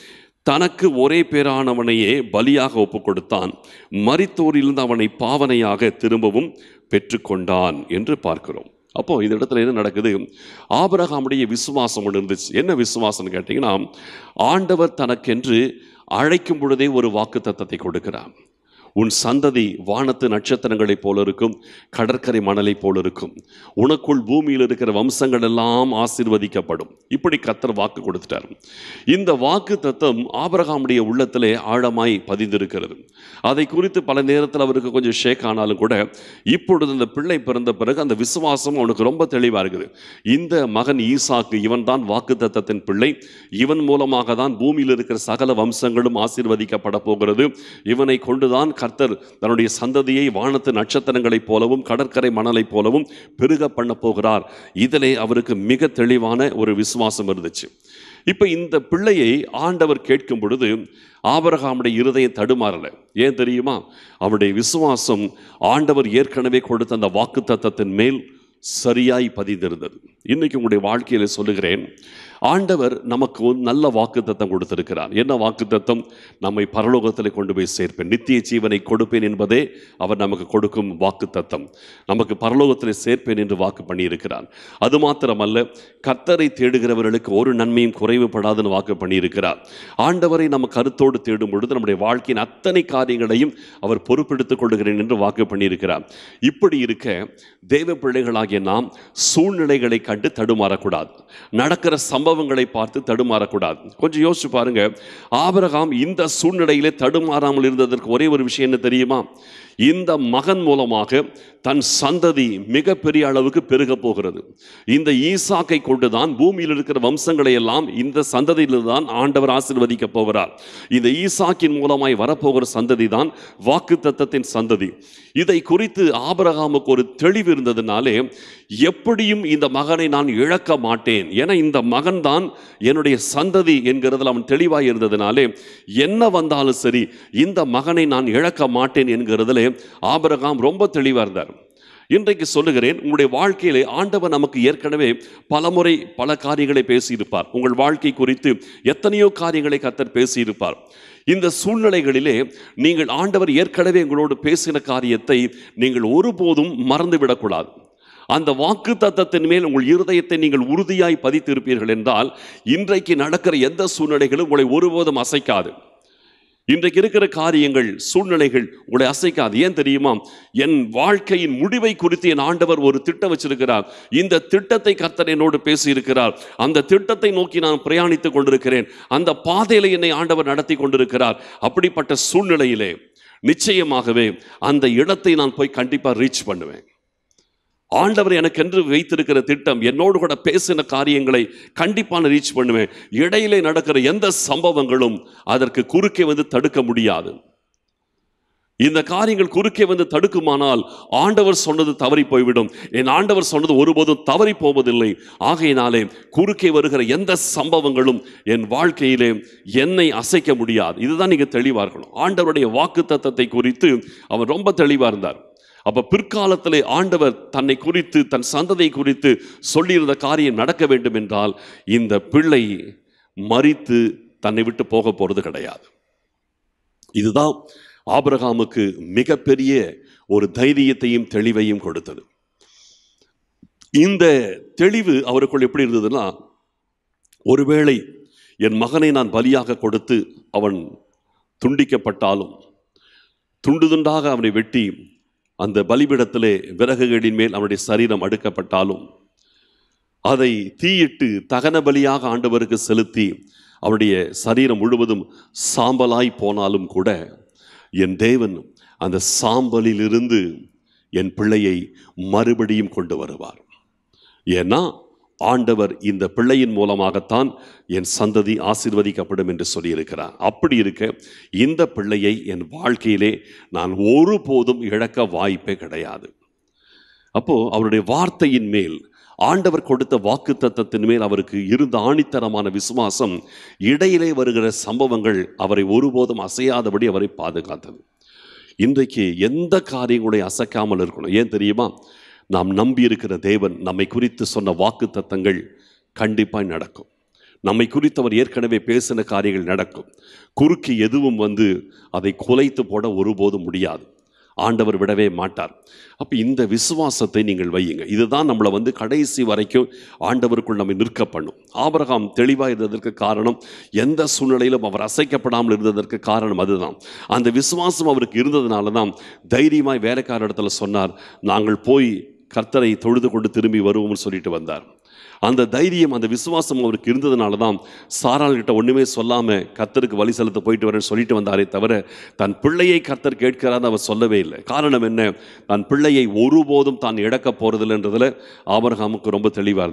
தனக்கு ஒரே பேரானவனையே பலியாக ஒப்பு கொடுத்தான் மரித்தோரிலிருந்து அவனை பாவனையாக திரும்பவும் பெற்றுக்கொண்டான் என்று பார்க்கிறோம் அப்போ இந்த இடத்துல என்ன நடக்குது ஆபிரகாமுடைய விசுவாசம் ஒன்று இருந்துச்சு என்ன விசுவாசம்னு கேட்டிங்கன்னா ஆண்டவர் தனக்கென்று அழைக்கும் பொழுதே ஒரு வாக்கு தத்தத்தை கொடுக்கிறார் உன் சந்ததி வானத்து நட்சத்திரங்களைப் போல இருக்கும் கடற்கரை மணலைப் போல இருக்கும் உனக்குள் பூமியில் இருக்கிற வம்சங்கள் எல்லாம் ஆசீர்வதிக்கப்படும் இப்படி கத்தர் வாக்கு கொடுத்துட்டார் இந்த வாக்கு தத்தம் ஆபிரகாமுடைய உள்ளத்திலே ஆழமாய் பதிந்திருக்கிறது அதை குறித்து பல நேரத்தில் அவருக்கு கொஞ்சம் ஷேக் ஆனாலும் கூட இப்பொழுது இந்த பிள்ளை பிறந்த பிறகு அந்த விசுவாசம் அவனுக்கு ரொம்ப தெளிவாக இருக்குது இந்த மகன் ஈசாக்கு இவன் தான் வாக்கு தத்தத்தின் பிள்ளை இவன் மூலமாக தான் பூமியில் இருக்கிற சகல வம்சங்களும் ஆசீர்வதிக்கப்பட போகிறது இவனை கொண்டுதான் கர்த்தர் தன்னுடைய சந்ததியை வானத்து நட்சத்திரங்களைப் போலவும் கடற்கரை மணலைப் போலவும் பெருக பண்ண போகிறார் இதிலே அவருக்கு மிக தெளிவான ஒரு விசுவாசம் இருந்துச்சு இப்போ இந்த பிள்ளையை ஆண்டவர் கேட்கும் பொழுது ஆபரகாமுடைய இருதயம் தடுமாறல ஏன் தெரியுமா அவருடைய விசுவாசம் ஆண்டவர் ஏற்கனவே கொடுத்த அந்த வாக்கு தத்தத்தின் மேல் சரியாய் பதிந்திருந்தது இன்னைக்கு உங்களுடைய வாழ்க்கையில சொல்லுகிறேன் ஆண்டவர் நமக்கு ஒரு நல்ல வாக்குத்தத்தம் கொடுத்திருக்கிறார் என்ன வாக்குத்தத்தம் நம்மை பரலோகத்தில் கொண்டு போய் சேர்ப்பேன் நித்திய ஜீவனை கொடுப்பேன் என்பதே அவர் நமக்கு கொடுக்கும் வாக்குத்தத்தம் நமக்கு பரலோகத்தில் சேர்ப்பேன் என்று வாக்கு பண்ணியிருக்கிறார் அது மாத்திரமல்ல கர்த்தரை தேடுகிறவர்களுக்கு ஒரு நன்மையும் குறைவுபடாதுன்னு வாக்கு பண்ணியிருக்கிறார் ஆண்டவரை நம்ம கருத்தோடு தேடும் பொழுது நம்முடைய வாழ்க்கையின் அத்தனை காரியங்களையும் அவர் பொறுப்பெடுத்துக் கொள்கிறேன் என்று வாக்கு பண்ணியிருக்கிறார் இப்படி இருக்க தேவ பிள்ளைகளாகிய நாம் சூழ்நிலைகளை கண்டு தடுமாறக்கூடாது நடக்கிற சம்பவங்களை பார்த்து தடுமாறக்கூடாது கொஞ்சம் யோசிச்சு பாருங்க ஆபிரகாம் இந்த சூழ்நிலையிலே தடுமாறாமல் இருந்ததற்கு ஒரே ஒரு விஷயம் என்ன தெரியுமா இந்த மகன் மூலமாக தன் சந்ததி மிகப்பெரிய அளவுக்கு பெருக போகிறது இந்த ஈசாக்கை கொண்டுதான் பூமியில் இருக்கிற வம்சங்களை எல்லாம் இந்த சந்ததியில் தான் ஆண்டவர் ஆசீர்வதிக்க போகிறார் இந்த ஈசாக்கின் மூலமாய் வரப்போகிற சந்ததி தான் வாக்கு தத்தத்தின் சந்ததி இதை குறித்து ஆபரகாமுக்கு ஒரு தெளிவு இருந்ததுனாலே எப்படியும் இந்த மகனை நான் இழக்க மாட்டேன் என இந்த மகன் தான் என்னுடைய சந்ததி என்கிறதுல அவன் தெளிவாய் இருந்ததுனாலே என்ன வந்தாலும் சரி இந்த மகனை நான் இழக்க மாட்டேன் என்கிறதுல ஆபரகாம் ரொம்ப தெளிவாக இருந்தார் இன்றைக்கு சொல்லுகிறேன் உங்களுடைய வாழ்க்கையிலே ஆண்டவர் நமக்கு ஏற்கனவே பலமுறை பல காரியங்களை பேசியிருப்பார் உங்கள் வாழ்க்கை குறித்து எத்தனையோ காரியங்களை கத்தர் பேசியிருப்பார் இந்த சூழ்நிலைகளிலே நீங்கள் ஆண்டவர் ஏற்கனவே உங்களோடு பேசின காரியத்தை நீங்கள் ஒருபோதும் மறந்துவிடக்கூடாது அந்த வாக்கு தத்தத்தின் மேல் உங்கள் இருதயத்தை நீங்கள் உறுதியாய் பதித்திருப்பீர்கள் என்றால் இன்றைக்கு நடக்கிற எந்த சூழ்நிலைகளும் உங்களை ஒருபோதும் அசைக்காது இன்றைக்கு இருக்கிற காரியங்கள் சூழ்நிலைகள் உங்களை அசைக்காது ஏன் தெரியுமா என் வாழ்க்கையின் முடிவை குறித்து என் ஆண்டவர் ஒரு திட்டம் வச்சிருக்கிறார் இந்த திட்டத்தை கர்த்தர் என்னோடு பேசியிருக்கிறார் அந்த திட்டத்தை நோக்கி நான் பிரயாணித்துக் கொண்டிருக்கிறேன் அந்த பாதையில என்னை ஆண்டவர் நடத்தி கொண்டிருக்கிறார் அப்படிப்பட்ட சூழ்நிலையிலே நிச்சயமாகவே அந்த இடத்தை நான் போய் கண்டிப்பாக ரீச் பண்ணுவேன் ஆண்டவர் எனக்கென்று வைத்திருக்கிற திட்டம் என்னோடு கூட பேசின காரியங்களை கண்டிப்பாக ரீச் பண்ணுவேன் இடையிலே நடக்கிற எந்த சம்பவங்களும் அதற்கு குறுக்கே வந்து தடுக்க முடியாது இந்த காரியங்கள் குறுக்கே வந்து தடுக்குமானால் ஆண்டவர் சொன்னது தவறி போய்விடும் என் ஆண்டவர் சொன்னது ஒருபோதும் தவறி போவதில்லை ஆகையினாலே குறுக்கே வருகிற எந்த சம்பவங்களும் என் வாழ்க்கையிலே என்னை அசைக்க முடியாது இதுதான் நீங்க தெளிவா இருக்கணும் ஆண்டவருடைய வாக்கு தத்தத்தை குறித்து அவர் ரொம்ப தெளிவா இருந்தார் அப்ப பிற்காலத்திலே ஆண்டவர் தன்னை குறித்து தன் சந்ததை குறித்து சொல்லியிருந்த காரியம் நடக்க வேண்டும் என்றால் இந்த பிள்ளை மறித்து தன்னை விட்டு போக போறது கிடையாது இதுதான் ஆபிரகாமுக்கு மிகப்பெரிய ஒரு தைரியத்தையும் தெளிவையும் கொடுத்தது இந்த தெளிவு அவருக்குள் எப்படி இருந்ததுன்னா ஒருவேளை என் மகனை நான் பலியாக கொடுத்து அவன் துண்டிக்கப்பட்டாலும் துண்டு துண்டாக அவனை வெட்டி அந்த பலிபிடத்திலே விறகுகளின் மேல் அவனுடைய சரீரம் அடுக்கப்பட்டாலும் அதை தீயிட்டு தகன பலியாக ஆண்டவருக்கு செலுத்தி அவருடைய சரீரம் முழுவதும் சாம்பலாய் போனாலும் கூட என் தேவன் அந்த சாம்பலிலிருந்து என் பிள்ளையை மறுபடியும் கொண்டு வருவார் ஏன்னா ஆண்டவர் இந்த பிள்ளையின் மூலமாகத்தான் என் சந்ததி ஆசீர்வதிக்கப்படும் என்று சொல்லியிருக்கிறார் அப்படி இருக்க இந்த பிள்ளையை என் வாழ்க்கையிலே நான் ஒருபோதும் இழக்க வாய்ப்பே கிடையாது அப்போ அவருடைய வார்த்தையின் மேல் ஆண்டவர் கொடுத்த வாக்கு தத்தத்தின் மேல் அவருக்கு இருந்த ஆணித்தரமான விசுவாசம் இடையிலே வருகிற சம்பவங்கள் அவரை ஒருபோதும் அசையாதபடி அவரை பாதுகாத்தது இன்றைக்கு எந்த காரியங்களை அசைக்காமல் இருக்கணும் ஏன் தெரியுமா நாம் நம்பி இருக்கிற தேவன் நம்மை குறித்து சொன்ன வாக்கு தத்தங்கள் கண்டிப்பாய் நடக்கும் நம்மை குறித்து அவர் ஏற்கனவே பேசின காரியங்கள் நடக்கும் குறுக்கு எதுவும் வந்து அதை குலைத்து போட ஒருபோதும் முடியாது ஆண்டவர் விடவே மாட்டார் அப்போ இந்த விசுவாசத்தை நீங்கள் வையுங்க இதுதான் நம்மளை வந்து கடைசி வரைக்கும் ஆண்டவருக்குள் நம்மை நிற்க பண்ணும் ஆபிரகாம் தெளிவாக இருந்ததற்கு காரணம் எந்த சூழ்நிலையிலும் அவர் அசைக்கப்படாமல் இருந்ததற்கு காரணம் அதுதான் அந்த விசுவாசம் அவருக்கு இருந்ததுனால தான் தைரியமாய் வேலைக்கார இடத்துல சொன்னார் நாங்கள் போய் கர்த்தரை தொழுது கொண்டு திரும்பி வருவோம்னு சொல்லிட்டு வந்தார் அந்த தைரியம் அந்த விசுவாசம் அவருக்கு இருந்ததுனால தான் சாராள் கிட்ட ஒன்றுமே சொல்லாமல் கர்த்தருக்கு வழி செலுத்த போயிட்டு வரேன்னு சொல்லிட்டு வந்தாரே தவிர தன் பிள்ளையை கர்த்தர் கேட்கிறான்னு அவர் சொல்லவே இல்லை காரணம் என்ன தன் பிள்ளையை ஒருபோதும் தான் இழக்க போகிறதில்லைன்றதுல ஆபரகாமுக்கு ரொம்ப தெளிவாக இருந்தார்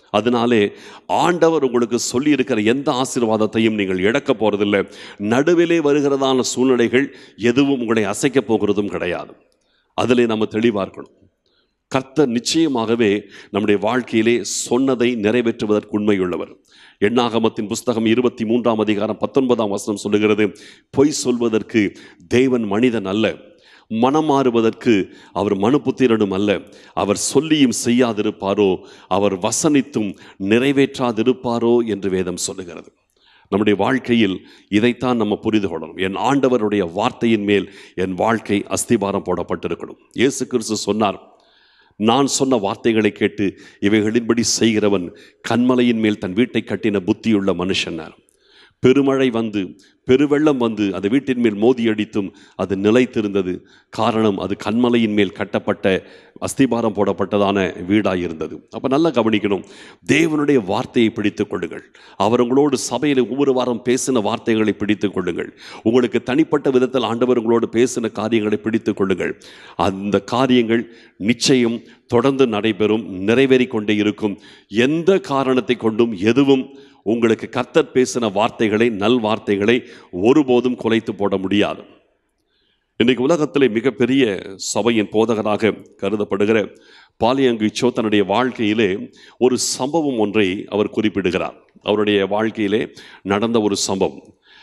அதனாலே ஆண்டவர் உங்களுக்கு சொல்லி இருக்கிற எந்த ஆசீர்வாதத்தையும் நீங்கள் இழக்க போறதில்லை நடுவிலே வருகிறதான சூழ்நிலைகள் எதுவும் உங்களை அசைக்க போகிறதும் கிடையாது அதிலே நம்ம தெளிவாக இருக்கணும் கர்த்தர் நிச்சயமாகவே நம்முடைய வாழ்க்கையிலே சொன்னதை நிறைவேற்றுவதற்கு உண்மையுள்ளவர் எண்ணாகமத்தின் புஸ்தகம் இருபத்தி மூன்றாம் அதிகாரம் பத்தொன்பதாம் வசனம் சொல்லுகிறது பொய் சொல்வதற்கு தேவன் மனிதன் அல்ல மனம் மாறுவதற்கு அவர் மனுபுத்திரனும் அல்ல அவர் சொல்லியும் செய்யாதிருப்பாரோ அவர் வசனித்தும் நிறைவேற்றாதிருப்பாரோ என்று வேதம் சொல்லுகிறது நம்முடைய வாழ்க்கையில் இதைத்தான் நம்ம புரிந்து கொள்ளணும் என் ஆண்டவருடைய வார்த்தையின் மேல் என் வாழ்க்கை அஸ்திபாரம் போடப்பட்டிருக்கணும் இயேசு கிறிஸ்து சொன்னார் நான் சொன்ன வார்த்தைகளை கேட்டு இவைகளின்படி செய்கிறவன் கண்மலையின் மேல் தன் வீட்டை கட்டின புத்தியுள்ள மனுஷனார் பெருமழை வந்து பெருவெள்ளம் வந்து அந்த வீட்டின் மேல் மோதி அடித்தும் அது நிலைத்திருந்தது காரணம் அது கண்மலையின் மேல் கட்டப்பட்ட அஸ்திபாரம் போடப்பட்டதான வீடாக இருந்தது அப்போ நல்லா கவனிக்கணும் தேவனுடைய வார்த்தையை பிடித்துக் கொள்ளுங்கள் அவர் உங்களோடு சபையில் ஒவ்வொரு வாரம் பேசின வார்த்தைகளை பிடித்துக் கொள்ளுங்கள் உங்களுக்கு தனிப்பட்ட விதத்தில் ஆண்டவர் உங்களோடு பேசின காரியங்களை பிடித்துக் கொள்ளுங்கள் அந்த காரியங்கள் நிச்சயம் தொடர்ந்து நடைபெறும் நிறைவேறிக் கொண்டே இருக்கும் எந்த காரணத்தை கொண்டும் எதுவும் உங்களுக்கு கர்த்தர் பேசின வார்த்தைகளை நல் வார்த்தைகளை ஒருபோதும் குலைத்து போட முடியாது இன்னைக்கு உலகத்திலே மிகப்பெரிய சபையின் போதகராக கருதப்படுகிற பாலியங்குச்சோ தன்னுடைய வாழ்க்கையிலே ஒரு சம்பவம் ஒன்றை அவர் குறிப்பிடுகிறார் அவருடைய வாழ்க்கையிலே நடந்த ஒரு சம்பவம்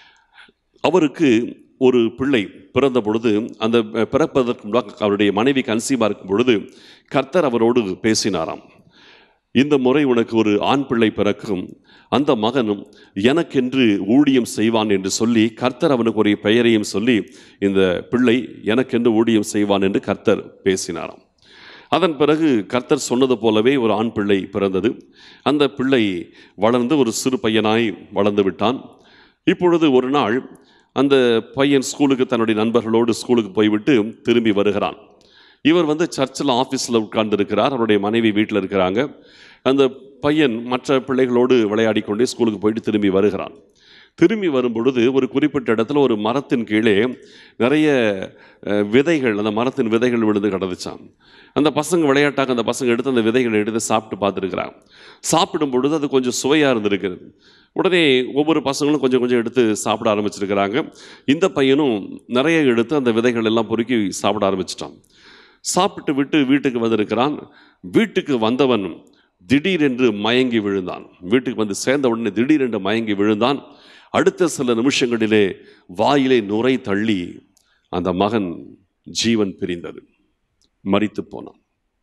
அவருக்கு ஒரு பிள்ளை பிறந்த பொழுது அந்த பிறப்பதற்கு முன்பாக அவருடைய மனைவி கன்சீவாக இருக்கும் பொழுது கர்த்தர் அவரோடு பேசினாராம் இந்த முறை உனக்கு ஒரு ஆண் பிள்ளை பிறக்கும் அந்த மகனும் எனக்கென்று ஊழியம் செய்வான் என்று சொல்லி கர்த்தர் அவனுக்கு ஒரு பெயரையும் சொல்லி இந்த பிள்ளை எனக்கென்று ஊழியம் செய்வான் என்று கர்த்தர் பேசினாராம் அதன் பிறகு கர்த்தர் சொன்னது போலவே ஒரு ஆண் பிள்ளை பிறந்தது அந்த பிள்ளை வளர்ந்து ஒரு சிறு பையனாய் வளர்ந்து விட்டான் இப்பொழுது ஒரு நாள் அந்த பையன் ஸ்கூலுக்கு தன்னுடைய நண்பர்களோடு ஸ்கூலுக்கு போய்விட்டு திரும்பி வருகிறான் இவர் வந்து சர்ச்சில் ஆஃபீஸில் உட்கார்ந்து இருக்கிறார் அவருடைய மனைவி வீட்டில் இருக்கிறாங்க அந்த பையன் மற்ற பிள்ளைகளோடு விளையாடி கொண்டே ஸ்கூலுக்கு போயிட்டு திரும்பி வருகிறான் திரும்பி வரும் பொழுது ஒரு குறிப்பிட்ட இடத்துல ஒரு மரத்தின் கீழே நிறைய அஹ், விதைகள் அந்த மரத்தின் விதைகள் விழுந்து கிடந்துச்சான் அந்த பசங்க விளையாட்டாக அந்த பசங்க எடுத்து அந்த விதைகளை எடுத்து சாப்பிட்டு பார்த்துருக்குறாங்க சாப்பிடும் பொழுது அது கொஞ்சம் சுவையாக இருந்திருக்கிறது உடனே ஒவ்வொரு பசங்களும் கொஞ்சம் கொஞ்சம் எடுத்து சாப்பிட ஆரம்பிச்சிருக்கிறாங்க இந்த பையனும் நிறைய எடுத்து அந்த விதைகள் எல்லாம் பொறுக்கி சாப்பிட ஆரம்பிச்சிட்டான் சாப்பிட்டு விட்டு வீட்டுக்கு வந்திருக்கிறான் வீட்டுக்கு வந்தவன் திடீரென்று மயங்கி விழுந்தான் வீட்டுக்கு வந்து சேர்ந்த உடனே திடீரென்று மயங்கி விழுந்தான் அடுத்த சில நிமிஷங்களிலே வாயிலே நுரை தள்ளி அந்த மகன் ஜீவன் பிரிந்தது மரித்து போனான்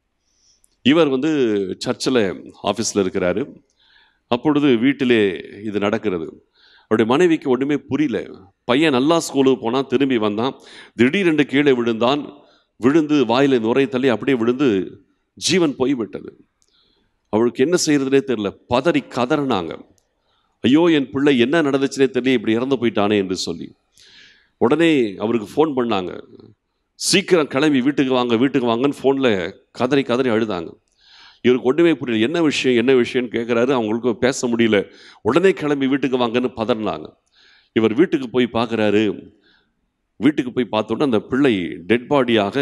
இவர் வந்து சர்ச்சில் ஆஃபீஸில் இருக்கிறாரு அப்பொழுது வீட்டிலே இது நடக்கிறது அவருடைய மனைவிக்கு ஒன்றுமே புரியல பையன் நல்லா ஸ்கூலுக்கு போனான் திரும்பி வந்தான் திடீரென்று கீழே விழுந்தான் விழுந்து வாயில நுரை தள்ளி அப்படியே விழுந்து ஜீவன் போய்விட்டது அவளுக்கு என்ன செய்யறதுனே தெரியல பதறி கதறினாங்க ஐயோ என் பிள்ளை என்ன நடந்துச்சுனே தெரியல இப்படி இறந்து போயிட்டானே என்று சொல்லி உடனே அவருக்கு ஃபோன் பண்ணாங்க சீக்கிரம் கிளம்பி வீட்டுக்கு வாங்க வீட்டுக்கு வாங்கன்னு ஃபோனில் கதறி கதறி அழுதாங்க இவருக்கு ஒன்றுமே புரியல என்ன விஷயம் என்ன விஷயம்னு கேட்குறாரு அவங்களுக்கு பேச முடியல உடனே கிளம்பி வீட்டுக்கு வாங்கன்னு பதறினாங்க இவர் வீட்டுக்கு போய் பார்க்குறாரு வீட்டுக்கு போய் பார்த்தோன்னே அந்த பிள்ளை டெட் பாடியாக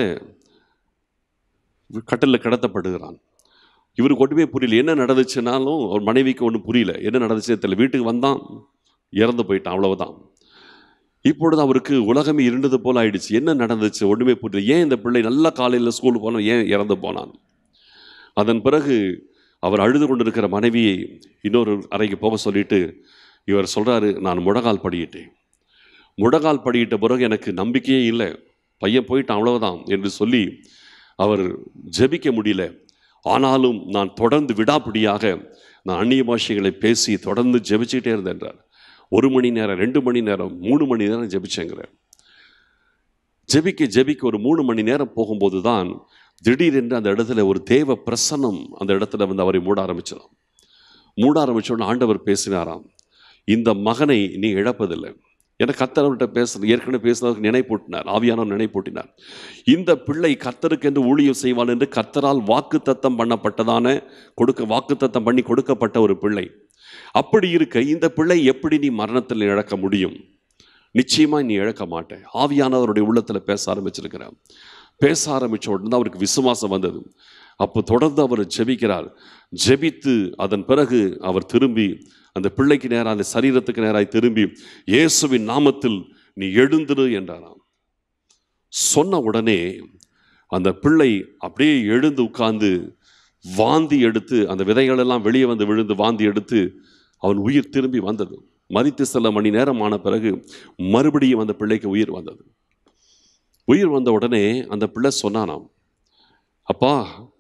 கட்டிலில் கிடத்தப்படுகிறான் இவருக்கு ஒன்றுமே புரியல என்ன நடந்துச்சுனாலும் அவர் மனைவிக்கு ஒன்றும் புரியல என்ன நடந்துச்சுன்னு தெரியல வீட்டுக்கு வந்தான் இறந்து போயிட்டான் அவ்வளவுதான் இப்பொழுது அவருக்கு உலகமே இருண்டது போல ஆயிடுச்சு என்ன நடந்துச்சு ஒன்றுமே புரியல ஏன் இந்த பிள்ளை நல்லா காலையில் ஸ்கூலுக்கு போனோம் ஏன் இறந்து போனான் அதன் பிறகு அவர் அழுது கொண்டிருக்கிற மனைவியை இன்னொரு அறைக்கு போக சொல்லிட்டு இவர் சொல்றாரு நான் முழங்கால் படியிட்டேன் முழங்கால் படியிட்ட பிறகு எனக்கு நம்பிக்கையே இல்லை பையன் போயிட்டான் அவ்வளவுதான் என்று சொல்லி அவர் ஜெபிக்க முடியல ஆனாலும் நான் தொடர்ந்து விடாப்பிடியாக நான் அந்நிய பாஷைகளை பேசி தொடர்ந்து ஜெபிச்சுக்கிட்டே இருந்தேன் என்றார் ஒரு மணி நேரம் ரெண்டு மணி நேரம் மூணு மணி நேரம் ஜெபிச்சேங்கிறார் ஜெபிக்க ஜெபிக்க ஒரு மூணு மணி நேரம் போகும்போது தான் திடீரென்று அந்த இடத்துல ஒரு தேவ பிரசன்னம் அந்த இடத்துல வந்து அவரை மூட ஆரம்பிச்சிடும் மூட ஆரம்பிச்ச உடனே ஆண்டவர் பேசினாராம் இந்த மகனை நீ இழப்பதில்லை என கர்த்தர்கிட்ட பேச ஏற்கனவே பேசினதுக்கு நினைப்பூட்டினார் ஆவியானவர் நினைப்பூட்டினார் இந்த பிள்ளை கர்த்தருக்கு என்று ஊழியம் செய்வான் என்று கர்த்தரால் வாக்குத்தத்தம் பண்ணப்பட்டதான கொடுக்க வாக்குத்தத்தம் பண்ணி கொடுக்கப்பட்ட ஒரு பிள்ளை அப்படி இருக்க இந்த பிள்ளை எப்படி நீ மரணத்தில் இழக்க முடியும் நிச்சயமா நீ இழக்க மாட்டேன் ஆவியானவருடைய உள்ளத்துல பேச ஆரம்பிச்சிருக்கிறார் பேச ஆரம்பிச்ச உடனே அவருக்கு விசுவாசம் வந்தது அப்போ தொடர்ந்து அவர் ஜெபிக்கிறார் ஜெபித்து அதன் பிறகு அவர் திரும்பி அந்த பிள்ளைக்கு நேராக அந்த சரீரத்துக்கு நேராய் திரும்பி இயேசுவின் நாமத்தில் நீ எழுந்திரு என்றாராம் சொன்ன உடனே அந்த பிள்ளை அப்படியே எழுந்து உட்கார்ந்து வாந்தி எடுத்து அந்த விதைகள் எல்லாம் வெளியே வந்து விழுந்து வாந்தி எடுத்து அவன் உயிர் திரும்பி வந்தது மரித்து சில மணி நேரம் ஆன பிறகு மறுபடியும் அந்த பிள்ளைக்கு உயிர் வந்தது உயிர் வந்த உடனே அந்த பிள்ளை சொன்னானாம் அப்பா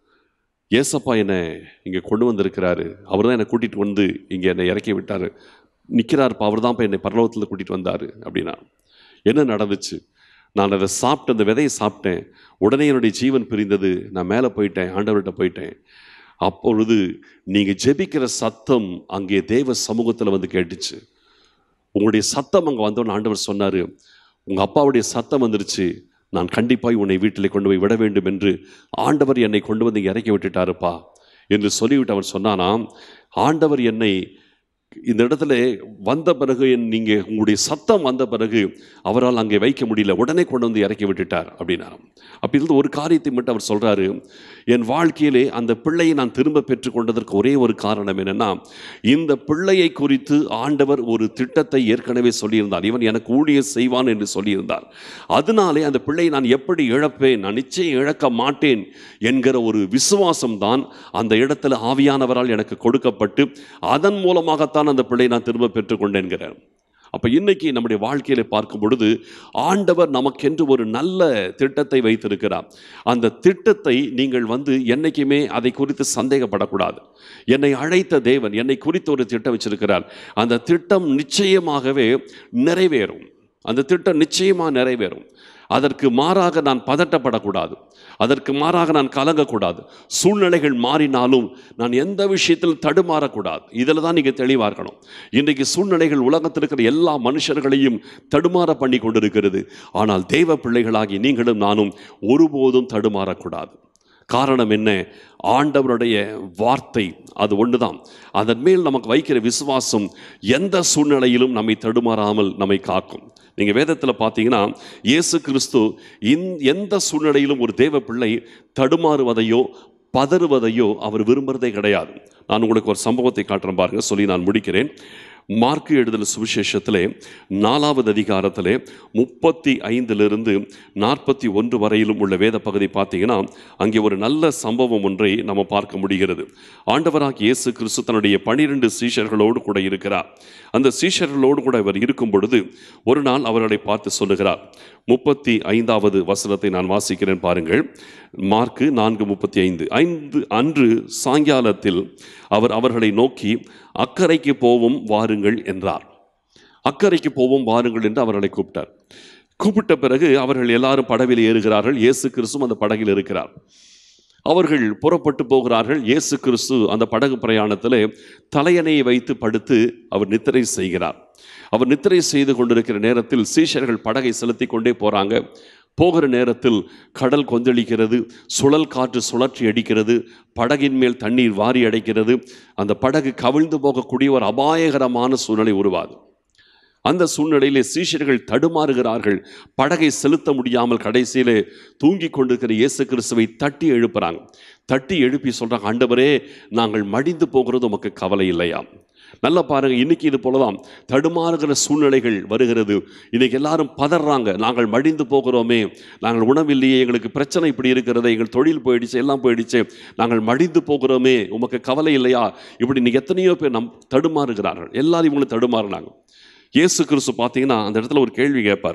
ஏசப்பா என்னை இங்கே கொண்டு வந்திருக்கிறாரு அவர் தான் என்னை கூட்டிகிட்டு வந்து இங்கே என்னை இறக்கி விட்டார் நிற்கிறாருப்பா அவர் தான் என்னை பரலோகத்தில் கூட்டிகிட்டு வந்தார் அப்படின்னா என்ன நடந்துச்சு நான் அதை சாப்பிட்டு அந்த விதையை சாப்பிட்டேன் உடனே என்னுடைய ஜீவன் பிரிந்தது நான் மேலே போயிட்டேன் ஆண்டவர்கிட்ட போயிட்டேன் அப்பொழுது நீங்கள் ஜெபிக்கிற சத்தம் அங்கே தேவ சமூகத்தில் வந்து கேட்டுச்சு உங்களுடைய சத்தம் அங்கே வந்தோன்னு ஆண்டவர் சொன்னார் உங்கள் அப்பாவுடைய சத்தம் வந்துருச்சு நான் கண்டிப்பாய் உன்னை வீட்டிலே கொண்டு போய் விட வேண்டும் என்று ஆண்டவர் என்னை கொண்டு வந்து இங்கே இறக்கி விட்டுட்டாருப்பா என்று சொல்லிவிட்டு அவன் சொன்னானாம் ஆண்டவர் என்னை இந்த இடத்துல வந்த பிறகு என் நீங்கள் உங்களுடைய சத்தம் வந்த பிறகு அவரால் அங்கே வைக்க முடியல உடனே கொண்டு வந்து இறக்கி விட்டுட்டார் அப்படின்னா அப்படி இருந்து ஒரு காரியத்தை மட்டும் அவர் சொல்றாரு என் வாழ்க்கையிலே அந்த பிள்ளையை நான் திரும்ப பெற்றுக்கொண்டதற்கு ஒரே ஒரு காரணம் என்னன்னா இந்த பிள்ளையை குறித்து ஆண்டவர் ஒரு திட்டத்தை ஏற்கனவே சொல்லியிருந்தார் இவன் எனக்கு ஊழிய செய்வான் என்று சொல்லியிருந்தார் அதனாலே அந்த பிள்ளையை நான் எப்படி இழப்பேன் நான் நிச்சயம் இழக்க மாட்டேன் என்கிற ஒரு விசுவாசம் தான் அந்த இடத்துல ஆவியானவரால் எனக்கு கொடுக்கப்பட்டு அதன் மூலமாகத்தான் அந்த பிள்ளையை நான் திரும்ப பெற்றுக்கொண்டேன்கிறார் அப்போ இன்னைக்கு நம்முடைய வாழ்க்கையில பார்க்கும் பொழுது ஆண்டவர் நமக்கென்று ஒரு நல்ல திட்டத்தை வைத்திருக்கிறார் அந்த திட்டத்தை நீங்கள் வந்து என்னைக்குமே அதை குறித்து சந்தேகப்படக்கூடாது என்னை அழைத்த தேவன் என்னை குறித்து ஒரு திட்டம் வச்சிருக்கிறார் அந்த திட்டம் நிச்சயமாகவே நிறைவேறும் அந்த திட்டம் நிச்சயமாக நிறைவேறும் அதற்கு மாறாக நான் பதட்டப்படக்கூடாது அதற்கு மாறாக நான் கலங்கக்கூடாது சூழ்நிலைகள் மாறினாலும் நான் எந்த விஷயத்தில் தடுமாறக்கூடாது இதில் தான் நீங்கள் தெளிவாக இருக்கணும் இன்றைக்கு சூழ்நிலைகள் உலகத்தில் இருக்கிற எல்லா மனுஷர்களையும் தடுமாற பண்ணி கொண்டிருக்கிறது ஆனால் தெய்வ பிள்ளைகளாகி நீங்களும் நானும் ஒருபோதும் தடுமாறக்கூடாது காரணம் என்ன ஆண்டவருடைய வார்த்தை அது ஒன்றுதான் அதன் மேல் நமக்கு வைக்கிற விசுவாசம் எந்த சூழ்நிலையிலும் நம்மை தடுமாறாமல் நம்மை காக்கும் நீங்கள் வேதத்தில் பார்த்தீங்கன்னா இயேசு கிறிஸ்து இந் எந்த சூழ்நிலையிலும் ஒரு தேவ பிள்ளை தடுமாறுவதையோ பதறுவதையோ அவர் விரும்புறதே கிடையாது நான் உங்களுக்கு ஒரு சம்பவத்தை காட்டுறேன் பாருங்க சொல்லி நான் முடிக்கிறேன் மார்க்கு எழுதல் சுவிசேஷத்திலே நாலாவது அதிகாரத்திலே முப்பத்தி ஐந்திலிருந்து நாற்பத்தி ஒன்று வரையிலும் உள்ள வேத பகுதி பார்த்தீங்கன்னா அங்கே ஒரு நல்ல சம்பவம் ஒன்றை நம்ம பார்க்க முடிகிறது ஆண்டவராகிய இயேசு கிறிஸ்து தன்னுடைய பனிரெண்டு சீஷர்களோடு கூட இருக்கிறார் அந்த சீஷர்களோடு கூட அவர் இருக்கும் பொழுது ஒரு நாள் அவர்களை பார்த்து சொல்லுகிறார் முப்பத்தி ஐந்தாவது வசனத்தை நான் வாசிக்கிறேன் பாருங்கள் மார்க்கு நான்கு முப்பத்தி ஐந்து ஐந்து அன்று சாயங்காலத்தில் அவர் அவர்களை நோக்கி அக்கறைக்கு போவோம் வாருங்கள் என்றார் அக்கறைக்கு போவோம் வாருங்கள் என்று அவர்களை கூப்பிட்டார் கூப்பிட்ட பிறகு அவர்கள் எல்லாரும் படவில் ஏறுகிறார்கள் இயேசு கிறிஸ்துவும் அந்த படகில் இருக்கிறார் அவர்கள் புறப்பட்டு போகிறார்கள் இயேசு கிறிஸ்து அந்த படகு பிரயாணத்தில் தலையணையை வைத்து படுத்து அவர் நித்திரை செய்கிறார் அவர் நித்திரை செய்து கொண்டிருக்கிற நேரத்தில் சீஷர்கள் படகை செலுத்தி கொண்டே போகிறாங்க போகிற நேரத்தில் கடல் கொந்தளிக்கிறது சுழல் காற்று சுழற்றி அடிக்கிறது படகின் மேல் தண்ணீர் வாரி அடைக்கிறது அந்த படகு கவிழ்ந்து போகக்கூடிய ஒரு அபாயகரமான சூழ்நிலை உருவாது அந்த சூழ்நிலையிலே சீஷர்கள் தடுமாறுகிறார்கள் படகை செலுத்த முடியாமல் கடைசியிலே தூங்கி கொண்டிருக்கிற இயேசு கிறிஸ்துவை தட்டி எழுப்புறாங்க தட்டி எழுப்பி சொல்றாங்க ஆண்டவரே நாங்கள் மடிந்து போகிறது உமக்கு கவலை இல்லையா நல்லா பாருங்க இன்னைக்கு இது போலதான் தடுமாறுகிற சூழ்நிலைகள் வருகிறது இன்னைக்கு எல்லாரும் பதறாங்க நாங்கள் மடிந்து போகிறோமே நாங்கள் உணவில்லையே எங்களுக்கு பிரச்சனை இப்படி இருக்கிறது எங்கள் தொழில் போயிடுச்சு எல்லாம் போயிடுச்சு நாங்கள் மடிந்து போகிறோமே உமக்கு கவலை இல்லையா இப்படி இன்னைக்கு எத்தனையோ பேர் நம் தடுமாறுகிறார்கள் எல்லாரும் இவங்களும் தடுமாறுனாங்க இயேசு கிறிஸ்து பார்த்தீங்கன்னா அந்த இடத்துல ஒரு கேள்வி கேட்பார்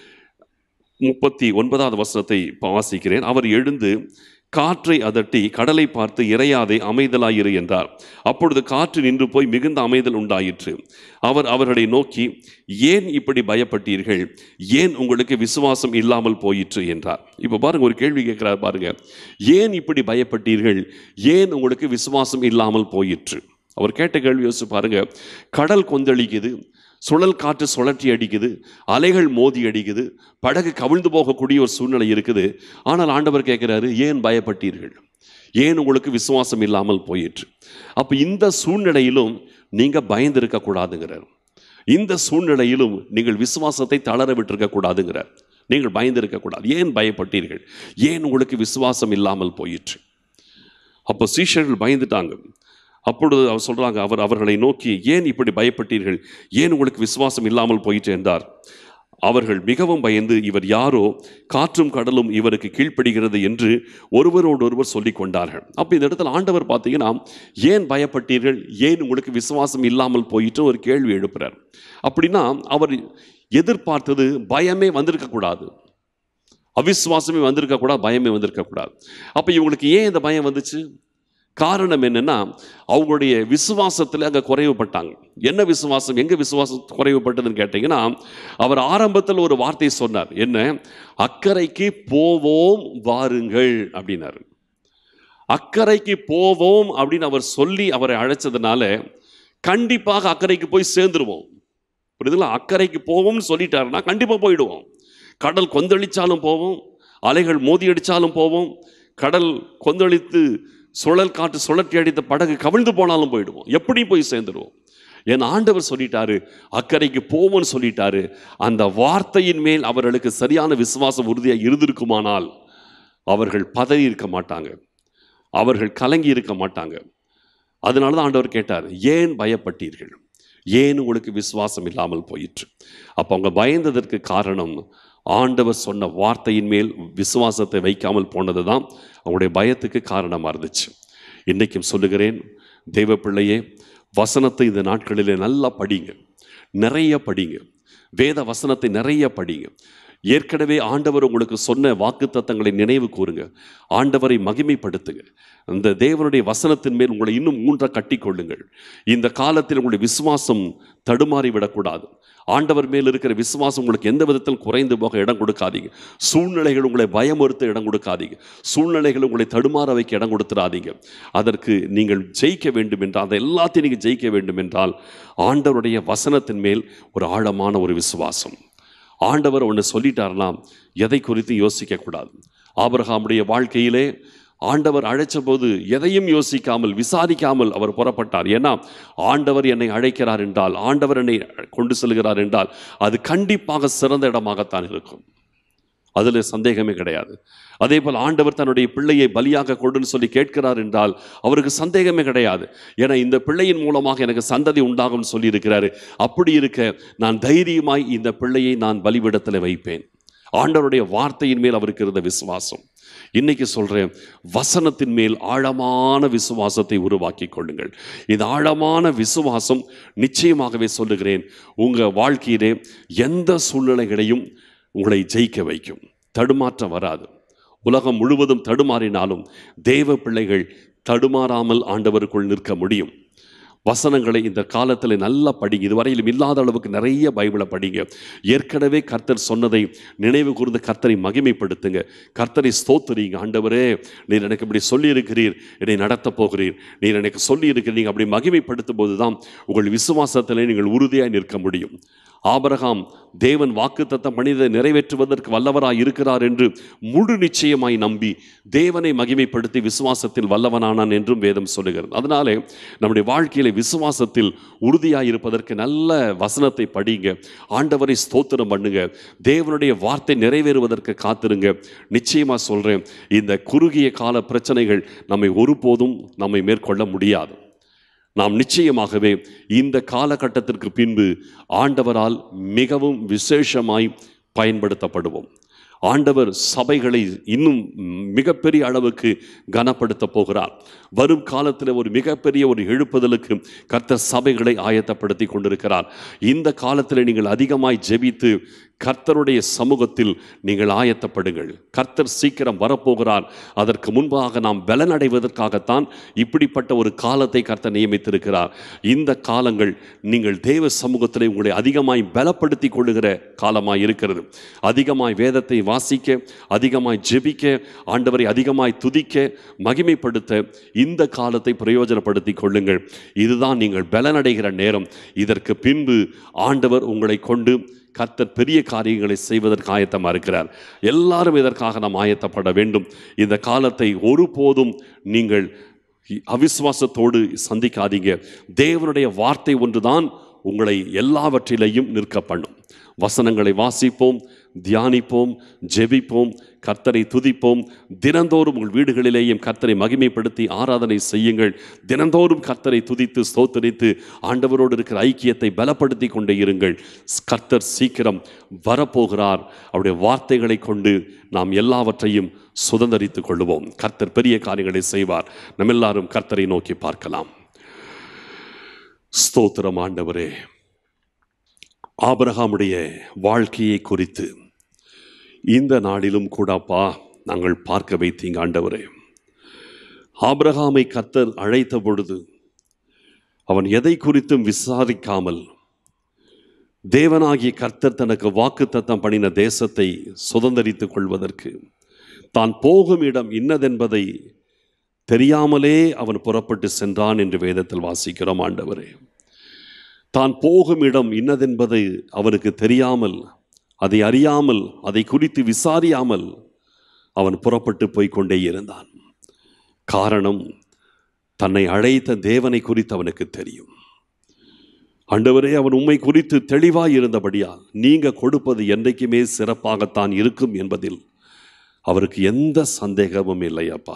முப்பத்தி ஒன்பதாவது வசனத்தை வாசிக்கிறேன் அவர் எழுந்து காற்றை அதட்டி கடலை பார்த்து இறையாதே அமைதலாயிரு என்றார் அப்பொழுது காற்று நின்று போய் மிகுந்த அமைதல் உண்டாயிற்று அவர் அவர்களை நோக்கி ஏன் இப்படி பயப்பட்டீர்கள் ஏன் உங்களுக்கு விசுவாசம் இல்லாமல் போயிற்று என்றார் இப்போ பாருங்க ஒரு கேள்வி கேட்கிறார் பாருங்க ஏன் இப்படி பயப்பட்டீர்கள் ஏன் உங்களுக்கு விசுவாசம் இல்லாமல் போயிற்று அவர் கேட்ட கேள்வி யோசிச்சு பாருங்க கடல் கொந்தளிக்குது சுழல் காற்று சுழற்றி அடிக்குது அலைகள் மோதி அடிக்குது படகு கவிழ்ந்து போகக்கூடிய ஒரு சூழ்நிலை இருக்குது ஆனால் ஆண்டவர் கேட்குறாரு ஏன் பயப்பட்டீர்கள் ஏன் உங்களுக்கு விசுவாசம் இல்லாமல் போயிற்று அப்போ இந்த சூழ்நிலையிலும் நீங்கள் பயந்திருக்க கூடாதுங்கிறார் இந்த சூழ்நிலையிலும் நீங்கள் விசுவாசத்தை தளர விட்டிருக்க கூடாதுங்கிறார் நீங்கள் பயந்திருக்க கூடாது ஏன் பயப்பட்டீர்கள் ஏன் உங்களுக்கு விசுவாசம் இல்லாமல் போயிற்று அப்போ சீஷர்கள் பயந்துட்டாங்க அப்பொழுது அவர் சொல்றாங்க அவர் அவர்களை நோக்கி ஏன் இப்படி பயப்பட்டீர்கள் ஏன் உங்களுக்கு விசுவாசம் இல்லாமல் போயிற்று என்றார் அவர்கள் மிகவும் பயந்து இவர் யாரோ காற்றும் கடலும் இவருக்கு கீழ்ப்படுகிறது என்று ஒருவரோடு ஒருவர் சொல்லிக் கொண்டார்கள் அப்போ இந்த இடத்துல ஆண்டவர் பார்த்தீங்கன்னா ஏன் பயப்பட்டீர்கள் ஏன் உங்களுக்கு விசுவாசம் இல்லாமல் போயிட்டு ஒரு கேள்வி எழுப்புறார் அப்படின்னா அவர் எதிர்பார்த்தது பயமே வந்திருக்கக்கூடாது அவிசுவாசமே வந்திருக்க கூடாது பயமே வந்திருக்க கூடாது அப்போ இவங்களுக்கு ஏன் இந்த பயம் வந்துச்சு காரணம் என்னன்னா அவங்களுடைய விசுவாசத்தில் அங்கே குறைவுபட்டாங்க என்ன விசுவாசம் எங்க விசுவாசம் குறைவுபட்டதுன்னு கேட்டிங்கன்னா அவர் ஆரம்பத்தில் ஒரு வார்த்தை சொன்னார் என்ன அக்கறைக்கு போவோம் வாருங்கள் அப்படின்னாரு அக்கறைக்கு போவோம் அப்படின்னு அவர் சொல்லி அவரை அழைச்சதுனால கண்டிப்பாக அக்கறைக்கு போய் சேர்ந்துருவோம் புரியுதுங்களா அக்கறைக்கு போவோம்னு சொல்லிட்டாருன்னா கண்டிப்பாக போயிடுவோம் கடல் கொந்தளிச்சாலும் போவோம் அலைகள் மோதி அடித்தாலும் போவோம் கடல் கொந்தளித்து சுழல் காற்று சுழற்றி அடித்த படகு கவிழ்ந்து போனாலும் போயிடுவோம் எப்படி போய் சேர்ந்துடுவோம் என் ஆண்டவர் சொல்லிட்டாரு அக்கறைக்கு போவோம்னு சொல்லிட்டாரு அந்த வார்த்தையின் மேல் அவர்களுக்கு சரியான விசுவாசம் உறுதியாக இருந்திருக்குமானால் அவர்கள் பதறி இருக்க மாட்டாங்க அவர்கள் கலங்கி இருக்க மாட்டாங்க அதனால தான் ஆண்டவர் கேட்டார் ஏன் பயப்பட்டீர்கள் ஏன் உங்களுக்கு விசுவாசம் இல்லாமல் போயிற்று அப்போ அவங்க பயந்ததற்கு காரணம் ஆண்டவர் சொன்ன வார்த்தையின் மேல் விசுவாசத்தை வைக்காமல் போனது தான் அவங்களுடைய பயத்துக்கு காரணமாக இருந்துச்சு இன்றைக்கும் சொல்லுகிறேன் தெய்வ பிள்ளையே வசனத்தை இந்த நாட்களிலே நல்லா படிங்க நிறைய படிங்க வேத வசனத்தை நிறைய படிங்க ஏற்கனவே ஆண்டவர் உங்களுக்கு சொன்ன வாக்குத்தத்தங்களை நினைவு கூறுங்க ஆண்டவரை மகிமைப்படுத்துங்க அந்த தேவனுடைய வசனத்தின் மேல் உங்களை இன்னும் ஊன்ற கட்டிக்கொள்ளுங்கள் இந்த காலத்தில் உங்களுடைய விசுவாசம் தடுமாறி விடக்கூடாது ஆண்டவர் மேல் இருக்கிற விசுவாசம் உங்களுக்கு எந்த விதத்தில் குறைந்து போக இடம் கொடுக்காதீங்க சூழ்நிலைகள் உங்களை பயமுறுத்த இடம் கொடுக்காதீங்க சூழ்நிலைகள் உங்களை தடுமாற வைக்க இடம் கொடுத்துடாதீங்க அதற்கு நீங்கள் ஜெயிக்க வேண்டும் என்றால் அதை எல்லாத்தையும் நீங்கள் ஜெயிக்க வேண்டும் என்றால் ஆண்டவருடைய வசனத்தின் மேல் ஒரு ஆழமான ஒரு விசுவாசம் ஆண்டவர் ஒன்று சொல்லிட்டார்னா எதை குறித்து யோசிக்கக்கூடாது ஆபிரகாமுடைய வாழ்க்கையிலே ஆண்டவர் அழைச்சபோது எதையும் யோசிக்காமல் விசாரிக்காமல் அவர் புறப்பட்டார் ஏன்னா ஆண்டவர் என்னை அழைக்கிறார் என்றால் ஆண்டவர் என்னை கொண்டு செல்கிறார் என்றால் அது கண்டிப்பாக சிறந்த இடமாகத்தான் இருக்கும் அதில் சந்தேகமே கிடையாது அதே போல் ஆண்டவர் தன்னுடைய பிள்ளையை பலியாக கொடுன்னு சொல்லி கேட்கிறார் என்றால் அவருக்கு சந்தேகமே கிடையாது ஏன்னா இந்த பிள்ளையின் மூலமாக எனக்கு சந்ததி உண்டாகும்னு சொல்லி இருக்கிறாரு அப்படி இருக்க நான் தைரியமாய் இந்த பிள்ளையை நான் பலிபிடத்தில் வைப்பேன் ஆண்டவருடைய வார்த்தையின் மேல் அவருக்கு இருந்த விசுவாசம் இன்னைக்கு சொல்றேன் வசனத்தின் மேல் ஆழமான விசுவாசத்தை உருவாக்கி கொள்ளுங்கள் இந்த ஆழமான விசுவாசம் நிச்சயமாகவே சொல்லுகிறேன் உங்க வாழ்க்கையிலே எந்த சூழ்நிலைகளையும் உங்களை ஜெயிக்க வைக்கும் தடுமாற்றம் வராது உலகம் முழுவதும் தடுமாறினாலும் தேவ பிள்ளைகள் தடுமாறாமல் ஆண்டவருக்குள் நிற்க முடியும் வசனங்களை இந்த காலத்தில் நல்லா படிங்க இதுவரையிலும் இல்லாத அளவுக்கு நிறைய பைபிளை படிங்க ஏற்கனவே கர்த்தர் சொன்னதை நினைவு கூர்ந்து கர்த்தரை மகிமைப்படுத்துங்க கர்த்தரை ஸ்தோத்துறீங்க ஆண்டவரே நீர் எனக்கு இப்படி சொல்லியிருக்கிறீர் என்னை நடத்தப் போகிறீர் நீர் எனக்கு சொல்லியிருக்கிறீங்க அப்படி மகிமைப்படுத்தும் போது தான் உங்கள் விசுவாசத்திலே நீங்கள் உறுதியாய் நிற்க முடியும் ஆபரகாம் தேவன் வாக்குத்தத்த மனிதரை நிறைவேற்றுவதற்கு வல்லவராய் இருக்கிறார் என்று முழு நிச்சயமாய் நம்பி தேவனை மகிமைப்படுத்தி விசுவாசத்தில் வல்லவனானான் என்றும் வேதம் சொல்லுகிறது அதனாலே நம்முடைய வாழ்க்கையில விசுவாசத்தில் உறுதியாய் இருப்பதற்கு நல்ல வசனத்தை படிங்க ஆண்டவரை ஸ்தோத்திரம் பண்ணுங்க தேவனுடைய வார்த்தை நிறைவேறுவதற்கு காத்திருங்க நிச்சயமா சொல்றேன் இந்த குறுகிய கால பிரச்சனைகள் நம்மை ஒருபோதும் நம்மை மேற்கொள்ள முடியாது நாம் நிச்சயமாகவே இந்த காலகட்டத்திற்கு பின்பு ஆண்டவரால் மிகவும் விசேஷமாய் பயன்படுத்தப்படுவோம் ஆண்டவர் சபைகளை இன்னும் மிகப்பெரிய அளவுக்கு கனப்படுத்த போகிறார் வரும் காலத்தில் ஒரு மிகப்பெரிய ஒரு எழுப்புதலுக்கு கர்த்தர் சபைகளை ஆயத்தப்படுத்தி கொண்டிருக்கிறார் இந்த காலத்தில் நீங்கள் அதிகமாய் ஜெபித்து கர்த்தருடைய சமூகத்தில் நீங்கள் ஆயத்தப்படுங்கள் கர்த்தர் சீக்கிரம் வரப்போகிறார் அதற்கு முன்பாக நாம் பலனடைவதற்காகத்தான் இப்படிப்பட்ட ஒரு காலத்தை கர்த்தர் நியமித்திருக்கிறார் இந்த காலங்கள் நீங்கள் தேவ சமூகத்தில் உங்களை அதிகமாய் பலப்படுத்தி கொள்ளுகிற காலமாய் இருக்கிறது அதிகமாய் வேதத்தை வாசிக்க அதிகமாய் ஜெபிக்க ஆண்டவரை அதிகமாய் துதிக்க மகிமைப்படுத்த இந்த காலத்தை பிரயோஜனப்படுத்தி கொள்ளுங்கள் இதுதான் நீங்கள் பலனடைகிற நேரம் இதற்கு பின்பு ஆண்டவர் உங்களை கொண்டு கர்த்தர் பெரிய காரியங்களை செய்வதற்கு ஆயத்தமாக இருக்கிறார் எல்லாரும் இதற்காக நாம் ஆயத்தப்பட வேண்டும் இந்த காலத்தை ஒருபோதும் நீங்கள் அவிசுவாசத்தோடு சந்திக்காதீங்க தேவனுடைய வார்த்தை ஒன்றுதான் உங்களை எல்லாவற்றிலையும் நிற்க பண்ணும் வசனங்களை வாசிப்போம் தியானிப்போம் ஜெபிப்போம் கர்த்தரை துதிப்போம் தினந்தோறும் உங்கள் வீடுகளிலேயும் கர்த்தரை மகிமைப்படுத்தி ஆராதனை செய்யுங்கள் தினந்தோறும் கர்த்தரை துதித்து ஸ்தோத்தரித்து ஆண்டவரோடு இருக்கிற ஐக்கியத்தை பலப்படுத்தி கொண்டே இருங்கள் கர்த்தர் சீக்கிரம் வரப்போகிறார் அவருடைய வார்த்தைகளை கொண்டு நாம் எல்லாவற்றையும் சுதந்தரித்துக் கொள்வோம் கர்த்தர் பெரிய காரியங்களை செய்வார் நம்ம எல்லாரும் கர்த்தரை நோக்கி பார்க்கலாம் ஸ்தோத்திரம் ஆண்டவரே ஆபிரகாமுடைய வாழ்க்கையை குறித்து இந்த நாளிலும் கூடப்பா நாங்கள் பார்க்க வைத்தீங்க ஆண்டவரே ஆபிரகாமை கர்த்தர் அழைத்த பொழுது அவன் எதை குறித்தும் விசாரிக்காமல் தேவனாகிய கர்த்தர் தனக்கு வாக்குத்தத்தம் பண்ணின தேசத்தை சுதந்தரித்துக் கொள்வதற்கு தான் போகும் இடம் இன்னதென்பதை தெரியாமலே அவன் புறப்பட்டு சென்றான் என்று வேதத்தில் வாசிக்கிறோம் ஆண்டவரே தான் போகும் இடம் இன்னதென்பது அவனுக்கு தெரியாமல் அதை அறியாமல் அதை குறித்து விசாரியாமல் அவன் புறப்பட்டு போய்க் கொண்டே இருந்தான் காரணம் தன்னை அழைத்த தேவனை குறித்து அவனுக்கு தெரியும் ஆண்டவரே அவன் உண்மை குறித்து தெளிவாய் இருந்தபடியால் நீங்க கொடுப்பது என்றைக்குமே சிறப்பாகத்தான் இருக்கும் என்பதில் அவருக்கு எந்த சந்தேகமும் இல்லை அப்பா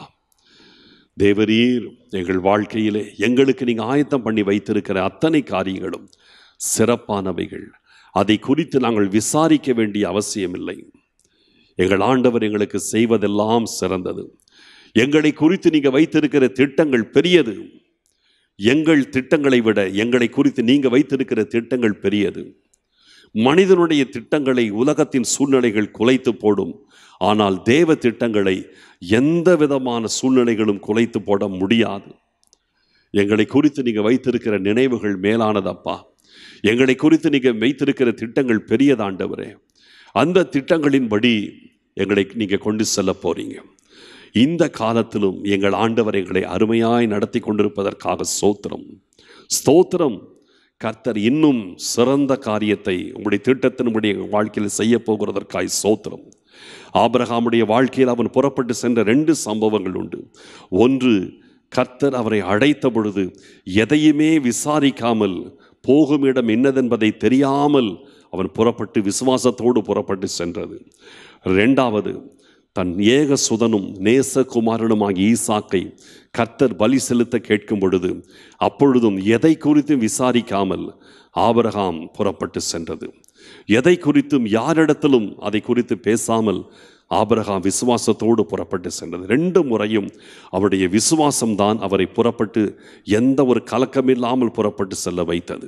தேவரீர் எங்கள் வாழ்க்கையிலே எங்களுக்கு நீங்கள் ஆயத்தம் பண்ணி வைத்திருக்கிற அத்தனை காரியங்களும் சிறப்பானவைகள் அதை குறித்து நாங்கள் விசாரிக்க வேண்டிய அவசியமில்லை எங்கள் ஆண்டவர் எங்களுக்கு செய்வதெல்லாம் சிறந்தது எங்களை குறித்து நீங்கள் வைத்திருக்கிற திட்டங்கள் பெரியது எங்கள் திட்டங்களை விட எங்களை குறித்து நீங்கள் வைத்திருக்கிற திட்டங்கள் பெரியது மனிதனுடைய திட்டங்களை உலகத்தின் சூழ்நிலைகள் குலைத்து போடும் ஆனால் தேவ திட்டங்களை எந்த விதமான சூழ்நிலைகளும் குலைத்து போட முடியாது எங்களை குறித்து நீங்கள் வைத்திருக்கிற நினைவுகள் மேலானதப்பா எங்களை குறித்து நீங்கள் வைத்திருக்கிற திட்டங்கள் பெரியதாண்டவரே அந்த திட்டங்களின்படி எங்களை நீங்கள் கொண்டு செல்ல போறீங்க இந்த காலத்திலும் எங்கள் ஆண்டவர் எங்களை அருமையாய் நடத்தி கொண்டிருப்பதற்காக ஸ்தோத்திரம் ஸ்தோத்திரம் கர்த்தர் இன்னும் சிறந்த காரியத்தை உங்களுடைய திட்டத்தினுடைய வாழ்க்கையில் செய்ய போகிறதற்காய் ஸ்தோத்திரம் ஆபிரகாமுடைய வாழ்க்கையில் அவன் புறப்பட்டு சென்ற ரெண்டு சம்பவங்கள் உண்டு ஒன்று கர்த்தர் அவரை அழைத்த பொழுது எதையுமே விசாரிக்காமல் போகும் இடம் என்னதென்பதை தெரியாமல் அவன் புறப்பட்டு விசுவாசத்தோடு புறப்பட்டு சென்றது ரெண்டாவது தன் ஏக சுதனும் நேசகுமாரனுமாகிய ஈசாக்கை கர்த்தர் பலி செலுத்த கேட்கும் பொழுது அப்பொழுதும் எதை குறித்தும் விசாரிக்காமல் ஆபிரகாம் புறப்பட்டு சென்றது எதை குறித்தும் யாரிடத்திலும் அதை குறித்து பேசாமல் ஆபிரகாம் விசுவாசத்தோடு புறப்பட்டு சென்றது ரெண்டு முறையும் அவருடைய விசுவாசம்தான் அவரை புறப்பட்டு எந்த ஒரு கலக்கமில்லாமல் புறப்பட்டு செல்ல வைத்தது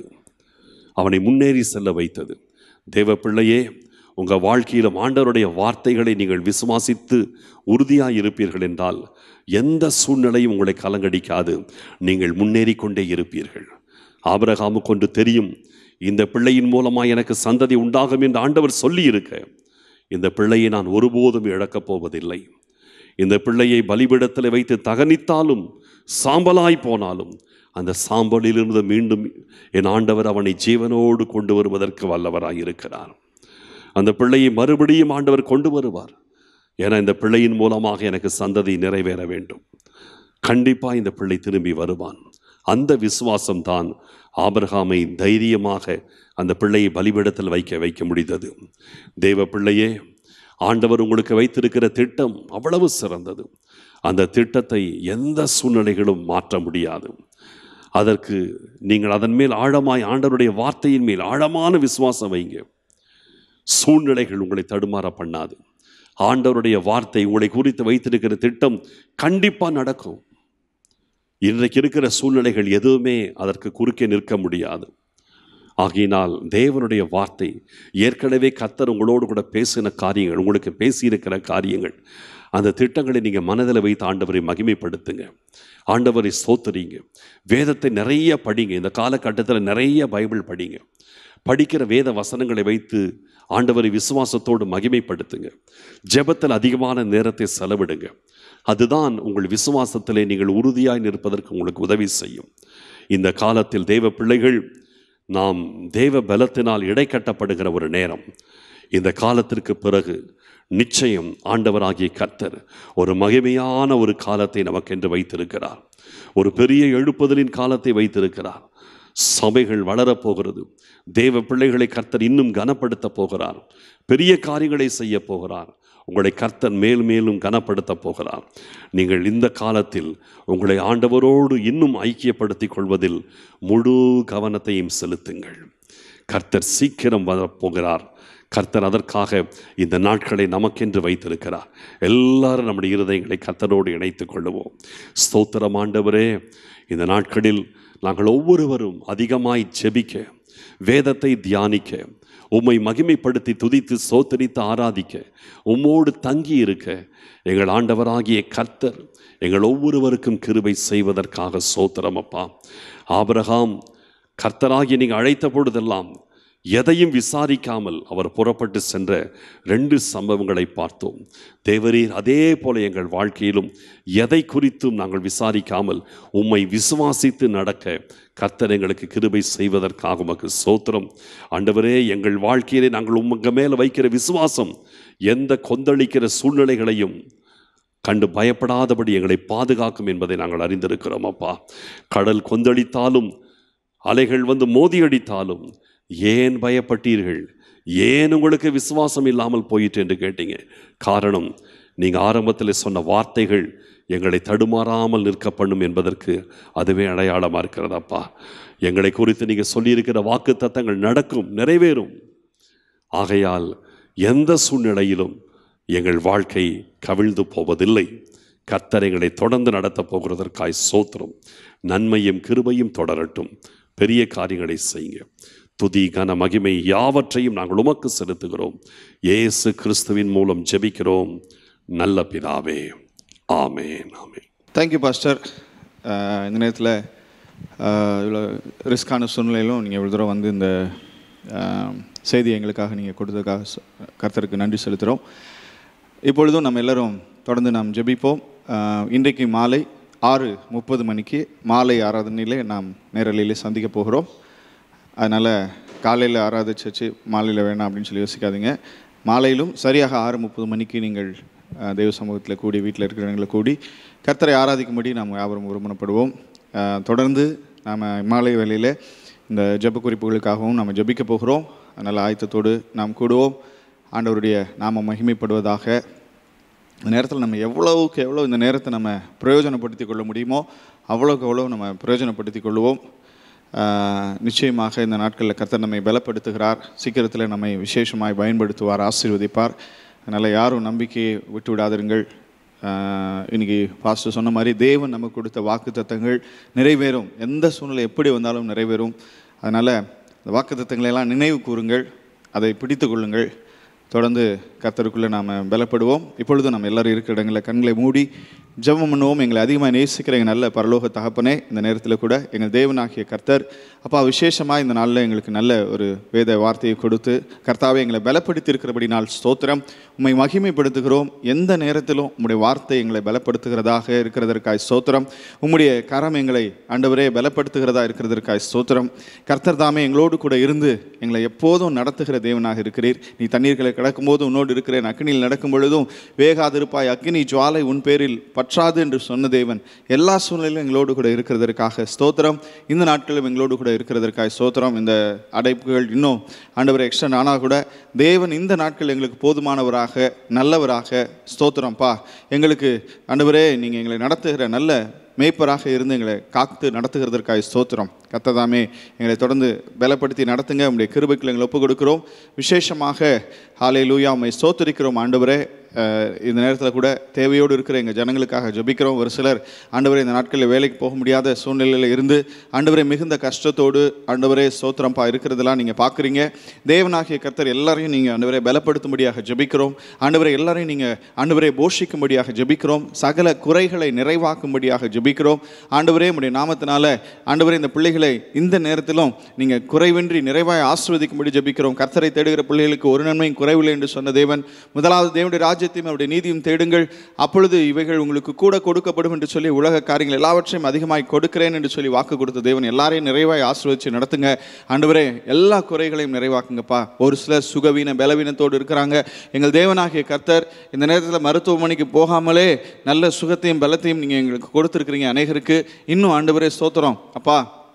அவனை முன்னேறி செல்ல வைத்தது தேவ பிள்ளையே உங்கள் வாழ்க்கையிலும் ஆண்டவருடைய வார்த்தைகளை நீங்கள் விசுவாசித்து உறுதியாக இருப்பீர்கள் என்றால் எந்த சூழ்நிலையும் உங்களை கலங்கடிக்காது நீங்கள் முன்னேறி கொண்டே இருப்பீர்கள் ஆபிரகாமுக்கு கொண்டு தெரியும் இந்த பிள்ளையின் மூலமாக எனக்கு சந்ததி உண்டாகும் என்று ஆண்டவர் சொல்லி இருக்க இந்த பிள்ளையை நான் ஒருபோதும் இழக்கப் போவதில்லை இந்த பிள்ளையை பலிபிடத்தில் வைத்து தகனித்தாலும் சாம்பலாய் போனாலும் அந்த சாம்பலிலிருந்து மீண்டும் என் ஆண்டவர் அவனை ஜீவனோடு கொண்டு வருவதற்கு வல்லவராய் இருக்கிறார் அந்த பிள்ளையை மறுபடியும் ஆண்டவர் கொண்டு வருவார் ஏன்னா இந்த பிள்ளையின் மூலமாக எனக்கு சந்ததி நிறைவேற வேண்டும் கண்டிப்பா இந்த பிள்ளை திரும்பி வருவான் அந்த விசுவாசம் தான் ஆபிரகாமை தைரியமாக அந்த பிள்ளையை பலிபீடத்தில் வைக்க வைக்க முடிந்தது தேவ பிள்ளையே ஆண்டவர் உங்களுக்கு வைத்திருக்கிற திட்டம் அவ்வளவு சிறந்தது அந்த திட்டத்தை எந்த சூழ்நிலைகளும் மாற்ற முடியாது அதற்கு நீங்கள் அதன் மேல் ஆழமாய் ஆண்டவருடைய வார்த்தையின் மேல் ஆழமான விசுவாசம் வைங்க சூழ்நிலைகள் உங்களை தடுமாற பண்ணாது ஆண்டவருடைய வார்த்தை உங்களை குறித்து வைத்திருக்கிற திட்டம் கண்டிப்பா நடக்கும் இன்றைக்கு இருக்கிற சூழ்நிலைகள் எதுவுமே அதற்கு குறுக்கே நிற்க முடியாது ஆகையினால் தேவனுடைய வார்த்தை ஏற்கனவே கத்தர் உங்களோடு கூட பேசின காரியங்கள் உங்களுக்கு பேசியிருக்கிற காரியங்கள் அந்த திட்டங்களை நீங்கள் மனதில் வைத்து ஆண்டவரை மகிமைப்படுத்துங்க ஆண்டவரை ஸ்தோத்தரிங்க வேதத்தை நிறைய படிங்க இந்த காலகட்டத்தில் நிறைய பைபிள் படிங்க படிக்கிற வேத வசனங்களை வைத்து ஆண்டவரை விசுவாசத்தோடு மகிமைப்படுத்துங்க ஜெபத்தில் அதிகமான நேரத்தை செலவிடுங்க அதுதான் உங்கள் விசுவாசத்திலே நீங்கள் உறுதியாய் நிற்பதற்கு உங்களுக்கு உதவி செய்யும் இந்த காலத்தில் தேவ பிள்ளைகள் நாம் தேவ பலத்தினால் இடைக்கட்டப்படுகிற ஒரு நேரம் இந்த காலத்திற்கு பிறகு நிச்சயம் ஆண்டவராகிய கர்த்தர் ஒரு மகிமையான ஒரு காலத்தை நமக்கென்று வைத்திருக்கிறார் ஒரு பெரிய எழுப்புதலின் காலத்தை வைத்திருக்கிறார் சபைகள் வளரப்போகிறது தேவ பிள்ளைகளை கர்த்தர் இன்னும் கனப்படுத்த போகிறார் பெரிய காரியங்களை செய்ய போகிறார் உங்களை கர்த்தர் மேல் மேலும் கனப்படுத்த போகிறார் நீங்கள் இந்த காலத்தில் உங்களை ஆண்டவரோடு இன்னும் ஐக்கியப்படுத்திக் கொள்வதில் முழு கவனத்தையும் செலுத்துங்கள் கர்த்தர் சீக்கிரம் வரப்போகிறார் கர்த்தர் அதற்காக இந்த நாட்களை நமக்கென்று வைத்திருக்கிறார் எல்லாரும் நம்முடைய இருதயங்களை கர்த்தரோடு இணைத்துக் கொள்ளுவோம் ஸ்தோத்திரம் ஆண்டவரே இந்த நாட்களில் நாங்கள் ஒவ்வொருவரும் அதிகமாய் ஜெபிக்க வேதத்தை தியானிக்க உம்மை மகிமைப்படுத்தி துதித்து சோத்தரித்து ஆராதிக்க உம்மோடு தங்கி இருக்க எங்கள் ஆண்டவராகிய கர்த்தர் எங்கள் ஒவ்வொருவருக்கும் கிருபை செய்வதற்காக சோத்திரம் அப்பா ஆபிரகாம் கர்த்தராகி நீங்கள் அழைத்த பொழுதெல்லாம் எதையும் விசாரிக்காமல் அவர் புறப்பட்டு சென்ற ரெண்டு சம்பவங்களை பார்த்தோம் தேவரீர் அதே போல எங்கள் வாழ்க்கையிலும் எதை குறித்தும் நாங்கள் விசாரிக்காமல் உம்மை விசுவாசித்து நடக்க கர்த்தர் எங்களுக்கு கிருபை செய்வதற்காக உமக்கு சோத்திரம் ஆண்டவரே எங்கள் வாழ்க்கையிலே நாங்கள் உங்க மேலே வைக்கிற விசுவாசம் எந்த கொந்தளிக்கிற சூழ்நிலைகளையும் கண்டு பயப்படாதபடி எங்களை பாதுகாக்கும் என்பதை நாங்கள் அறிந்திருக்கிறோம் அப்பா கடல் கொந்தளித்தாலும் அலைகள் வந்து மோதி அடித்தாலும் ஏன் பயப்பட்டீர்கள் ஏன் உங்களுக்கு விசுவாசம் இல்லாமல் போயிற்று என்று கேட்டீங்க காரணம் நீங்கள் ஆரம்பத்தில் சொன்ன வார்த்தைகள் எங்களை தடுமாறாமல் நிற்க பண்ணும் என்பதற்கு அதுவே அடையாளமாக இருக்கிறதப்பா எங்களை குறித்து நீங்கள் சொல்லியிருக்கிற வாக்கு தத்தங்கள் நடக்கும் நிறைவேறும் ஆகையால் எந்த சூழ்நிலையிலும் எங்கள் வாழ்க்கை கவிழ்ந்து போவதில்லை கர்த்தர் எங்களை தொடர்ந்து நடத்தப் போகிறதற்காய் சோத்திரம் நன்மையும் கிருபையும் தொடரட்டும் பெரிய காரியங்களை செய்யுங்க துதி கன மகிமை யாவற்றையும் நாங்கள் உமக்கு செலுத்துகிறோம் இயேசு கிறிஸ்துவின் மூலம் ஜெபிக்கிறோம் நல்ல பிதாவே ஆமென் ஆமென் தேங்க்யூ பாஸ்டர் அஹ் இந்த நேரத்தில் இவ்வளோ ரிஸ்கான சூழ்நிலையிலும் நீங்கள் இவ்வளோ தூரம் வந்து இந்த அஹ், செய்தி எங்களுக்காக நீங்கள் கொடுத்ததுக்காக ச- கர்த்தருக்கு நன்றி செலுத்துகிறோம் இப்பொழுதும் நம்ம எல்லாரும் தொடர்ந்து நாம் ஜெபிப்போம் அஹ், இன்றைக்கு மாலை ஆறு முப்பது மணிக்கு மாலை ஆராதனையிலே நாம் நேரலையிலே சந்திக்க போகிறோம் அதனால் காலையில் ஆராதிச்சு மாலையில் வேணாம் அப்படின்னு சொல்லி யோசிக்காதீங்க மாலையிலும் சரியாக ஆறு முப்பது மணிக்கு நீங்கள் அஹ், தெய்வ சமூகத்தில் கூடி வீட்டில் இருக்கிறவங்களை கூடி கர்த்தரை ஆராதிக்கும்படி நாம் யாவரும் ஒருமனப்படுவோம் அஹ், தொடர்ந்து நாம் மாலை வேளையில் இந்த ஜெப குறிப்புகளுக்காகவும் நாம் ஜெபிக்க போகிறோம் அதனால் ஆயத்தத்தோடு நாம் கூடுவோம் ஆண்டவருடைய நாம மகிமைப்படுவதாக இந்த நேரத்தில் நம்ம எவ்வளவுக்கு எவ்வளோ இந்த நேரத்தை நம்ம பிரயோஜனப்படுத்தி கொள்ள முடியுமோ அவ்வளோக்கு எவ்வளோ நம்ம பிரயோஜனப்படுத்தி கொள்வோம் ஆஹ் நிச்சயமாக இந்த நாட்களில் கர்த்தர் நம்மை பலப்படுத்துகிறார் சீக்கிரத்தில் நம்மை விசேஷமாய் பயன்படுத்துவார் ஆசீர்வதிப்பார் அதனால் யாரும் நம்பிக்கையை விட்டு விடாதிருங்கள் ஆஹ் இன்னைக்கு பாஸ்டர் சொன்ன மாதிரி தேவன் நமக்கு கொடுத்த வாக்கு தத்தங்கள் நிறைவேறும் எந்த சூழ்நிலை எப்படி வந்தாலும் நிறைவேறும் அதனால் இந்த வாக்கு எல்லாம் நினைவு கூறுங்கள் அதை பிடித்து கொள்ளுங்கள் தொடர்ந்து கர்த்தருக்குள்ளே நாம் பலப்படுவோம் இப்பொழுது நம்ம எல்லாரும் இருக்கிற இடங்களில் கண்களை மூடி ஜெபம் பண்ணுவோம் எங்களை அதிகமாக நேசிக்கிற எங்கள் நல்ல பரலோக தகப்பனே இந்த நேரத்தில் கூட எங்கள் தேவனாகிய கர்த்தர் அப்பா விசேஷமாக இந்த நாளில் எங்களுக்கு நல்ல ஒரு வேத வார்த்தையை கொடுத்து கர்த்தாவை எங்களை பலப்படுத்தி இருக்கிறபடி நாள் ஸ்தோத்திரம் உம்மை மகிமைப்படுத்துகிறோம் எந்த நேரத்திலும் உம்முடைய வார்த்தை எங்களை பலப்படுத்துகிறதாக இருக்கிறதற்காய் ஸ்தோத்திரம் உம்முடைய கரம் எங்களை ஆண்டவரே பலப்படுத்துகிறதா இருக்கிறதற்காய் ஸ்தோத்திரம் கர்த்தர் தாமே எங்களோடு கூட இருந்து எங்களை எப்போதும் நடத்துகிற தேவனாக இருக்கிறீர் நீ தண்ணீர்களை கடக்கும்போது உன்னோடு இருக்கிறேன் அக்னியில் நடக்கும் பொழுதும் வேகாதிருப்பாய் அக்னி ஜுவாலை உன் பேரில் பற்றாது என்று சொன்ன தேவன் எல்லா சூழ்நிலையிலும் எங்களோடு கூட இருக்கிறதற்காக ஸ்தோத்திரம் இந்த நாட்களிலும் எங்களோடு கூட இருக்கிறதற்காக ஸ்தோத்திரம் இந்த அடைப்புகள் இன்னும் ஆண்டவர் எக்ஸ்டன் ஆனால் கூட தேவன் இந்த நாட்கள் எங்களுக்கு போதுமானவராக நல்லவராக ஸ்தோத்திரம்ப்பா எங்களுக்கு ஆண்டவரே நீங்கள் எங்களை நடத்துகிற நல்ல மேய்ப்பராக இருந்து எங்களை காத்து நடத்துகிறதற்காக ஸ்தோத்திரம் கத்ததாமே எங்களை தொடர்ந்து பலப்படுத்தி நடத்துங்க உங்களுடைய கிருபைக்குள்ள எங்களை ஒப்பு கொடுக்கிறோம் விசேஷமாக ஹாலே லூயா உம்மை ஸ்தோத்திரிக்கிறோம் ஆண்டவரே அஹ், இந்த நேரத்தில் கூட தேவையோடு இருக்கிற எங்கள் ஜனங்களுக்காக ஜெபிக்கிறோம் ஒரு சிலர் ஆண்டவரே இந்த நாட்களில் வேலைக்கு போக முடியாத சூழ்நிலையில் இருந்து ஆண்டவரே மிகுந்த கஷ்டத்தோடு ஆண்டவரே ஸ்தோத்திரம்ப்பா இருக்கிறதெல்லாம் நீங்கள் பார்க்குறீங்க தேவனாகிய கர்த்தர் எல்லாரையும் நீங்கள் ஆண்டவரே பலப்படுத்தும்படியாக ஜெபிக்கிறோம் ஆண்டவரே எல்லாரையும் நீங்கள் ஆண்டவரே போஷிக்கும்படியாக ஜெபிக்கிறோம் சகல குறைகளை நிறைவாக்கும்படியாக ஜெபிக்கிறோம் ஆண்டவரே உடைய நாமத்தினால ஆண்டவரே இந்த பிள்ளைகளை இந்த நேரத்திலும் நீங்கள் குறைவின்றி நிறைவாய் ஆசிர்வதிக்கும்படி ஜெபிக்கிறோம் கர்த்தரை தேடுகிற பிள்ளைகளுக்கு ஒரு நன்மையும் குறைவில்லை என்று சொன்ன தேவன் முதலாவது தேவனுடைய ராஜ்யத்தையும் அவருடைய நீதியும் தேடுங்கள் அப்பொழுது இவைகள் உங்களுக்கு கூட கொடுக்கப்படும் என்று சொல்லி உலக காரியங்கள் எல்லாவற்றையும் அதிகமாய் கொடுக்கிறேன் என்று சொல்லி வாக்கு கொடுத்த தேவன் எல்லாரையும் நிறைவாய் ஆசீர்வதிச்சு நடத்துங்க ஆண்டவரே எல்லா குறைகளையும் நிறைவாக்குங்கப்பா ஒரு சிலர் சுகவீன பலவீனத்தோடு இருக்கிறாங்க எங்கள் தேவனாகிய கர்த்தர் இந்த நேரத்தில் மருத்துவமனைக்கு போகாமலே நல்ல சுகத்தையும் பலத்தையும் நீங்கள் எங்களுக்கு கொடுத்துருக்கிறீங்க அநேகருக்கு இன்னும் ஆண்டவரே ஸ்தோத்திரம் அப்பா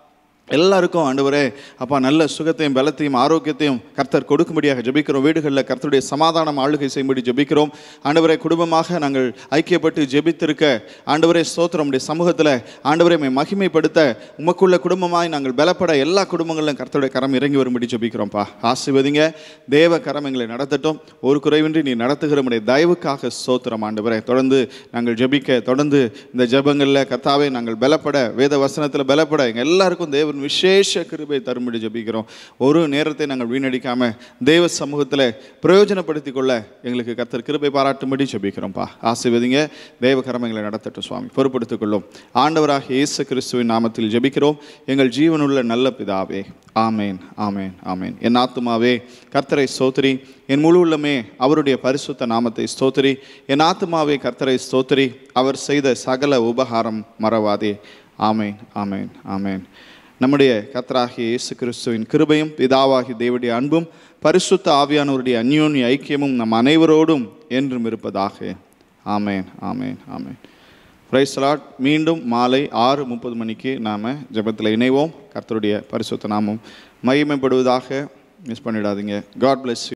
எல்லாருக்கும் ஆண்டவரே அப்பா நல்ல சுகத்தையும் பலத்தையும் ஆரோக்கியத்தையும் கர்த்தர் கொடுக்கும்படியாக ஜெபிக்கிறோம் வீடுகளில் கர்த்தருடைய சமாதானம் ஆளுகை செய்யும்படி ஜெபிக்கிறோம் ஆண்டவரை குடும்பமாக நாங்கள் ஐக்கியப்பட்டு ஜெபித்திருக்க ஆண்டவரே ஸ்தோத்திரம் உடைய சமூகத்தில் ஆண்டவரை உம்மை மகிமைப்படுத்த உமக்குள்ள குடும்பமாய் நாங்கள் பலப்பட எல்லா குடும்பங்களிலும் கர்த்தருடைய கரம் இறங்கி வரும்படி ஜெபிக்கிறோம்ப்பா ஆசீர்வதிங்க தேவ கரம் எங்களை நடத்தட்டும் ஒரு குறைவின்றி நீ நடத்துகிற உடைய தயவுக்காக ஸ்தோத்திரம் ஆண்டவரே தொடர்ந்து நாங்கள் ஜெபிக்க தொடர்ந்து இந்த ஜெபங்களில் கர்த்தாவே நாங்கள் பலப்பட வேத வசனத்தில் பலப்பட எங்கள் எல்லாருக்கும் தேவன் விசேஷ கிருபை தரும்படி ஜெபிக்கிறோம் ஒரு நேரத்தை நாங்கள் வீணடிக்காம தேவ சமூகத்தில் பிரயோஜனப்படுத்திக் கொள்ள எங்களுக்கு கர்த்தர் கிருபை பாராட்டும்படி ஜெபிக்கிறோம்ப்பா ஆசீர்வதிங்க தேவ கரமங்களை நடத்தட்டும் சுவாமி பொறுப்படுத்திக் கொள்ளும் ஆண்டவராக இயேசு கிறிஸ்துவின் நாமத்தில் ஜெபிக்கிறோம் எங்கள் ஜீவனுள்ள நல்ல பிதாவே ஆமேன் ஆமேன் ஆமேன் என் ஆத்துமாவே கர்த்தரை ஸ்தோத்திரி என் முழு உள்ளமே அவருடைய பரிசுத்த நாமத்தை ஸ்தோத்திரி என் ஆத்துமாவே கர்த்தரை ஸ்தோத்திரி அவர் செய்த சகல உபகாரம் மறவாதே ஆமேன் ஆமேன் ஆமேன் நம்முடைய கர்த்தராகிய இயேசு கிறிஸ்துவின் கிருபையும் பிதாவாகி தேவனுடைய அன்பும் பரிசுத்த ஆவியானவருடைய அந்யோன்ய ஐக்கியமும் நம் அனைவரோடும் என்றும் இருப்பதாக ஆமேன் ஆமேன் ஆமேன் பிரைஸ் லாட் மீண்டும் மாலை ஆறு முப்பது மணிக்கு நாம் ஜெபத்தில் இணைவோம் கர்த்தருடைய பரிசுத்த நாமம் மகிமைப்படுவதாக மிஸ் பண்ணிடாதீங்க காட் bless you